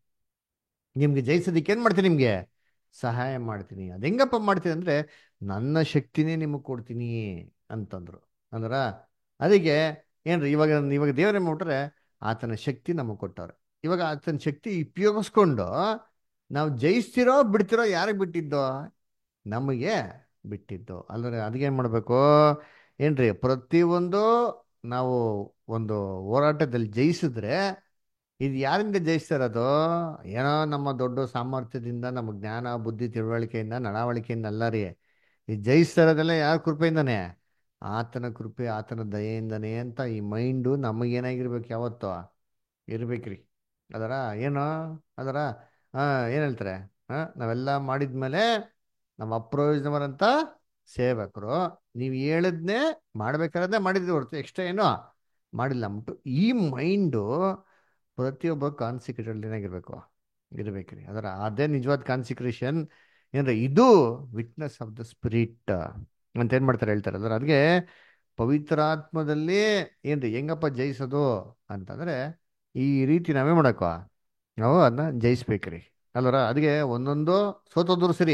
ನಿಮ್ಗೆ ಜಯಿಸೋದಕ್ಕೆ ಏನು ಮಾಡ್ತೀನಿ ನಿಮಗೆ ಸಹಾಯ ಮಾಡ್ತೀನಿ ಅದು ಹೆಂಗಪ್ಪ ಮಾಡ್ತೀನಿ ಅಂದರೆ ನನ್ನ ಶಕ್ತಿನೇ ನಿಮಗೆ ಕೊಡ್ತೀನಿ ಅಂತಂದ್ರು ಅಂದ್ರ ಅದಕ್ಕೆ ಏನ್ರಿ ಇವಾಗ ಇವಾಗ ದೇವರೇ ಮಾಡ್ಬಿಟ್ರೆ ಆತನ ಶಕ್ತಿ ನಮಗೆ ಕೊಟ್ಟವ್ರೆ ಇವಾಗ ಆತನ ಶಕ್ತಿ ಉಪಯೋಗಿಸ್ಕೊಂಡು ನಾವು ಜಯಿಸ್ತಿರೋ ಬಿಡ್ತಿರೋ ಯಾರಿಗೆ ಬಿಟ್ಟಿದ್ದೋ ನಮಗೆ ಬಿಟ್ಟಿದ್ದು ಅಲ್ಲದ್ರೆ ಅದಕ್ಕೇನು ಮಾಡಬೇಕು ಏನ್ರಿ ಪ್ರತಿಯೊಂದು ನಾವು ಒಂದು ಹೋರಾಟದಲ್ಲಿ ಜಯಿಸಿದ್ರೆ ಇದು ಯಾರಿಂದ ಜಯಿಸ್ತಾ ಇರೋದು ಏನೋ ನಮ್ಮ ದೊಡ್ಡ ಸಾಮರ್ಥ್ಯದಿಂದ ನಮ್ಮ ಜ್ಞಾನ ಬುದ್ಧಿ ತಿಳುವಳಿಕೆಯಿಂದ ನಡವಳಿಕೆಯಿಂದ ಅಲ್ಲ ರೀ ಈ ಜಯಿಸ್ತಾ ಇರೋದೆಲ್ಲ ಯಾರ ಕೃಪೆಯಿಂದನೇ ಆತನ ಕೃಪೆ ಆತನ ದಯೆಯಿಂದನೇ ಅಂತ ಈ ಮೈಂಡು ನಮಗೇನಾಗಿರ್ಬೇಕು ಯಾವತ್ತೋ ಇರ್ಬೇಕ್ರಿ ಅದರ ಏನೋ ಅದರ ಹಾಂ ಏನು ಹೇಳ್ತಾರೆ ಹಾಂ ನಾವೆಲ್ಲ ಮಾಡಿದ್ಮೇಲೆ ನಮ್ಮ ಅಪ್ರಯೋಜನವರಂತ ಸೇವಕರು ನೀವು ಹೇಳಿದ್ನೇ ಮಾಡ್ಬೇಕಾದ್ರೆ ಮಾಡಿದ್ವಿ ಹೊರತು ಎಕ್ಸ್ಟ್ರಾ ಏನೋ ಮಾಡಿಲ್ಲ ಅಂದ್ಬಿಟ್ಟು ಈ ಮೈಂಡು ಪ್ರತಿಯೊಬ್ಬ ಕಾನ್ಸಿಕ್ರೇಟೆಡ್ ಏನಾಗಿರ್ಬೇಕು ಇರ್ಬೇಕ್ರಿ ಅದರ ಅದೇ ನಿಜವಾದ ಕಾನ್ಸಿಕ್ರೇಷನ್ ಏನ್ರಿ ಇದು ವಿಟ್ನೆಸ್ ಆಫ್ ದ ಸ್ಪಿರಿಟ್ ಅಂತ ಏನ್ ಮಾಡ್ತಾರೆ ಹೇಳ್ತಾರೆ ಅದರ ಅದಕ್ಕೆ ಪವಿತ್ರಾತ್ಮದಲ್ಲಿ ಏನ್ರಿ ಹೆಂಗಪ್ಪ ಜಯಿಸೋದು ಅಂತಂದ್ರೆ ಈ ರೀತಿ ನಾವೇ ಮಾಡಕ್ಕ ನಾವು ಅದನ್ನ ಜಯಿಸ್ಬೇಕ್ರಿ ಅಲ್ವರ ಅದಕ್ಕೆ ಒಂದೊಂದು ಸೋತೋದ್ರು ಸರಿ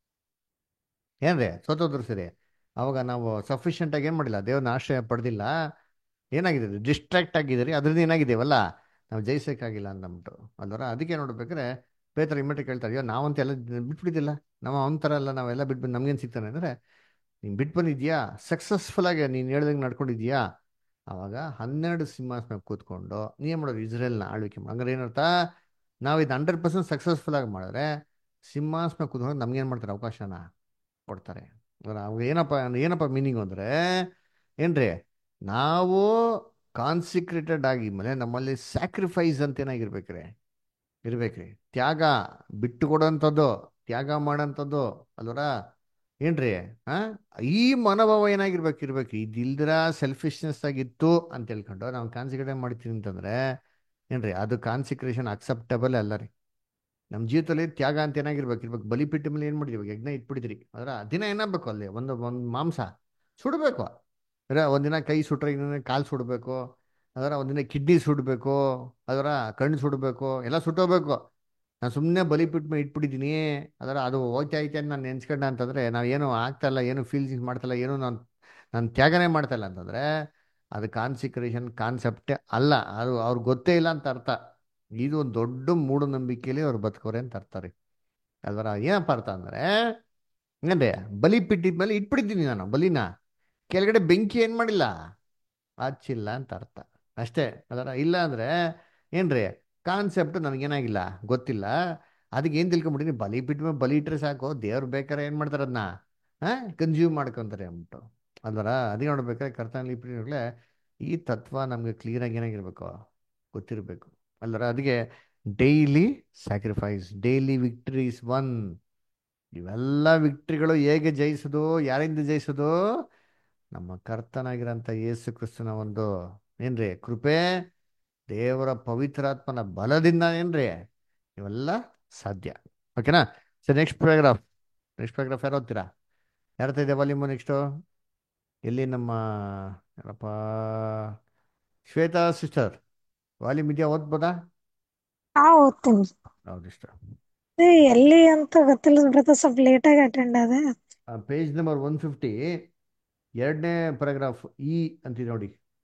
ಏನ್ರಿ ಸೋತೋದ್ರು ಸರಿ ಅವಾಗ ನಾವು ಸಫಿಷಿಯೆಂಟ್ ಆಗಿ ಏನ್ ಮಾಡಿಲ್ಲ ದೇವ್ರನ್ನ ಆಶ್ರಯ ಪಡೆದಿಲ್ಲ ಏನಾಗಿದೆ ಡಿಸ್ಟ್ರಾಕ್ಟ್ ಆಗಿದ್ದೀರಿ ಅದರಿಂದ ಏನಾಗಿದ್ದೇವಲ್ಲ ನಾವು ಜಯಿಸೋಕ್ಕಾಗಿಲ್ಲ ಅಂದ್ಬಿಟ್ಟು ಅಲ್ವರ ಅದಕ್ಕೆ ನೋಡ್ಬೇಕಾದ್ರೆ ಪೇತ್ರ ಇಮ್ಮಟಿ ಕೇಳ್ತಾರೆ ಅಯ್ಯೋ ನಾವಂತ ಎಲ್ಲ ಬಿಟ್ಬಿಟ್ಟಿದ್ದಿಲ್ಲ ನಾವು ಅವನ ಥರ ಎಲ್ಲ ನಾವೆಲ್ಲ ಬಿಟ್ಬಿಟ್ಟು ನಮ್ಗೇನು ಸಿಗ್ತಾನೆ ಅಂದರೆ ನೀನು ಬಿಟ್ಟು ಬಂದಿದ್ಯಾ ಸಕ್ಸಸ್ಫುಲ್ ಆಗಿ ನೀನು ಹೇಳ್ದಂಗೆ ನಡ್ಕೊಂಡಿದ್ಯಾ ಅವಾಗ ಹನ್ನೆರಡು ಸಿಂಹಾಸನ ಕೂತ್ಕೊಂಡು ನೀನು ಮಾಡೋದು ಇಸ್ರೇಲ್ನ ಆಳ್ವಿಕೆ ಮಾಡಿ ಹಂಗಾರೆ ಏನರ್ಥ ನಾವು ಇದು ಹಂಡ್ರೆಡ್ ಪರ್ಸೆಂಟ್ ಸಕ್ಸಸ್ಫುಲ್ ಆಗಿ ಮಾಡಿದ್ರೆ ಸಿಂಹಾಸನ ಕೂತ್ಕೊಂಡು ನಮ್ಗೇನು ಮಾಡ್ತಾರೆ ಅವಕಾಶನ ಕೊಡ್ತಾರೆ ಅವಾಗ ಏನಪ್ಪ ಏನಪ್ಪ ಮೀನಿಂಗ್ ಅಂದರೆ ಏನ್ರಿ ನಾವು ಕಾನ್ಸಿಕ್ರೇಟೆಡ್ ಆಗಿದ್ಮೇಲೆ ನಮ್ಮಲ್ಲಿ ಸ್ಯಾಕ್ರಿಫೈಸ್ ಅಂತ ಏನಾಗಿರ್ಬೇಕ್ರಿ ಇರ್ಬೇಕ್ರಿ ತ್ಯಾಗ ಬಿಟ್ಟು ಕೊಡೋಂಥದ್ದು ತ್ಯಾಗ ಮಾಡೋಂಥದ್ದು ಅಲ್ವರ ಏನ್ರಿ ಆ ಈ ಮನೋಭಾವ ಏನಾಗಿರ್ಬೇಕು ಇರ್ಬೇಕು ಇದಿಲ್ದಿರ ಸೆಲ್ಫಿಶ್ನೆಸ್ ಆಗಿತ್ತು ಅಂತ ಹೇಳ್ಕೊಂಡು ನಾವು ಕಾನ್ಸಿಕ್ರೇಟ್ ಮಾಡ್ತೀವಿ ಅಂತಂದ್ರೆ ಏನ್ರಿ ಅದು ಕಾನ್ಸಿಕ್ರೇಷನ್ ಅಕ್ಸೆಪ್ಟಬಲ್ ಅಲ್ಲ ರೀ ನಮ್ಮ ಜೀವಿತದಲ್ಲಿ ತ್ಯಾಗ ಅಂತ ಏನಾಗಿರ್ಬೇಕು ಇರ್ಬೇಕು ಬಲಿಪಿಟ್ಟ ಮೇಲೆ ಏನು ಮಾಡಿದ್ವಿ ಯಜ್ಞ ಇಟ್ಬಿಟ್ಟಿದ್ರಿ ಅದರ ದಿನ ಏನಾಗಬೇಕು ಅಲ್ಲಿ ಒಂದು ಒಂದು ಮಾಂಸ ಸುಡಬೇಕು ಅಂದ್ರೆ ಒಂದಿನ ಕೈ ಸುಟ್ರೆ ಇನ್ನೊಂದಿನ ಕಾಲು ಸುಡಬೇಕು ಅದರ ಒಂದಿನ ಕಿಡ್ನಿ ಸುಡಬೇಕು ಅದರ ಕಣ್ಣು ಸುಡಬೇಕು ಎಲ್ಲ ಸುಟ್ಟೋಗ್ಬೇಕು ನಾನು ಸುಮ್ಮನೆ ಬಲಿಪಿಟ್ ಮೇಲೆ ಇಟ್ಬಿಟ್ಟಿದ್ದೀನಿ ಅದರ ಅದು ಹೋಯ್ತಾ ಐತೆ ಅಂತ ನಾನು ನೆನ್ಸ್ಕೊಂಡ ಅಂತಂದರೆ ನಾವು ಏನು ಆಗ್ತಾಯಿಲ್ಲ ಏನು ಫೀಲ್ಸ್ ಮಾಡ್ತಾಯಿಲ್ಲ ಏನು ನಾನು ನಾನು ತ್ಯಾಗನೇ ಮಾಡ್ತಾಯಿಲ್ಲ ಅಂತಂದರೆ ಅದು ಕಾನ್ಸಿಕ್ರೇಷನ್ ಕಾನ್ಸೆಪ್ಟೇ ಅಲ್ಲ ಅದು ಅವ್ರಿಗೆ ಗೊತ್ತೇ ಇಲ್ಲ ಅಂತ ಅರ್ಥ ಇದು ಒಂದು ದೊಡ್ಡ ಮೂಢನಂಬಿಕೆಯಲ್ಲಿ ಅವ್ರು ಬದುಕೋರೆ ಅಂತ ಅರ್ಥ ರೀ ಅಲ್ವರ ಏನಪ್ಪ ಅರ್ಥ ಅಂದರೆ ಹಂಗಂದ್ರೆ ಬಲಿ ಪಿಟ್ಟಿದ ಮೇಲೆ ಇಟ್ಬಿಟ್ಟಿದ್ದೀನಿ ನಾನು ಬಲಿನ ಕೆಳಗಡೆ ಬೆಂಕಿ ಏನು ಮಾಡಿಲ್ಲ ಹಚ್ಚಿಲ್ಲ ಅಂತ ಅರ್ಥ ಅಷ್ಟೇ ಅದರ ಇಲ್ಲ ಅಂದರೆ ಏನ್ರಿ ಕಾನ್ಸೆಪ್ಟ್ ನನಗೇನಾಗಿಲ್ಲ ಗೊತ್ತಿಲ್ಲ ಅದಕ್ಕೆ ಏನು ತಿಳ್ಕೊಂಬಿಟ್ಟಿನಿ ಬಲಿ ಬಿಟ್ಟ ಮೇಲೆ ಬಲಿ ಇಟ್ಟರೆ ಸಾಕು ದೇವ್ರು ಬೇಕಾರೆ ಏನು ಮಾಡ್ತಾರೆ ಅದನ್ನ ಹಾಂ ಕನ್ಸ್ಯೂಮ್ ಮಾಡ್ಕೊತಾರೆ ಅಂದ್ಬಿಟ್ಟು ಅಲ್ವರ ಅದಕ್ಕೆ ನೋಡ್ಬೇಕಾದ್ರೆ ಕರ್ತನಲ್ಲಿ ಪ್ರಿಯಗಳೇ ಈ ತತ್ವ ನಮಗೆ ಕ್ಲಿಯರಾಗಿ ಏನಾಗಿರ್ಬೇಕು ಗೊತ್ತಿರಬೇಕು ಅಲ್ವರ ಅದಕ್ಕೆ daily sacrifice daily victories one ಇವೆಲ್ಲ ವಿಕ್ಟ್ರಿಗಳು ಹೇಗೆ ಜಯಿಸೋದು ಯಾರಿಂದ ಜಯಿಸೋದು ನಮ್ಮ ಕರ್ತನಾಗಿರೋಂಥ ಯೇಸು ಕ್ರಿಸ್ತನ ಒಂದು ಏನ್ರಿ ಕೃಪೆ ದೇವರ ಪವಿತ್ರಾತ್ಮನ ಬಲದಿಂದ ಏನ್ರಿ ಇವೆಲ್ಲ ಸಾಧ್ಯ ಓಕೆನಾ sir next paragraph next paragraph ಯಾರು ಓದ್ತೀರಾ ಯಾರ ಇದೆ ವಾಲ್ಯೂಮು ನೆಕ್ಸ್ಟು ಎಲ್ಲಿ ನಮ್ಮ ಏನಪ್ಪ ಶ್ವೇತಾ ಸಿಸ್ಟರ್ ವಾಲ್ಯೂಮ್ ಇದೆಯಾ ಓದ್ಬೋದಾ ಹಾ ಓದ್ತೀನಿ ಹೌದಿಷ್ಟ ಏ, ಎಲ್ಲಿ ಅಂತ ಗೊತ್ತಿಲ್ಲ ಬಿಡುತ್ತೆ ಸ್ವಲ್ಪ ಲೇಟ್ ಆಗಿ ಅಟೆಂಡ್ ಆದೆ ಪೇಜ್ ನಂಬರ್ ಒನ್ ಫಿಫ್ಟಿ ಎರಡನೇ ಪ್ಯಾರಾಗ್ರಾಫ್ ಇ ಅಂತಿದೆ ನೋಡಿ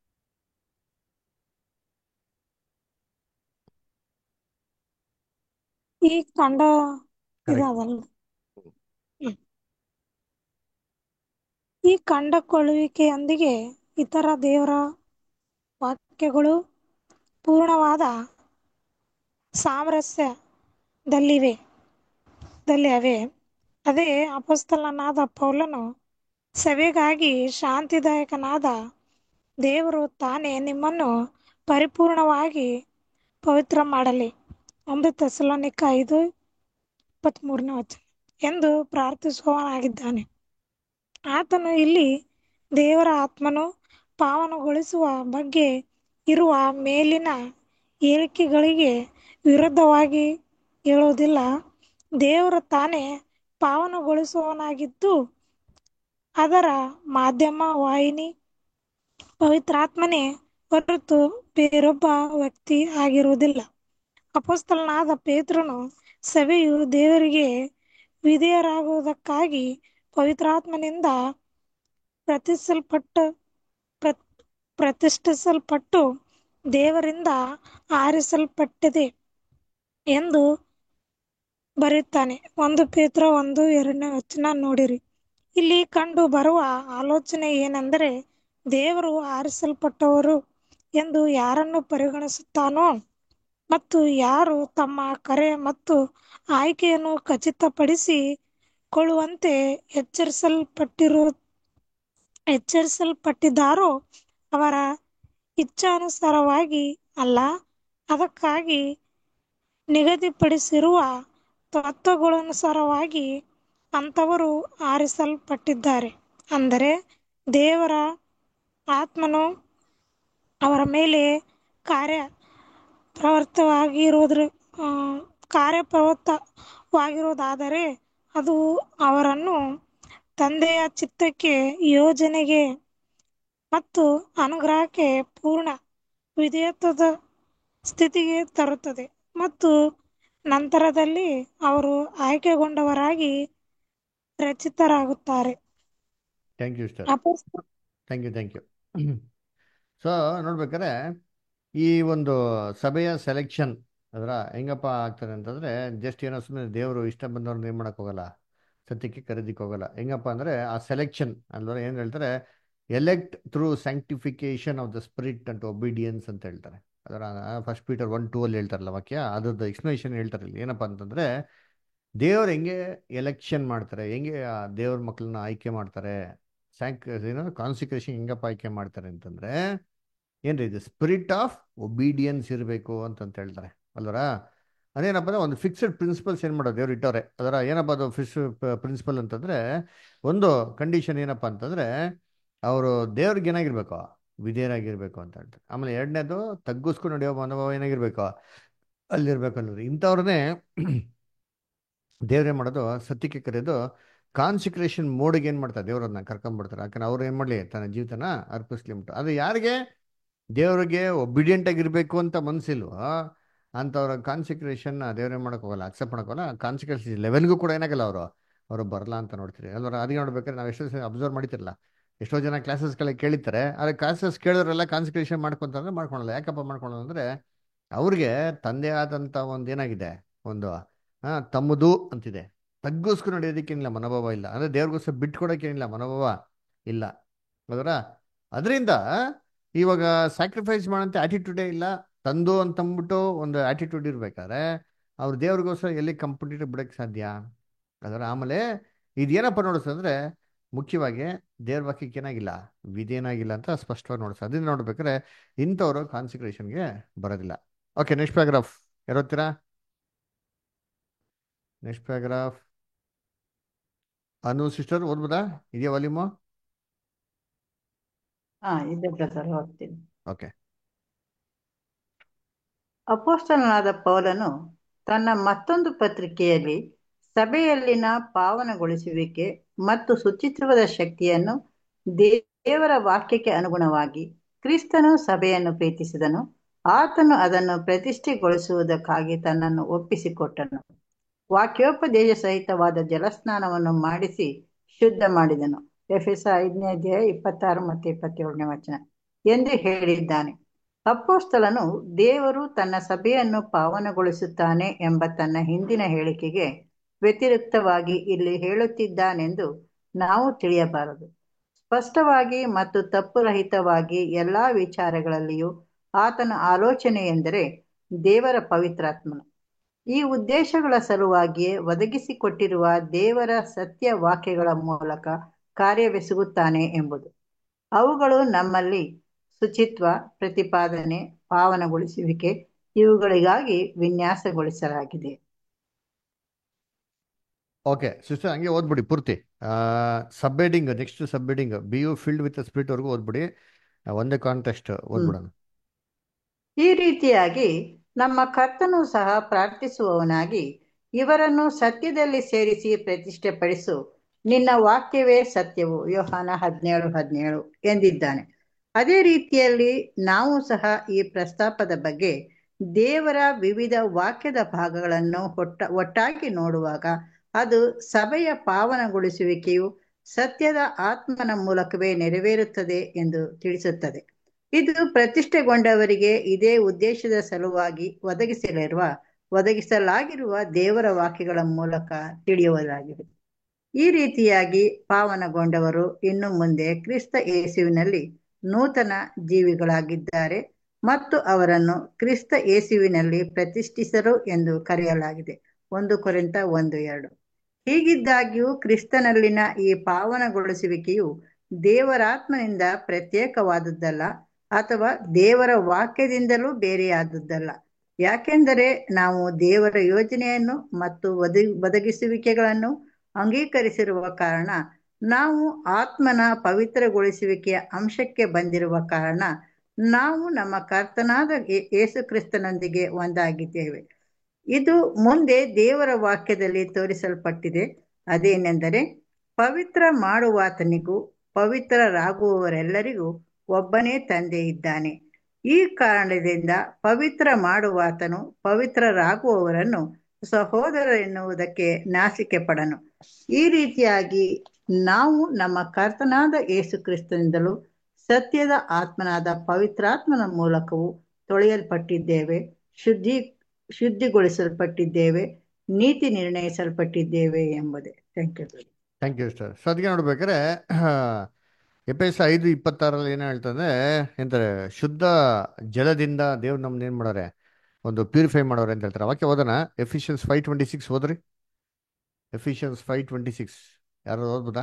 ಈ ಕಂಡ ಕರೆಕ್ಟ್ ಇದಾವಲ್ಲ ಹ್ಮ್. ಈ ಕಂಡಕೊಳ್ಳುವಿಕೆಯೊಂದಿಗೆ ಇತರ ದೇವರ ವಾಕ್ಯಗಳು ಪೂರ್ಣವಾದ ಸಾಮರಸ್ಯದಲ್ಲಿವೆ ದಲ್ಲಿ ಅವೆ ಅದೇ ಅಪೊಸ್ತಲನಾದ ಪೌಲನು ಸಭೆಗಾಗಿ ಶಾಂತಿದಾಯಕನಾದ ದೇವರು ತಾನೇ ನಿಮ್ಮನ್ನು ಪರಿಪೂರ್ಣವಾಗಿ ಪವಿತ್ರ ಮಾಡಲಿ ಒಂದು ತೆಸಲೋನಿಕ ಐದು ಇಪ್ಪತ್ತ್ಮೂರನೇ ವಚನ ಎಂದು ಪ್ರಾರ್ಥಿಸುವವನಾಗಿದ್ದಾನೆ ಆತನು ಇಲ್ಲಿ ದೇವರ ಆತ್ಮನು ಪಾವನಗೊಳಿಸುವ ಬಗ್ಗೆ ಇರುವ ಮೇಲಿನ ಹೇಳಿಕೆಗಳಿಗೆ ವಿರುದ್ಧವಾಗಿ ಹೇಳುವುದಿಲ್ಲ ದೇವರು ತಾನೇ ಪಾವನಗೊಳಿಸುವವನಾಗಿದ್ದು ಅದರ ಮಾಧ್ಯಮ ವಾಹಿನಿ ಪವಿತ್ರಾತ್ಮನೇ ಹೊರತು ಬೇರೊಬ್ಬ ವ್ಯಕ್ತಿ ಆಗಿರುವುದಿಲ್ಲ ಅಪೊಸ್ತಲನಾದ ಪೇತ್ರನು ಸಭೆಯು ದೇವರಿಗೆ ವಿಧೇಯರಾಗುವುದಕ್ಕಾಗಿ ಪವಿತ್ರಾತ್ಮನಿಂದ ಪ್ರತಿಸಲ್ಪಟ್ಟ ಪ್ರತಿಷ್ಠಿಸಲ್ಪಟ್ಟು ದೇವರಿಂದ ಆರಿಸಲ್ಪಟ್ಟಿದೆ ಎಂದು ಬರೆಯುತ್ತಾನೆ ಒಂದು ಪೇತ್ರ ಒಂದು ಎರಡನೇ ವಚನ ನೋಡಿರಿ ಇಲ್ಲಿ ಕಂಡು ಬರುವ ಆಲೋಚನೆ ಏನೆಂದರೆ ದೇವರು ಆರಿಸಲ್ಪಟ್ಟವರು ಎಂದು ಯಾರನ್ನು ಪರಿಗಣಿಸುತ್ತಾನೋ ಮತ್ತು ಯಾರು ತಮ್ಮ ಕರೆ ಮತ್ತು ಆಯ್ಕೆಯನ್ನು ಖಚಿತಪಡಿಸಿಕೊಳ್ಳುವಂತೆ ಎಚ್ಚರಿಸಲ್ಪಟ್ಟಿರು ಎಚ್ಚರಿಸಲ್ಪಟ್ಟಿದ್ದಾರೋ ಅವರ ಇಚ್ಛಾನುಸಾರವಾಗಿ ಅಲ್ಲ ಅದಕ್ಕಾಗಿ ನಿಗದಿಪಡಿಸಿರುವ ತತ್ವಗಳನುಸಾರವಾಗಿ ಅಂಥವರು ಆರಿಸಲ್ಪಟ್ಟಿದ್ದಾರೆ ಅಂದರೆ ದೇವರ ಆತ್ಮನು ಅವರ ಮೇಲೆ ಕಾರ್ಯ ಪ್ರವೃತ್ತವಾಗಿರುವುದ್ರ ಕಾರ್ಯಪ್ರವೃತ್ತವಾಗಿರುವುದಾದರೆ ಅದು ಅವರನ್ನು ತಂದೆಯ ಚಿತ್ತಕ್ಕೆ ಯೋಜನೆಗೆ ಮತ್ತು ಅನುಗ್ರಹಕ್ಕೆ ಪೂರ್ಣ ವಿಧೇಯತ್ವದ ಸ್ಥಿತಿಗೆ ತರುತ್ತದೆ ಮತ್ತು ನಂತರದಲ್ಲಿ ಅವರು ಆಯ್ಕೆಗೊಂಡವರಾಗಿ ರಚಿತರಾಗುತ್ತಾರೆ ಥ್ಯಾಂಕ್ ಯು ಸ್ಟಾರ್ ಅಪೊಸ್ತ thank you thank you so ನೋಡ್ಬೇಕಾದ್ರೆ ಈ ಒಂದು ಸಭೆಯ ಸೆಲೆಕ್ಷನ್ ಅದರ ಹೆಂಗಪ್ಪ ಆಗ್ತದೆ ಅಂತಂದರೆ ಜಸ್ಟ್ ಏನೋ ಸುಮ್ಮನೆ ದೇವರು ಇಷ್ಟ ಬಂದವ್ರನ್ನ ಏನು ಮಾಡೋಕ್ಕೆ ಹೋಗಲ್ಲ ಸತ್ಯಕ್ಕೆ ಕರೆದಿಕ್ಕೆ ಹೋಗಲ್ಲ ಹೆಂಗಪ್ಪ ಅಂದರೆ ಆ ಸೆಲೆಕ್ಷನ್ ಅಲ್ವರ ಏನು ಹೇಳ್ತಾರೆ elect through sanctification of the spirit and obedience ಅಂತ ಹೇಳ್ತಾರೆ ಅದರ ಫಸ್ಟ್ ಪೀಟರ್ ಒನ್ ಟೂ ಅಲ್ಲಿ ಹೇಳ್ತಾರಲ್ಲ ವಾಕ್ಯ ಅದ್ರದ್ದು ಎಕ್ಸ್ಪ್ಲನೇಷನ್ ಹೇಳ್ತಾರೆ ಇಲ್ಲಿ ಏನಪ್ಪ ಅಂತಂದರೆ ದೇವ್ರು ಹೆಂಗೆ ಎಲೆಕ್ಷನ್ ಮಾಡ್ತಾರೆ ಹೆಂಗೆ ಆ ದೇವ್ರ ಮಕ್ಕಳನ್ನ ಆಯ್ಕೆ ಮಾಡ್ತಾರೆ ಸ್ಯಾಂಕ್ ಏನೋ ಕಾನ್ಸಿಕ್ರೇಷನ್ ಹೆಂಗಪ್ಪ ಆಯ್ಕೆ ಮಾಡ್ತಾರೆ ಅಂತಂದರೆ ಏನ್ರಿ ಇದು ಸ್ಪಿರಿಟ್ ಆಫ್ ಒಬೀಡಿಯನ್ಸ್ ಇರಬೇಕು ಅಂತಂತ ಹೇಳ್ತಾರೆ ಅಲ್ವರ ಅದೇನಪ್ಪ ಅಂದ್ರೆ ಒಂದು ಫಿಕ್ಸ್ಡ್ ಪ್ರಿನ್ಸಿಪಲ್ಸ್ ಏನು ಮಾಡೋದು ದೇವ್ರು ಇಟ್ಟವ್ರೆ ಅದರ ಏನಪ್ಪ ಅದು ಫಿಕ್ಸ್ ಪ್ರಿನ್ಸಿಪಲ್ ಅಂತಂದರೆ ಒಂದು ಕಂಡೀಷನ್ ಏನಪ್ಪ ಅಂತಂದರೆ ಅವರು ದೇವ್ರಿಗೆ ಏನಾಗಿರ್ಬೇಕು ವಿಧೇಯರಾಗಿರ್ಬೇಕು ಅಂತ ಹೇಳ್ತಾರೆ ಆಮೇಲೆ ಎರಡನೇದು ತಗ್ಗಿಸ್ಕೊಂಡು ನಡೆಯೋ ಮನೋಭಾವ ಏನಾಗಿರ್ಬೇಕು ಅಲ್ಲಿರ್ಬೇಕು ಅನ್ನೋದು ಇಂಥವ್ರನ್ನೇ ದೇವ್ರೇನು ಮಾಡೋದು ಸತ್ಯಕ್ಕೆ ಕರೆಯೋದು ಕಾನ್ಸಿಕ್ರೇಷನ್ ಮೋಡಿಗೆ ಏನು ಮಾಡ್ತಾರೆ ದೇವ್ರನ್ನ ಕರ್ಕೊಂಡ್ಬಿಡ್ತಾರೆ ಯಾಕಂದ್ರೆ ಅವ್ರು ಏನು ಮಾಡಲಿ ತನ್ನ ಜೀವಿತನ ಅರ್ಪಿಸ್ಲಿ ಉಂಟು ಅದು ಯಾರಿಗೆ ದೇವ್ರಿಗೆ ಒಬಿಡಿಯಂಟ್ ಆಗಿರಬೇಕು ಅಂತ ಮನಸ್ಸಿಲ್ವೋ ಅಂಥವ್ರ ಕಾನ್ಸಿಕ್ರೇಷನ್ ದೇವ್ರೇನು ಮಾಡೋಕೆ ಹೋಗಲ್ಲ ಅಕ್ಸೆಪ್ಟ್ ಮಾಡೋಕ್ಕಲ್ಲ ಕಾನ್ಸಿಕ್ರೇಷನ್ ಲೆವೆಲ್ಗೂ ಕೂಡ ಏನಾಗಲ್ಲ ಅವರು ಅವರು ಬರಲ್ಲ ಅಂತ ನೋಡ್ತೀರಿ ಅಲ್ವರ ಅದಕ್ಕೆ ನೋಡ್ಬೇಕಾದ್ರೆ ನಾವು ಎಷ್ಟೋ ಅಬ್ಸರ್ವ್ ಮಾಡ್ತಿರಲ್ಲ ಎಷ್ಟೋ ಜನ ಕ್ಲಾಸಸ್ಗಳಿಗೆ ಕೇಳಿರ್ತಾರೆ ಆದರೆ ಕ್ಲಾಸಸ್ ಕೇಳಿದ್ರೆಲ್ಲ ಕಾನ್ಸಂಟ್ರೇಷನ್ ಮಾಡ್ಕೊಂತಾರೆ ಮಾಡ್ಕೊಳಲ್ಲ ಯಾಕಪ್ಪ ಮಾಡ್ಕೊಳಲ್ಲ ಅಂದರೆ ಅವ್ರಿಗೆ ತಂದೆ ಆದಂಥ ಒಂದು ಏನಾಗಿದೆ ಒಂದು ಹಾಂ ತಮ್ಮದು ಅಂತಿದೆ ತಗ್ಗಿಸ್ಕೊಂಡು ನಡೆಯೋದಕ್ಕೇನಿಲ್ಲ ಮನೋಭಾವ ಇಲ್ಲ ಅಂದರೆ ದೇವ್ರಿಗೋಸ್ಕರ ಬಿಟ್ಕೊಡೋಕ್ಕೇನಿಲ್ಲ ಮನೋಭಾವ ಇಲ್ಲ ಅದರ ಅದರಿಂದ ಇವಾಗ ಸ್ಯಾಕ್ರಿಫೈಸ್ ಮಾಡೋಂಥ ಆ್ಯಟಿಟ್ಯೂಡೇ ಇಲ್ಲ ತಂದು ಅಂತಂದ್ಬಿಟ್ಟು ಒಂದು ಆ್ಯಟಿಟ್ಯೂಡ್ ಇರಬೇಕಾದ್ರೆ ಅವ್ರು ದೇವ್ರಿಗೋಸ್ಕರ ಎಲ್ಲಿ ಕಂಪ್ಲೀಟ್ ಬಿಡೋಕ್ಕೆ ಸಾಧ್ಯ ಅದರ ಆಮೇಲೆ ಇದೇನಪ್ಪ ನೋಡಿಸ್ತಂದ್ರೆ ಮುಖ್ಯವಾಗಿ ದೇವ್ರ ವಾಕ್ಯಕ್ಕೆ ಏನಾಗಿಲ್ಲ ವಿಧೇನಾಗಿಲ್ಲ ಅಂತ ಸ್ಪಷ್ಟವಾಗಿ ನೋಡಿಸ್ ಅದನ್ನ ನೋಡ್ಬೇಕಾದ್ರೆ ಇಂಥವ್ರು ಕಾನ್ಸಿಕ್ರೇಷನ್ಗೆ ಬರೋದಿಲ್ಲ ಓಕೆ ನೆಕ್ಸ್ಟ್ ಪ್ಯಾರಾಗ್ರಾಫ್ ಯಾರೋತ್ತೀರಾ ನೆಕ್ಸ್ಟ್ ಪ್ಯಾರಾಗ್ರಾಫ್ ಅನು ಸಿಸ್ಟರ್ ಓದ್ಬೋದಾ ಇದೆಯಾ ವಾಲ್ಯೂಮು ಹಾ ಇದೆ ಬ್ರದರ್ ಓದ್ತೀನಿ ಓಕೆ ಅಪೋಸ್ತಲನಾದ ಪೌಲನು ತನ್ನ ಮತ್ತೊಂದು ಪತ್ರಿಕೆಯಲ್ಲಿ ಸಭೆಯಲ್ಲಿನ ಪಾವನಗೊಳಿಸುವಿಕೆ ಮತ್ತು ಶುಚಿತ್ವದ ಶಕ್ತಿಯನ್ನು ದೇವರ ವಾಕ್ಯಕ್ಕೆ ಅನುಗುಣವಾಗಿ ಕ್ರಿಸ್ತನು ಸಭೆಯನ್ನು ಪ್ರೀತಿಸಿದನು ಆತನು ಅದನ್ನು ಪ್ರತಿಷ್ಠೆಗೊಳಿಸುವುದಕ್ಕಾಗಿ ತನ್ನನ್ನು ಒಪ್ಪಿಸಿಕೊಟ್ಟನು ವಾಕ್ಯೋಪದೇಶ ಸಹಿತವಾದ ಜಲಸ್ನಾನವನ್ನು ಮಾಡಿಸಿ ಶುದ್ಧ ಮಾಡಿದನು ಎಫೆಸ ಐದನೇ ಅಧ್ಯಾಯ ಇಪ್ಪತ್ತಾರು ಮತ್ತು ಇಪ್ಪತ್ತೇಳನೇ ವಚನ ಎಂದು ಹೇಳಿದ್ದಾನೆ ಅಪ್ಪೋಸ್ತಲನು ದೇವರು ತನ್ನ ಸಭೆಯನ್ನು ಪಾವನಗೊಳಿಸುತ್ತಾನೆ ಎಂಬ ತನ್ನ ಹಿಂದಿನ ಹೇಳಿಕೆಗೆ ವ್ಯತಿರಿಕ್ತವಾಗಿ ಇಲ್ಲಿ ಹೇಳುತ್ತಿದ್ದಾನೆಂದು ನಾವು ತಿಳಿಯಬಾರದು ಸ್ಪಷ್ಟವಾಗಿ ಮತ್ತು ತಪ್ಪುರಹಿತವಾಗಿ ಎಲ್ಲಾ ವಿಚಾರಗಳಲ್ಲಿಯೂ ಆತನ ಆಲೋಚನೆ ಎಂದರೆ ದೇವರ ಪವಿತ್ರಾತ್ಮನು ಈ ಉದ್ದೇಶಗಳ ಸಲುವಾಗಿಯೇ ಒದಗಿಸಿಕೊಟ್ಟಿರುವ ದೇವರ ಸತ್ಯ ವಾಕ್ಯಗಳ ಮೂಲಕ ಕಾರ್ಯವೆಸಗುತ್ತಾನೆ ಎಂಬುದು ಅವುಗಳು ನಮ್ಮಲ್ಲಿ ಶುಚಿತ್ವ ಪ್ರತಿಪಾದನೆ ಪಾವನಗೊಳಿಸುವಿಕೆ ಇವುಗಳಿಗಾಗಿ ವಿನ್ಯಾಸಗೊಳಿಸಲಾಗಿದೆ ಓಕೆ ಸಿಸ್ಟರ್ ಹಂಗೆ ಓದ್ಬಿಡಿ ಪೂರ್ತಿ subheading next subheading be you filled with spirit ವರೆಗೂ ಓದ್ಬಿಡಿ ಆ, ಒಂದೇ ಕಾಂಟೆಸ್ಟ್ ಓದ್ಬಿಡೋಣ ಈ ರೀತಿಯಾಗಿ ನಮ್ಮ ಕರ್ತನು ಸಹ ಪ್ರಾರ್ಥಿಸುವವನಾಗಿ ಇವರನ್ನು ಸತ್ಯದಲ್ಲಿ ಸೇರಿಸಿ ಪ್ರತಿಷ್ಠೆಪಡಿಸು ನಿನ್ನ ವಾಕ್ಯವೇ ಸತ್ಯವು ಯೋಹಾನ ಹದಿನೇಳು ಹದಿನೇಳು ಎಂದಿದ್ದಾನೆ ಅದೇ ರೀತಿಯಲ್ಲಿ ನಾವು ಸಹ ಈ ಪ್ರಸ್ತಾಪದ ಬಗ್ಗೆ ದೇವರ ವಿವಿಧ ವಾಕ್ಯದ ಭಾಗಗಳನ್ನು ಒಟ್ಟ ಒಟ್ಟಾಗಿ ನೋಡುವಾಗ ಅದು ಸಭೆಯ ಪಾವನಗೊಳಿಸುವಿಕೆಯು ಸತ್ಯದ ಆತ್ಮನ ಮೂಲಕವೇ ನೆರವೇರುತ್ತದೆ ಎಂದು ತಿಳಿಸುತ್ತದೆ ಇದು ಪ್ರತಿಷ್ಠೆಗೊಂಡವರಿಗೆ ಇದೇ ಉದ್ದೇಶದ ಸಲುವಾಗಿ ಒದಗಿಸಲಿರುವ ಒದಗಿಸಲಾಗಿರುವ ದೇವರ ವಾಕ್ಯಗಳ ಮೂಲಕ ತಿಳಿಯುವುದಾಗಿದೆ ಈ ರೀತಿಯಾಗಿ ಪಾವನಗೊಂಡವರು ಇನ್ನು ಮುಂದೆ ಕ್ರಿಸ್ತ ಯೇಸುವಿನಲ್ಲಿ ನೂತನ ಜೀವಿಗಳಾಗಿದ್ದಾರೆ ಮತ್ತು ಅವರನ್ನು ಕ್ರಿಸ್ತ ಯೇಸುವಿನಲ್ಲಿ ಪ್ರತಿಷ್ಠಿಸರು ಎಂದು ಕರೆಯಲಾಗಿದೆ ಒಂದು ಕೊರಿಂತ ಒಂದು ಎರಡು ಹೀಗಿದ್ದಾಗ್ಯೂ ಕ್ರಿಸ್ತನಲ್ಲಿನ ಈ ಪಾವನಗೊಳಿಸುವಿಕೆಯು ದೇವರಾತ್ಮನಿಂದ ಪ್ರತ್ಯೇಕವಾದದ್ದಲ್ಲ ಅಥವಾ ದೇವರ ವಾಕ್ಯದಿಂದಲೂ ಬೇರೆಯಾದದ್ದಲ್ಲ ಯಾಕೆಂದರೆ ನಾವು ದೇವರ ಯೋಜನೆಯನ್ನು ಮತ್ತು ಒದಗಿ ಒದಗಿಸುವಿಕೆಗಳನ್ನು ಅಂಗೀಕರಿಸಿರುವ ಕಾರಣ ನಾವು ಆತ್ಮನ ಪವಿತ್ರಗೊಳಿಸುವಿಕೆಯ ಅಂಶಕ್ಕೆ ಬಂದಿರುವ ಕಾರಣ ನಾವು ನಮ್ಮ ಕರ್ತನಾದ ಯೇ- ಯೇಸು ಕ್ರಿಸ್ತನೊಂದಿಗೆ ಒಂದಾಗಿದ್ದೇವೆ ಇದು ಮುಂದೆ ದೇವರ ವಾಕ್ಯದಲ್ಲಿ ತೋರಿಸಲ್ಪಟ್ಟಿದೆ ಅದೇನೆಂದರೆ ಪವಿತ್ರ ಮಾಡುವಾತನಿಗೂ ಪವಿತ್ರರಾಗುವವರೆಲ್ಲರಿಗೂ ಒಬ್ಬನೇ ತಂದೆ ಇದ್ದಾನೆ ಈ ಕಾರಣದಿಂದ ಪವಿತ್ರ ಮಾಡುವಾತನು ಪವಿತ್ರರಾಗುವವರನ್ನು ಸಹೋದರರೆನ್ನುವುದಕ್ಕೆ ನಾಚಿಕೆ ಪಡನು ಈ ರೀತಿಯಾಗಿ ನಾವು ನಮ್ಮ ಕರ್ತನಾದ ಯೇಸು ಕ್ರಿಸ್ತನಿಂದಲೂ ಸತ್ಯದ ಆತ್ಮನಾದ ಪವಿತ್ರಾತ್ಮನ ಮೂಲಕವೂ ತೊಳೆಯಲ್ಪಟ್ಟಿದ್ದೇವೆ ಶುದ್ಧಿ ಶುದ್ಧಿಗೊಳಿಸಲ್ಪಟ್ಟಿದ್ದೇವೆ ನೀತಿ ನಿರ್ಣಯಿಸಲ್ಪಟ್ಟಿದ್ದೇವೆ ಎಂಬುದೇ thank you thank you sir so ಅದಕ್ಕೆ ನೋಡ್ಬೇಕಾದ್ರೆ ಎಪ್ ಎಸ್ ಐದು ಇಪ್ಪತ್ತಾರಲ್ಲಿ ಏನು ಹೇಳ್ತಂದ್ರೆ ಎಂತಾರೆ ಶುದ್ಧ ಜಲದಿಂದ ದೇವ್ರು ನಮ್ನ ಏನು ಮಾಡೋರೆ ಒಂದು ಪ್ಯೂರಿಫೈ ಮಾಡೋರೆ ಅಂತ ಹೇಳ್ತಾರೆ ವಾಕ್ಯ ಓದೋಣ ಎಫಿಷಿಯನ್ಸ್ ಫೈವ್ ಟ್ವೆಂಟಿ ಸಿಕ್ಸ್ ಓದ್ರಿ ಎಫಿಷಿಯನ್ಸ್ ಫೈವ್ ಟ್ವೆಂಟಿ ಸಿಕ್ಸ್ ಯಾರು ಓದ್ಬೋದಾ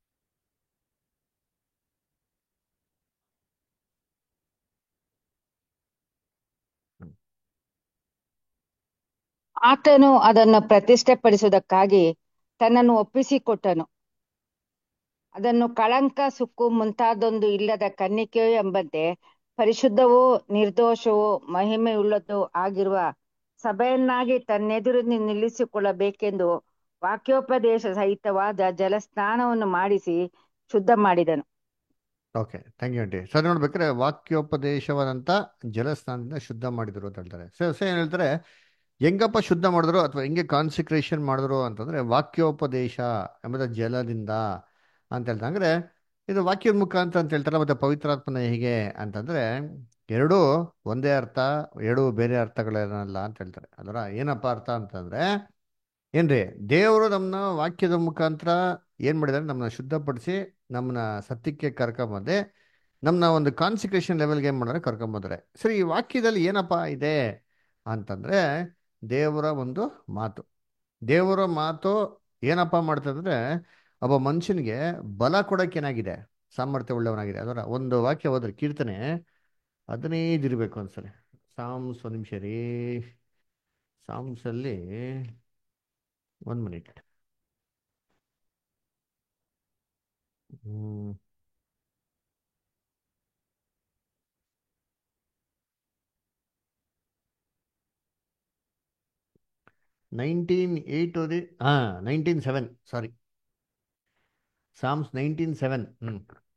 ಆತನು ಅದನ್ನು ಪ್ರತಿಷ್ಠೆಪಡಿಸುವುದಕ್ಕಾಗಿ ತನ್ನನ್ನು ಒಪ್ಪಿಸಿಕೊಟ್ಟನು ಅದನ್ನು ಕಳಂಕ ಸುಕ್ಕು ಮುಂತಾದೊಂದು ಇಲ್ಲದ ಕನ್ನಿಕೆಯು ಎಂಬಂತೆ ಪರಿಶುದ್ಧವೂ ನಿರ್ದೋಷವೂ ಮಹಿಮೆಯುಳ್ಳದ್ದು ಆಗಿರುವ ಸಭೆಯನ್ನಾಗಿ ತನ್ನೆದುರು ನಿಲ್ಲಿಸಿಕೊಳ್ಳಬೇಕೆಂದು ವಾಕ್ಯೋಪದೇಶ ಸಹಿತವಾದ ಜಲಸ್ನಾನವನ್ನು ಮಾಡಿಸಿ ಶುದ್ಧ ಮಾಡಿದನು okay thank you aunty sir ನೋಡ್ಬೇಕಾದ್ರೆ ವಾಕ್ಯೋಪದೇಶವಾದಂಥ ಜಲಸ್ನಾನದಿಂದ ಶುದ್ಧ ಮಾಡಿದ್ರು ಅಂತ ಹೇಳ್ತಾರೆ ಸೊ ಸೊ ಏನು ಹೇಳ್ತಾರೆ ಹೆಂಗಪ್ಪ ಶುದ್ಧ ಮಾಡಿದ್ರು ಅಥವಾ ಹೆಂಗೆ ಕಾನ್ಸಿಕ್ರೇಷನ್ ಮಾಡಿದ್ರು ಅಂತಂದ್ರೆ ವಾಕ್ಯೋಪದೇಶ ಎಂಬುದ ಜಲದಿಂದ ಅಂತ ಹೇಳ್ತಾರೆ ಅಂದ್ರೆ ಇದು ವಾಕ್ಯದ ಮುಖಾಂತರ ಅಂತ ಹೇಳ್ತಾರೆ ಮತ್ತೆ ಪವಿತ್ರಾತ್ಮನ ಹೇಗೆ ಅಂತಂದ್ರೆ ಎರಡೂ ಒಂದೇ ಅರ್ಥ ಎರಡೂ ಬೇರೆ ಅರ್ಥಗಳೇನಲ್ಲ ಅಂತ ಹೇಳ್ತಾರೆ ಅದರ ಏನಪ್ಪ ಅರ್ಥ ಅಂತಂದ್ರೆ ಏನ್ರಿ ದೇವರು ನಮ್ಮನ್ನ ವಾಕ್ಯದ ಮುಖಾಂತರ ಏನ್ ಮಾಡಿದಾರೆ ನಮ್ಮನ್ನ ಶುದ್ಧಪಡಿಸಿ ನಮ್ಮನ್ನ ಸತ್ಯಕ್ಕೆ ಕರ್ಕೊಂಬಂದೆ ನಮ್ಮನ್ನ ಒಂದು ಕಾನ್ಸಿಕ್ರೇಷನ್ ಲೆವೆಲ್ಗೆ ಏನು ಮಾಡಿದ್ರೆ ಕರ್ಕೊಂಬಂದ್ರೆ ಸರಿ ಈ ವಾಕ್ಯದಲ್ಲಿ ಏನಪ್ಪ ಇದೆ ಅಂತಂದ್ರೆ ದೇವರ ಒಂದು ಮಾತು ದೇವರ ಮಾತು ಏನಪ್ಪ ಮಾಡ್ತಂದ್ರೆ ಒಬ್ಬ ಮನುಷ್ಯನಿಗೆ ಬಲ ಕೊಡಕ್ಕೆ ಏನಾಗಿದೆ ಸಾಮರ್ಥ್ಯ ಉಳ್ಳವನಾಗಿದೆ ಅದರ ಒಂದು ವಾಕ್ಯ ಹೋದ್ರೆ ಕೀರ್ತನೆ ಹದಿನೈದು ಇರಬೇಕು ಅನ್ಸರಿ ಸಾಮ್ಸ್ ಒಂದು ನಿಮಿಷ ರೀ ಸಾಮ್ಸಲ್ಲಿ ಒಂದು ಮಿನಿಟ್ ಹ್ಮ್ ನೈನ್ಟೀನ್ ಏಯ್ಟ್ ಓದಿ ಹಾ nineteen seven sorry Psalms nineteen seven hmm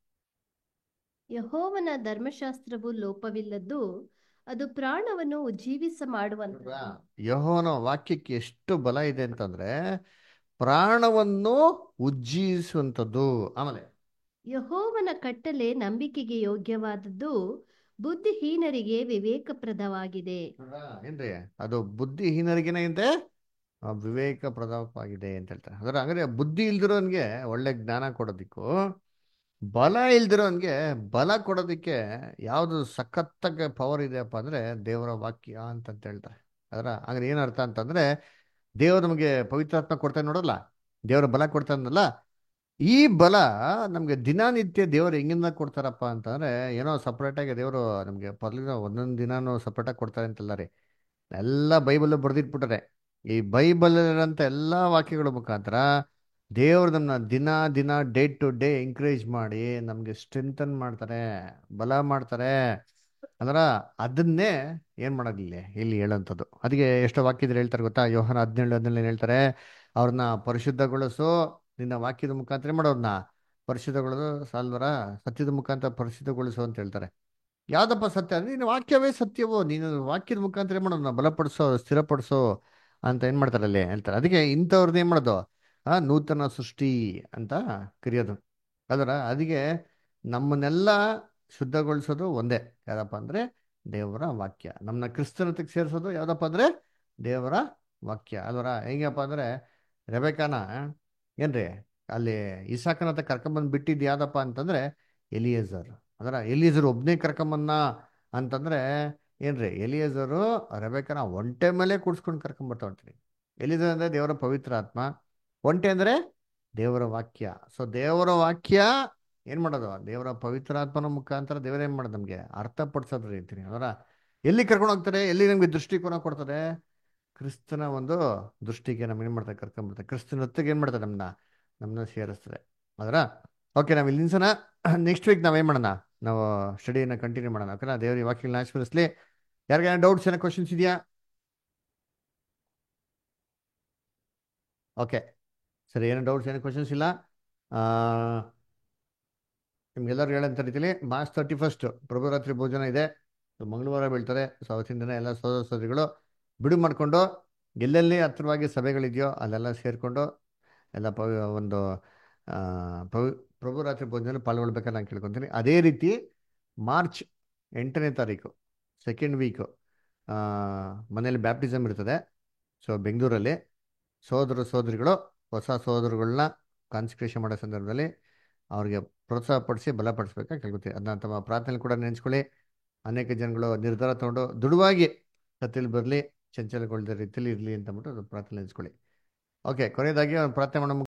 ಯಹೋವನ ಧರ್ಮಶಾಸ್ತ್ರವು ಲೋಪವಿಲ್ಲದ್ದು ಅದು ಪ್ರಾಣವನ್ನು ಉಜ್ಜೀವಿಸ ಮಾಡುವಂತ ಯಹೋವನ ವಾಕ್ಯಕ್ಕೆ ಎಷ್ಟು ಬಲ ಇದೆ ಅಂತಂದ್ರೆ ಪ್ರಾಣವನ್ನು ಉಜ್ಜೀವಿಸುವಂಥದ್ದು ಆಮೇಲೆ ಯಹೋವನ ಕಟ್ಟಲೆ ನಂಬಿಕೆಗೆ ಯೋಗ್ಯವಾದದ್ದು ಬುದ್ಧಿಹೀನರಿಗೆ ವಿವೇಕಪ್ರದವಾಗಿದೆ ನೋಡ್ರಾ? ಏನ್ರಿ ಅದು ಬುದ್ಧಿಹೀನರಿಗೇನೆ ಇದೆ ಆ, ವಿವೇಕ ಪ್ರದಾಪವಾಗಿದೆ ಅಂತ ಹೇಳ್ತಾರೆ ಅದರ ಹಂಗಾರೆ ಬುದ್ಧಿ ಇಲ್ದಿರೋನ್ಗೆ ಒಳ್ಳೆ ಜ್ಞಾನ ಕೊಡೋದಿಕ್ಕೂ ಬಲ ಇಲ್ದಿರೋನ್ಗೆ ಬಲ ಕೊಡೋದಕ್ಕೆ ಯಾವುದು ಸಖತ್ತಾಗ ಪವರ್ ಇದೆಯಪ್ಪ ಅಂದ್ರೆ ದೇವರ ವಾಕ್ಯ ಅಂತಂತ ಹೇಳ್ತಾರೆ ಅದರ ಹಂಗಾರೆ ಏನರ್ಥ ಅಂತಂದ್ರೆ ದೇವರು ನಮಗೆ ಪವಿತ್ರಾತ್ಮ ಕೊಡ್ತಾನೆ ನೋಡಲ್ಲ ದೇವರ ಬಲ ಕೊಡ್ತಾನಲ್ಲ ಈ ಬಲ ನಮಗೆ ದಿನನಿತ್ಯ ದೇವರು ಹೆಂಗಿಂದ ಕೊಡ್ತಾರಪ್ಪ ಅಂತಂದ್ರೆ ಏನೋ ಸಪ್ರೇಟಾಗಿ ದೇವರು ನಮಗೆ ಮೊದಲಿನ ಒಂದೊಂದು ದಿನಾನು ಸಪ್ರೇಟಾಗಿ ಕೊಡ್ತಾರೆ ಅಂತಲ್ಲ ರೀ ಎಲ್ಲ ಬೈಬಲ್ ಬರೆದಿಟ್ಬಿಟ್ಟಾರೆ ಈ ಬೈಬಲ್ ಇರೋಂಥ ಎಲ್ಲ ವಾಕ್ಯಗಳ ಮುಖಾಂತರ ದೇವ್ರು ನಮ್ಮನ್ನ ದಿನ ದಿನ ಡೇ ಟು ಡೇ ಎಂಕರೇಜ್ ಮಾಡಿ ನಮಗೆ ಸ್ಟ್ರೆಂಥನ್ ಮಾಡ್ತಾರೆ ಬಲ ಮಾಡ್ತಾರೆ ಅಂದ್ರ ಅದನ್ನೇ ಏನ್ ಮಾಡೋದಿಲ್ಲ ಇಲ್ಲಿ ಹೇಳೋಂಥದ್ದು ಅದಕ್ಕೆ ಎಷ್ಟೋ ವಾಕ್ಯದಲ್ಲಿ ಹೇಳ್ತಾರೆ ಗೊತ್ತಾ ಯೋಹನ ಹದಿನೇಳು ಹದಿನೇಳು ಹೇಳ್ತಾರೆ ಅವ್ರನ್ನ ಪರಿಶುದ್ಧಗೊಳಿಸು ನಿನ್ನ ವಾಕ್ಯದ ಮುಖಾಂತರ ಮಾಡೋರ್ನ ಪರಿಶುದ್ಧಗೊಳಿಸು ಸಾಲ್ವರ ಸತ್ಯದ ಮುಖಾಂತರ ಪರಿಶುದ್ಧಗೊಳಿಸು ಅಂತ ಹೇಳ್ತಾರೆ ಯಾವ್ದಪ್ಪ ಸತ್ಯ ಅಂದ್ರೆ ನಿನ್ನ ವಾಕ್ಯವೇ ಸತ್ಯವೋ ನೀನು ವಾಕ್ಯದ ಮುಖಾಂತರ ಏನ್ ಮಾಡೋದು ಬಲಪಡಿಸೋ ಸ್ಥಿರಪಡಿಸೋ ಅಂತ ಏನ್ ಮಾಡ್ತಾರೆ ಅಲ್ಲಿ ಹೇಳ್ತಾರೆ ಅದಕ್ಕೆ ಇಂಥವ್ರದ್ದು ಏನ್ ಮಾಡೋದು ಆ ನೂತನ ಸೃಷ್ಟಿ ಅಂತ ಕರೆಯೋದು ಅದರ ಅದಕ್ಕೆ ನಮ್ಮನ್ನೆಲ್ಲ ಶುದ್ಧಗೊಳಿಸೋದು ಒಂದೇ ಯಾರಪ್ಪ ಅಂದ್ರೆ ದೇವರ ವಾಕ್ಯ ನಮ್ಮನ್ನ ಕ್ರಿಸ್ತನತೆಗೆ ಸೇರಿಸೋದು ಯಾವ್ದಪ್ಪ ಅಂದ್ರೆ ದೇವರ ವಾಕ್ಯ ಅಲ್ವರ ಹೆಂಗಪ್ಪ ಅಂದ್ರೆ ರೆಬೆಕಾನ ಏನ್ರಿ ಅಲ್ಲಿ ಇಸಾಕನ ಹತ್ರ ಕರ್ಕೊಂಬಂದು ಬಿಟ್ಟಿದ್ದು ಯಾವ್ದಪ್ಪ ಅಂತಂದ್ರೆ ಎಲಿಯೇಜರ್ ಅದರ ಎಲಿಯೇಜರ್ ಒಬ್ನೇ ಕರ್ಕೊಂಬನ್ನ ಅಂತಂದ್ರೆ ಏನ್ರಿ ಎಲಿಯೇಜರು ರೆಬೆಕನ ಒಂಟೆ ಮೇಲೆ ಕೂಡ್ಸ್ಕೊಂಡು ಕರ್ಕೊಂಬರ್ತಾ ಹೊಂಟ್ರಿ ಎಲಿಯೇಜರ್ ಅಂದ್ರೆ ದೇವರ ಪವಿತ್ರ ಆತ್ಮ ಒಂಟೆ ಅಂದ್ರೆ ದೇವರ ವಾಕ್ಯ ಸೊ ದೇವರ ವಾಕ್ಯ ಏನ್ ಮಾಡೋದು ದೇವರ ಪವಿತ್ರಾತ್ಮನ ಮುಖಾಂತರ ದೇವರ ಏನ್ ಮಾಡೋದು ನಮ್ಗೆ ಅರ್ಥಪಡಿಸೋದ್ರ ರೀತಿ ಅವರ ಎಲ್ಲಿ ಕರ್ಕೊಂಡು ಹೋಗ್ತಾರೆ ಎಲ್ಲಿ ನಮ್ಗೆ ದೃಷ್ಟಿಕೋನ ಕೊಡ್ತಾರೆ ಕ್ರಿಸ್ತನ ಒಂದು ದೃಷ್ಟಿಗೆ ನಮ್ಗೆ ಏನ್ ಮಾಡ್ತಾರೆ ಕರ್ಕೊಂಡ್ಬರ್ತಾರೆ ಕ್ರಿಸ್ತನ ಹೊತ್ತಿಗೆ ಏನ್ ಮಾಡ್ತಾರೆ ನಮ್ಮನ್ನ ನಮ್ಮನ್ನ ಸೇರಿಸ್ತಾರೆ ಅದರ ಓಕೆ ನಾವು ಇಲ್ಲಿ ನಿಲ್ಸೋಣ ನೆಕ್ಸ್ಟ್ ವೀಕ್ ನಾವೇನ್ ಮಾಡೋಣ ನಾವು ಸ್ಟಡಿನ ಕಂಟಿನ್ಯೂ ಮಾಡೋಣ ಓಕೆನಾ ದೇವರ ಈ ವಾಕ್ಯಗಳನ್ನ ಆಶೀರ್ವದಿಸ್ಲಿ ಯಾರಿಗೇನ ಡೌಟ್ಸ್ ಏನೋ ಕ್ವಶನ್ಸ್ ಇದೆಯಾ ಓಕೆ ಸರಿ ಏನೋ ಡೌಟ್ಸ್ ಏನೋ ಕ್ವಶನ್ಸ್ ಇಲ್ಲ ನಿಮ್ಗೆಲ್ಲರೂ ಹೇಳಂತ ರೀತಿಲಿ ಮಾರ್ಚ್ ತರ್ಟಿ ಫಸ್ಟ್ ಪ್ರಭುರಾತ್ರಿ ಭೋಜನ ಇದೆ ಸೊ ಮಂಗಳವಾರ ಬೀಳ್ತಾರೆ ಸೊ ಅವತ್ತಿನ ದಿನ ಎಲ್ಲ ಸೋದರ ಸೋದರಿಗಳು ಬಿಡು ಮಾಡಿಕೊಂಡು ಎಲ್ಲೆಲ್ಲಿ ಹತ್ತಿರವಾಗಿ ಸಭೆಗಳಿದೆಯೋ ಅಲ್ಲೆಲ್ಲ ಸೇರಿಕೊಂಡು ಎಲ್ಲ ಪವಿ ಒಂದು ಆ, ಪವಿ ಪ್ರಭುರಾತ್ರಿ ಭೋಜನ ಪಾಲ್ಗೊಳ್ಬೇಕಂತ ನಾನು ಕೇಳ್ಕೊತೀನಿ ಅದೇ ರೀತಿ ಮಾರ್ಚ್ ಎಂಟನೇ ತಾರೀಕು ಸೆಕೆಂಡ್ ವೀಕು ಮನೇಲಿ ಬ್ಯಾಪ್ಟಿಸಮ್ ಇರ್ತದೆ ಸೊ ಬೆಂಗಳೂರಲ್ಲಿ ಸೋದರ ಸೋದರಿಗಳು ಹೊಸ ಸೋದರಗಳನ್ನ ಕಾನ್ಸಂಟ್ರೇಷನ್ ಮಾಡೋ ಸಂದರ್ಭದಲ್ಲಿ ಅವ್ರಿಗೆ ಪ್ರೋತ್ಸಾಹಪಡಿಸಿ ಬಲಪಡಿಸ್ಬೇಕಾಗಿ ಕೇಳ್ಕೊತೀವಿ ಅದನ್ನ ತಮ್ಮ ಪ್ರಾರ್ಥನೆ ಕೂಡ ನೆನೆಸ್ಕೊಳ್ಳಿ ಅನೇಕ ಜನಗಳು ನಿರ್ಧಾರ ತಗೊಂಡು ದೃಢವಾಗಿ ಸತ್ತಿಲ್ ಬರಲಿ ಚಂಚಲಗೊಳ್ಳದ ರೀತಿಯಲ್ಲಿ ಇರಲಿ ಅಂತ ಅಂದ್ಬಿಟ್ಟು ಅದು ಪ್ರಾರ್ಥನೆ ನೆನೆಸ್ಕೊಳ್ಳಿ ಓಕೆ ಕೊನೆಯದಾಗಿ ಒಂದು ಪ್ರಾರ್ಥನೆ ಮಾಡೋ